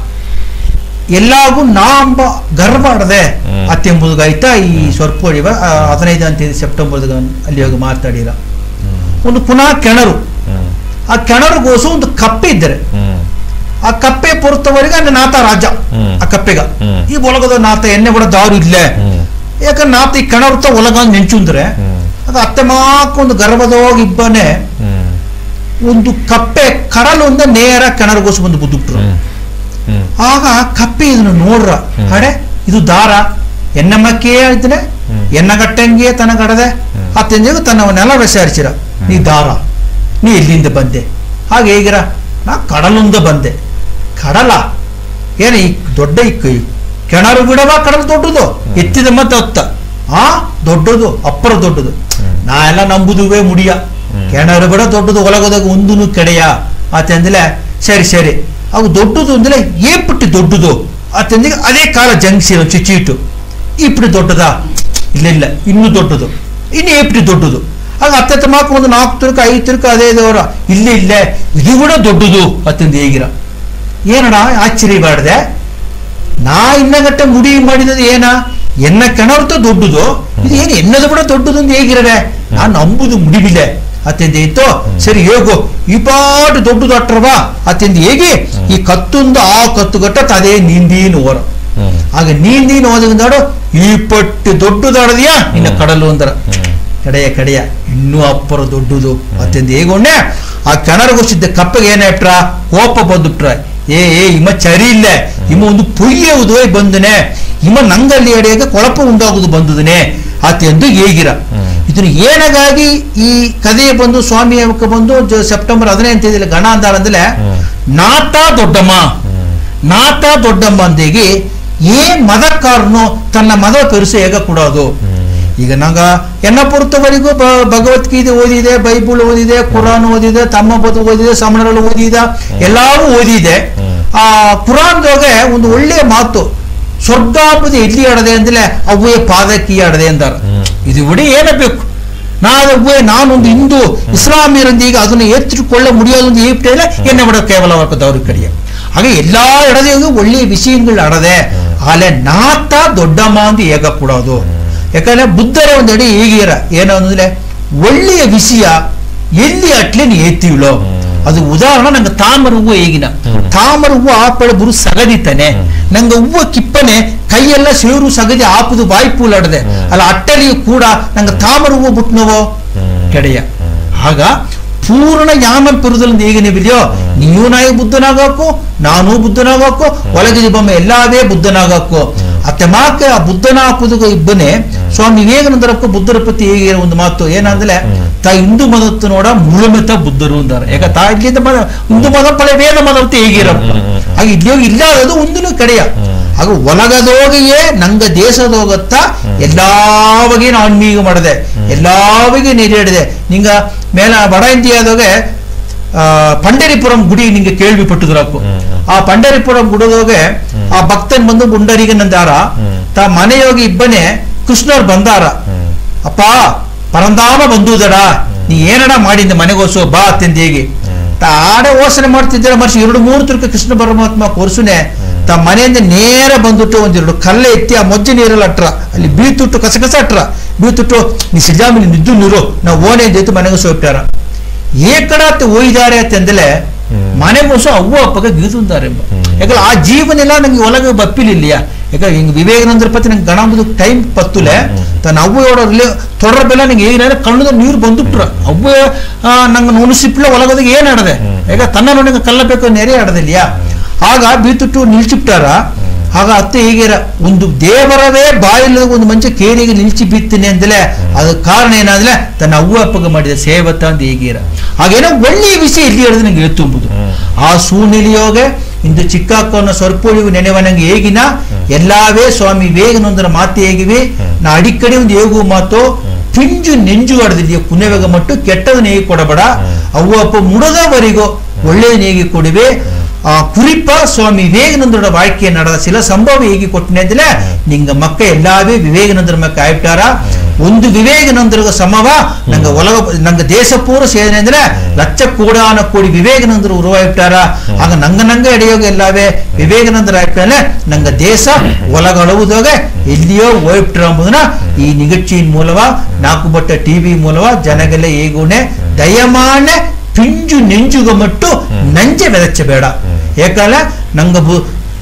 ಎಲ್ಲಾಗೂ ನಾಂಬ ಗರ್ವ ಆಡದೆ ಹ್ಮ್. ಅತ್ತೆಂಬುದಾಯ್ತಾ ಈ ಸೊರ್ಪೊಳಿವ ಹದಿನೈದಾം ತೇದಿ ಸೆಪ್ಟೆಂಬರ್ ಅಲ್ಲಿ ಹೋಗಿ ಮಾತಾಡಿರ ಒಂದು ಪುನಃ ಕೆಣರು ಹ್ಮ್ ಆ ಕೆಣರುಗೋಸು ಒಂದು ಕಪ್ಪೆ ಇದ್ದರೆ ಹ್ಮ್ ಆ ಕಪ್ಪೆ ಪೊರ್ತವರೆಗೆ ಅಲ್ಲಿ ನಾತ ರಾಜ ಹ್ಮ್. ಆ ಕಪ್ಪೆಗ ಹ್ಮ್. ಈ ಒಳಗದ ನಾತ ಎಣ್ಣೆ ಕೂಡ ದಾರು ಇಲ್ಲೇ ಹ್ಮ್ ಯಾಕಂದ್ರೆ ನಾತ ಈ ಕೆಣರುತ್ತ ಒಳಗ ನೆಂಚುಂದ್ರೆ ಹ್ಮ್ ಅದು ಅತ್ತೆ ಮಾಕ ಒಂದು ಗರ್ಭದೋಗಿ ಇಬ್ಬನೇ ಹ್ಮ್ ಒಂದು ಕಪ್ಪೆ ಕಡಲೊಂದ ನೇರ ಕೆಣರುಗೋಸು ಬಂದು ಬುದ್ದುಬಿಟ್ರು ಹ್ಮ್ ಹ್ಮ್ ಆಗ ಕಪ್ಪೆ ಇದನ್ನು ನೋಡ್ರ ಹ್ಮ್. ಅಡೆ ಇದು ದಾರ ಎನ್ನಮ್ಮಕ್ಕೆ ಇದ್ದನೆ ಹ್ಮ್. ಎನ್ನಗಟ್ಟಂಗೆ ತನಗಡದೆ ಹ್ಮ್. ಅತ್ತೆಂದಿಗೂ ತನ್ನವನ್ನೆಲ್ಲ ವಿಚಾರಿಸಿರ ನೀ ದಾರ ನೀ ಎಲ್ಲಿಂದ ಬಂದೆ ಹಾಗೆ ಹೇಗಿರ ನಾ ಕಡಲೊಂದ ಬಂದೆ ಕಡಲ ಏನು ಈ ದೊಡ್ಡ ಈ ಕ- ಕೆಣರು ಬಿಡವ ಕಡಲು ದೊಡ್ಡದು ಎತ್ತಿದ ಮತ್ತೆ ಹೊತ್ತ ಆ ದೊಡ್ಡದು ಅಪ್ಪರ ದೊಡ್ಡದು ನಾ ಎಲ್ಲ ನಂಬುದುವೇ ಮುಡಿಯ ಕೆಣರು ಬಿಡ ದೊಡ್ಡದು ಒಳಗೋದಾಗ ಒಂದೂ ಕೆಡೆಯ ಆತಂದ್ರೆ ಸರಿ ಸರಿ ಅವು ದೊಡ್ಡದು ಅಂದ್ರೆ ಏಪುಟ್ಟಿ ದೊಡ್ಡದು ಆತಂದಿಗೆ ಅದೇ ಕಾಲ ಜಂಕ್ಷನ್ ಚುಚ್ಚೀಟು ಇಪ್ಪಡಿ ದೊಡ್ಡದಾ ಇಲ್ಲ ಇಲ್ಲ ಇನ್ನೂ ದೊಡ್ಡದು ಇನ್ನು ಏಪ್ಟಿ ದೊಡ್ಡದು ಆಗ ಹತ್ತತ್ತು ಮಾಕು ಒಂದು ನಾಲ್ಕು ತಿರುಕ ಐದು ತಿರುಕ ಅದೇ ದೇವರ ಇಲ್ಲಿ ಇಲ್ಲೇ ಇದು ಕೂಡ ದೊಡ್ಡದು ಅತ್ತಂದು ಹೇಗಿರ ಏನಡ ಆಶ್ಚರ್ಯ ಬಾಡ್ದೆ ನಾ ಇನ್ನಗಟ್ಟೆ ಮುಡಿ ಮಾಡಿದದು ಏನ ಎನ್ನ ಕೆಣರ್ತ ದೊಡ್ಡದು ಇದು ಏನು ಎನ್ನದು ಕೂಡ ದೊಡ್ಡದು ಅಂತ ಹೇಗಿರವೆ ನಾನು ನಂಬುದು ಮುಡಿಬಿಲ್ಲ ಅತ್ಯಂತ ಇತ್ತು ಸರಿ ಹೇಗು ಈ ಪಾಟು ದೊಡ್ಡದು ಅಟ್ರವಾ ಅತ್ಯಂತ ಹೇಗೆ ಈ ಕತ್ತೊಂದು ಆ ಕತ್ತು ಗಟ್ಟ ತದೇ ನಿಂದೀನು ಓರ ಹ್ಮ್ ಆಗ ನೀಂದೀನು ಓದಿದಾಡು ಈ ಪಟ್ಟು ದೊಡ್ಡದಾಡದಿಯಾ ಇನ್ನ ಕಡಲು ಅಂದರ ಕಡೆಯ ಕಡೆಯ ಇನ್ನೂ ಅಪ್ಪರ ದೊಡ್ಡದು ಅತ್ಯಂತ ಹೇಗೊಂಡೆ ಆ ಕೆಣರುಗೊಸಿದ್ದ ಕಪ್ಪಗೆ ಏನಾಯ್ಟ್ರ ಕೋಪ ಬಂದುಟ್ರ ಏ ಏ ಇಮ್ಮ ಚರಿ ಇಲ್ಲ ಇಮ್ಮ ಒಂದು ಪುಯ್ಯ ಉದುವೈ ಬಂದನೆ ಇಮ್ಮ ನಂಗಲ್ಲಿ ಎಡೆಯಾಗ ಕೊಳಪ ಉಂಟಾಗುದು ಬಂದುದನೆ ಅತ್ಯಂದು ಹೇಗಿರ ಇದನ್ನು ಏನಗಾಗಿ ಈ ಕಥೆಯ ಬಂದು ಸ್ವಾಮಿ ಅವಕ್ಕೆ ಬಂದು ಜ- ಸೆಪ್ಟೆಂಬರ್ ಹದಿನೈದು ತೇದಿಯಲ್ಲಿ ಗಣ ಅಂದಾಳಂದ್ರೆ ನಾಟ ದೊಡ್ಡಮ್ಮ ನಾಟ ದೊಡ್ಡಮ್ಮ ಅಂದೇಗಿ ಏ ಮದಕಾರನು ತನ್ನ ಮದ ಪೆರುಸು ಹೇಗ ಕೊಡೋದು ಈಗ ನಂಗ ಎನ್ನ ಪುರ್ತವರೆಗೂ ಬ- ಭಗವದ್ಗೀತೆ ಓದಿದೆ ಬೈಬಲ್ ಓದಿದೆ ಕುರಾನ್ ಓದಿದೆ ತಮ್ಮ ಬದು ಓದಿದೆ ಸಮಣಗಳು ಓದಿದ ಎಲ್ಲಾರು ಓದಿದೆ ಆ ಕುರಾನ್ದೊಳಗೆ ಒಂದು ಒಳ್ಳೆಯ ಮಾತು ಸ್ವರ್ಗಾಪದ ಎಲ್ಲಿ ಆಡದೆ ಅಂದ್ರೆ ಅವ್ವೇ ಪಾದಕ್ಕಿ ಆಡದೆ ಅಂದಾರ ಇದು ಬಿಡಿ ಏನಬೇಕು ನಾವೇ ನಾನೊಂದು ಹಿಂದೂ ಇಸ್ಲಾಮಿಯರೊಂದಿಗೆ ಅದನ್ನು ಏற்றுಕೊಳ್ಳ ಮುಡಿಯೋದೊಂದು ಏಪ್ಟೇಲೆ ಎಣ್ಣೆ ಬಿಡೋ ಕೇವಲ ವರ್ಗದವ್ರ ಕಡೆಯ ಹಾಗೆ ಎಲ್ಲಾ ಎಡದೆಗೂ ಒಳ್ಳೆಯ ವಿಷಯಗಳು ಅಡದೆ ಆಲೆ ನಾತ ದೊಡ್ಡಮ್ಮ ಅಂತ ಹೇಗ ಕೊಡೋದು ಯಾಕಂದ್ರೆ ಬುದ್ಧರ ಒಂದಡಿ ಹೀಗಿರ ಏನು ಅಂದ್ರೆ ಒಳ್ಳೆಯ ವಿಷಯ ಎಲ್ಲಿ ಅಟ್ಲೇನು ಏತೀವಳೋ ಅದು ಉದಾಹರಣೆ ನಂಗೆ ತಾಮರ ಹೂವು ಹೇಗಿನ ತಾಮರ ಹೂವು ಆಪಳ ಬುರು ಸಗದಿತಾನೆ ನಂಗೆ ಹೂವು ಕಿಪ್ಪನೆ ಕೈಯೆಲ್ಲ ಸೇರು ಸಗದಿ ಆಪುದು ಬಾಯಿ ಪೂಲಾಡದೆ ಅಲ್ಲ ಅಟ್ಟಲಿಯು ಕೂಡ ನಂಗೆ ತಾಮರ ಹೂವು ಬಿಟ್ನವೋ ಕೆಡೆಯ ಆಗ ಪೂರ್ಣ ಯಾಮನ್ ಪುರದಲ್ಲಿ ಹೇಗೆ ಬಿದೆಯೋ ನೀವು ನಾಯಿ ಬುದ್ಧನಾಗಬೇಕು ನಾನು ಬುದ್ಧನಾಗಬೇಕು ಒಳಗಿದ ಬೊಮ್ಮೆ ಎಲ್ಲಾವೇ ಬುದ್ಧನಾಗಬೇಕು ಅತ್ತೆ ಮಾಕ ಆ ಬುದ್ಧನಾಪುದು ಇಬ್ಬನೇ ಸ್ವಾಮಿ ವಿವೇಕಾನಂದರಕ್ಕೂ ಬುದ್ಧರ ಪತಿ ಹೇಗೆ ಒಂದು ಮಾತು ಏನಂದ್ರೆ ತಾ ಹಿಂದೂ ಮದತ್ತು ನೋಡ ಮುಳುಮೆತ ಬುದ್ಧರು ಅಂದಾರೆ ಯಾಕ ತಾ ಇಲ್ಲಿಂದ ಮದ ಹಿಂದೂ ಮದ ಪಳೆ ವೇದ ಮದತ್ತು ಹೇಗಿರಪ್ಪ ಆಗ ಇಲ್ಲಿ ಇಲ್ಲಾದದು ಒಂದೂ ಕಡೆಯ ಆಗ ಒಲಗದೋಗಿಯೇ ನಂಗ ದೇಶದೋಗತ್ತ ಎಲ್ಲಾವಗೆ ಆನ್ಮೀಗ ಮಾಡದೆ ಎಲ್ಲಾವಿಗೆ ನೆರೆಡಿದೆ ನಿಂಗ ಮೇಲ ವಡ ಇಂಡಿಯಾದೋಗೆ ಆ, ಪಂಡರಿಪುರಂ ಗುಡಿ ನಿಂಗೆ ಕೇಳ್ವಿ ಪಟ್ಟುದ್ರಾಕು ಆ ಪಂಡರಿಪುರಂ ಗುಡದೋಗೆ ಆ ಭಕ್ತನ್ ಬಂದು ಗುಂಡರಿಗೆ ನಂದಾರ ತಾ ಮನೆಯೋಗಿ ಇಬ್ಬನೇ ಕೃಷ್ಣರ್ ಬಂದಾರ ಅಪ್ಪ ಪರಂದಾಮ ಬಂದುದಡ ನೀ ಏನಡ ಮಾಡಿದ್ದ ಮನೆಗೋಸು ಬಾ ಅತ್ತೆಂದೇಗಿ ತಾ ಆಡ ಓಸನೆ ಮಾಡ್ತಿದ್ದೀರ ಮರ್ಸಿ ಎರಡು ಮೂರು ತುರ್ಕ ಕೃಷ್ಣ ಪರಮಾತ್ಮ ಕೊರ್ಸುನೆ ತಾ ಮನೆಯಿಂದ ನೇರ ಬಂದುಟ್ಟು ಒಂದೆರಡು ಕಲ್ಲೆ ಎತ್ತಿ ಆ ಮೊಜ್ಜೆ ನೀರಲ್ಲಿ ಅಟ್ರ ಅಲ್ಲಿ ಬೀತುಟ್ಟು ಕಸ ಕಸ ಅಟ್ರ ಬೀತುಟ್ಟು ನೀ ಸಿಜಾಮಿನಿ ನಿದ್ದು ನೀರು ನಾವು ಓನೆ ಜೊತೆ ಮನೆಗೆ ಸೋಪ್ಟಾರ ಏಕಡಾತ್ ಒಯ್ದಾರೆ ಅಂತಂದಲೆ ಮನೆಗೋಸು ಅವ್ವ ಅಪ್ಪಗ ಗೀತುಂದಾರೆ ಯಾಕಂದ್ರೆ ಆ ಜೀವನೆಲ್ಲ ನಂಗೆ ಒಳಗೆ ಬಪ್ಪಿಲಿಲ್ಲ ಯಾಕ ಹಿಂಗ್ ವಿವೇಕಾನಂದರ ಪತಿ ನಂಗೆ ಗಣಬುದು ಟೈಮ್ ಪತ್ತುಲೆ ತನ್ನ ಅವ್ವಯೋಡ ತೊಡರ ಬೆಲ್ಲ ನಂಗೆ ಏನಾದ್ರೆ ಕಣ್ಣದ ನೀರು ಬಂದುಟ್ರ ಅವ್ವ ಆ, ನಂಗೆ ನುಣಸಿಪ್ಲ ಒಳಗೋದಾಗ ಏನ್ ಆಡದೆ ಯಾಕ ತನ್ನ ನೋಡಿ ಕಲ್ಲಬೇಕು ನೆರೆ ಆಡದಿಲ್ಯಾ ಆಗ ಬೀತುಟ್ಟು ನಿಲ್ಚಿಪ್ಟಾರ ಆಗ ಅತ್ತೆ ಹೀಗಿರ ಒಂದು ದೇವರವೇ ಬಾಯಿಲ್ಲದ ಒಂದು ಮಂಚ ಕೇರಿಗೆ ನಿಲ್ಚಿ ಬಿತ್ತೀನಿ ಅಂದಲೇ ಅದಕ್ಕೆ ಕಾರಣ ಏನಾದ್ರೆ ತನ್ನ ಅವ್ವ ಅಪ್ಪಗ ಮಾಡಿದ ಸೇವತ್ತ ಅಂತ ಹೀಗಿರ ಹಾಗೇನೋ ಒಳ್ಳೆಯ ವಿಷಯ ಇಲ್ಲಿ ಹೇಳಿದ್ರೆ ನಂಗೆ ಎತ್ತುಂಬುದು ಆ ಸೂನಿಲಿಯೋಗೆ ಇಂದು ಚಿಕ್ಕಾಕೋನ ಸ್ವರ್ಪೊಳಿವು ನೆನೆವನಂಗೆ ಹೇಗಿನ ಎಲ್ಲಾವೇ ಸ್ವಾಮಿ ವೇಗನೊಂದರ ಮಾತು ಹೇಗಿವೆ ನಾ ಅಡಿಕ್ಕಡೆ ಒಂದು ಹೇಗುವ ಮಾತು ಪಿಂಜು ನೆಂಜು ಆಡದಿದೆಯೋ ಪುಣ್ಯವೇಗ ಮಟ್ಟು ಕೆಟ್ಟದ ನೇಗಿ ಕೊಡಬೇಡ ಅವ್ವ ಅಪ್ಪ ಮುಡದವರಿಗೂ ಒಳ್ಳೆಯ ನೇಗಿ ಕೊಡುವೆ ಆ ಕುರಿಪ ಸ್ವಾಮಿ ವಿವೇಕಾನಂದರ வாழ்க்கையை ನಡೆದ சில ಸಂಭವ ಹೇಗೆ ಕೊಟ್ಟಿನೆಂದ್ರೆ ನಿಂಗ ಮಕ್ಕ ಎಲ್ಲಾವೇ ವಿವೇಕಾನಂದರ ಮಕ್ಕ ಆಯ್ತಾರ ಒಂದು ವಿವೇಕಾನಂದರಿಗೆ ಸಮವ ನಂಗ ಒಲಗ ನಂಗ ದೇಶ ಪೂರ ಸೇನೆ ಅಂದ್ರೆ ಲಕ್ಷ ಕೋಡಾನ ಕೋಡಿ ವಿವೇಕಾನಂದರು ಉರುವಾಯ್ತಾರ ಆಗ ನಂಗ ನಂಗ ಎಡೆಯೋಗ ಎಲ್ಲಾವೇ ವಿವೇಕಾನಂದರ ಆಯ್ತಾನೆ ನಂಗ ದೇಶ ಒಲಗಳವುದಾಗ ಎಲ್ಲಿಯೋ ಹೋಯ್ಬಿಟ್ರ ಎಂಬುದನ್ನ ಈ ನಿಗಚ್ಚಿನ ಮೂಲವ ನಾಲ್ಕು ಬಟ್ಟ ಟಿವಿ ಮೂಲವ ಜನಗೆಲ್ಲ ಹೇಗೂನೆ ದಯಮಾನೆ ಪಿಂಜು ನೆಂಜುಗ ಮಟ್ಟು ನಂಜೆ ಬೆದಚ್ಚಬೇಡ ಯಾಕಂದ್ರೆ ನಂಗ ಬು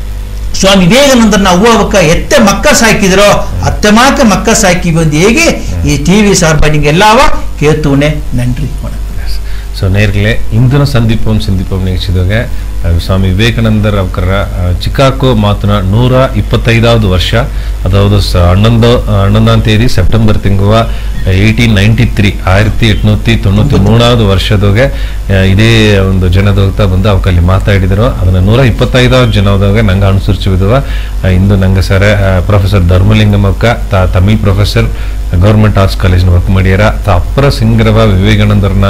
ಸ್ವಾಮಿ ವಿವೇಕಾನಂದರನ್ನ ಅವ್ವ ಅವಕ್ಕ ಎತ್ತೆ ಮಕ್ಕ ಸಾಕಿದ್ರೋ ಅತ್ತೆ ಮಾಕ ಮಕ್ಕ ಸಾಕಿ ಬಂದು ಹೇಗೆ ಈ ಟಿವಿ ಸಾರ್ಬ ನಿಂಗೆಲ್ಲಾವ ಕೇತೂನೆ ನನ್ರಿ ವಣக்கம். ಸೊ ನೇರ್ಲೆ ಇಂದಿನ ಸಂದೀಪಂ ಸಂದೀಪಂ ನಿಗಚಿದಾಗ ಸ್ವಾಮಿ ವಿವೇಕಾನಂದರ್ ಅವರ ಚಿಕಾಗೋ ಮಾತನ ನೂರ ಇಪ್ಪತ್ತೈದಾவது ವರ್ಷ ಅದಾವುದು ಸ ಹನ್ನೊಂದು ಹನ್ನೊಂದಾம் தேதி ಸೆಪ್ಟೆಂಬರ್ ತಿಂಗುವ ಏಯ್ಟೀನ್ ನೈಂಟಿ ತ್ರೀ ಆಯಿರತ್ತಿ ಎಟ್ನೂತಿ ತೊಣ್ಣೂத்தி ಮೂರಾவது ವರ್ಷದೊಗೆ ಆ, ಇದೇ ಒಂದು ಜನದೋಗ್ತಾ ಬಂದು ಅವಕಲ್ಲಿ ಮಾತಾಡಿದರು ಅದನ್ನ ನೂರ ಇಪ್ಪತ್ತೈದಾவது ಜನದಾಗ ನಂಗೆ ಅನುಸರಿಸಿದುವ ಇಂದು ನಂಗೆ ಸರ ಪ್ರೊಫೆಸರ್ ಧರ್ಮಲಿಂಗಂ ಅಕ್ಕ ತಾ ತಮಿಳ್ ಪ್ರೊಫೆಸರ್ ಗೌರ್ಮೆಂಟ್ ಆರ್ಟ್ಸ್ ಕಾಲೇಜ್ನ ವರ್ಕ್ ಮಾಡ್ಯಾರ ತಾ ಅಪ್ಪರ ಸಿಂಗರವ ವಿವೇಕಾನಂದರ್ನ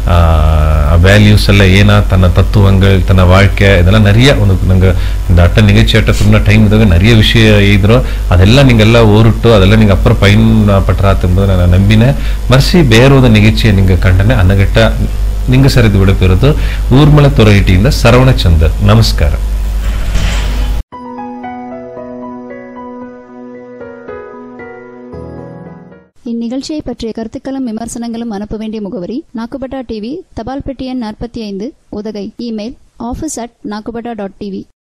ವ್ಯಾಲ್ಯೂಸ್ ಎಲ್ಲ ಏನ ತನ್ನ ತತ್ವங்கள் ತನ್ನ வாழ்க்கை இதெல்லாம் நிறைய உனக்கு நாங்க இந்த அட்டை நிகழ்ச்சி அட்டை சொன்ன டைம் இதாக நிறைய விஷயம் எழுதுறோம் அதெல்லாம் நீங்கெಲ್ಲ ಓರಿಟ್ಟು ಅದೆಲ್ಲ ನಿಂಗೆ ಅಪ್ಪರ ಪೈನ್ ಪಟ್ರಾತ್ ಎಂಬುದು ನಾನು ನಂಬಿನೆ ಮರ್ಸಿ ಬೇರೋದ ನಿಗಚ್ಚಿಯ ನಿಂಗೆ ಕಂಡನೆ ಅನ್ನಗಟ್ಟ ನಿಂಗೆ ಸರಿದು ಬಿಡಪಿರೋದು ಊರ್ಮಳ ತೊರೈಟಿಯಿಂದ ಸರವಣ ಚಂದರ್ ನಮಸ್ಕಾರ இந்நிகழ்ச்சியை பற்றிய கருத்துக்களும் விமர்சனங்களும் அனுப்ப வேண்டிய முகவரி நாக்குபட்டா டிவி தபால் பெட்டி எண் நாற்பத்தி ஐந்து Udhagai email office at Nakkupatta dot TV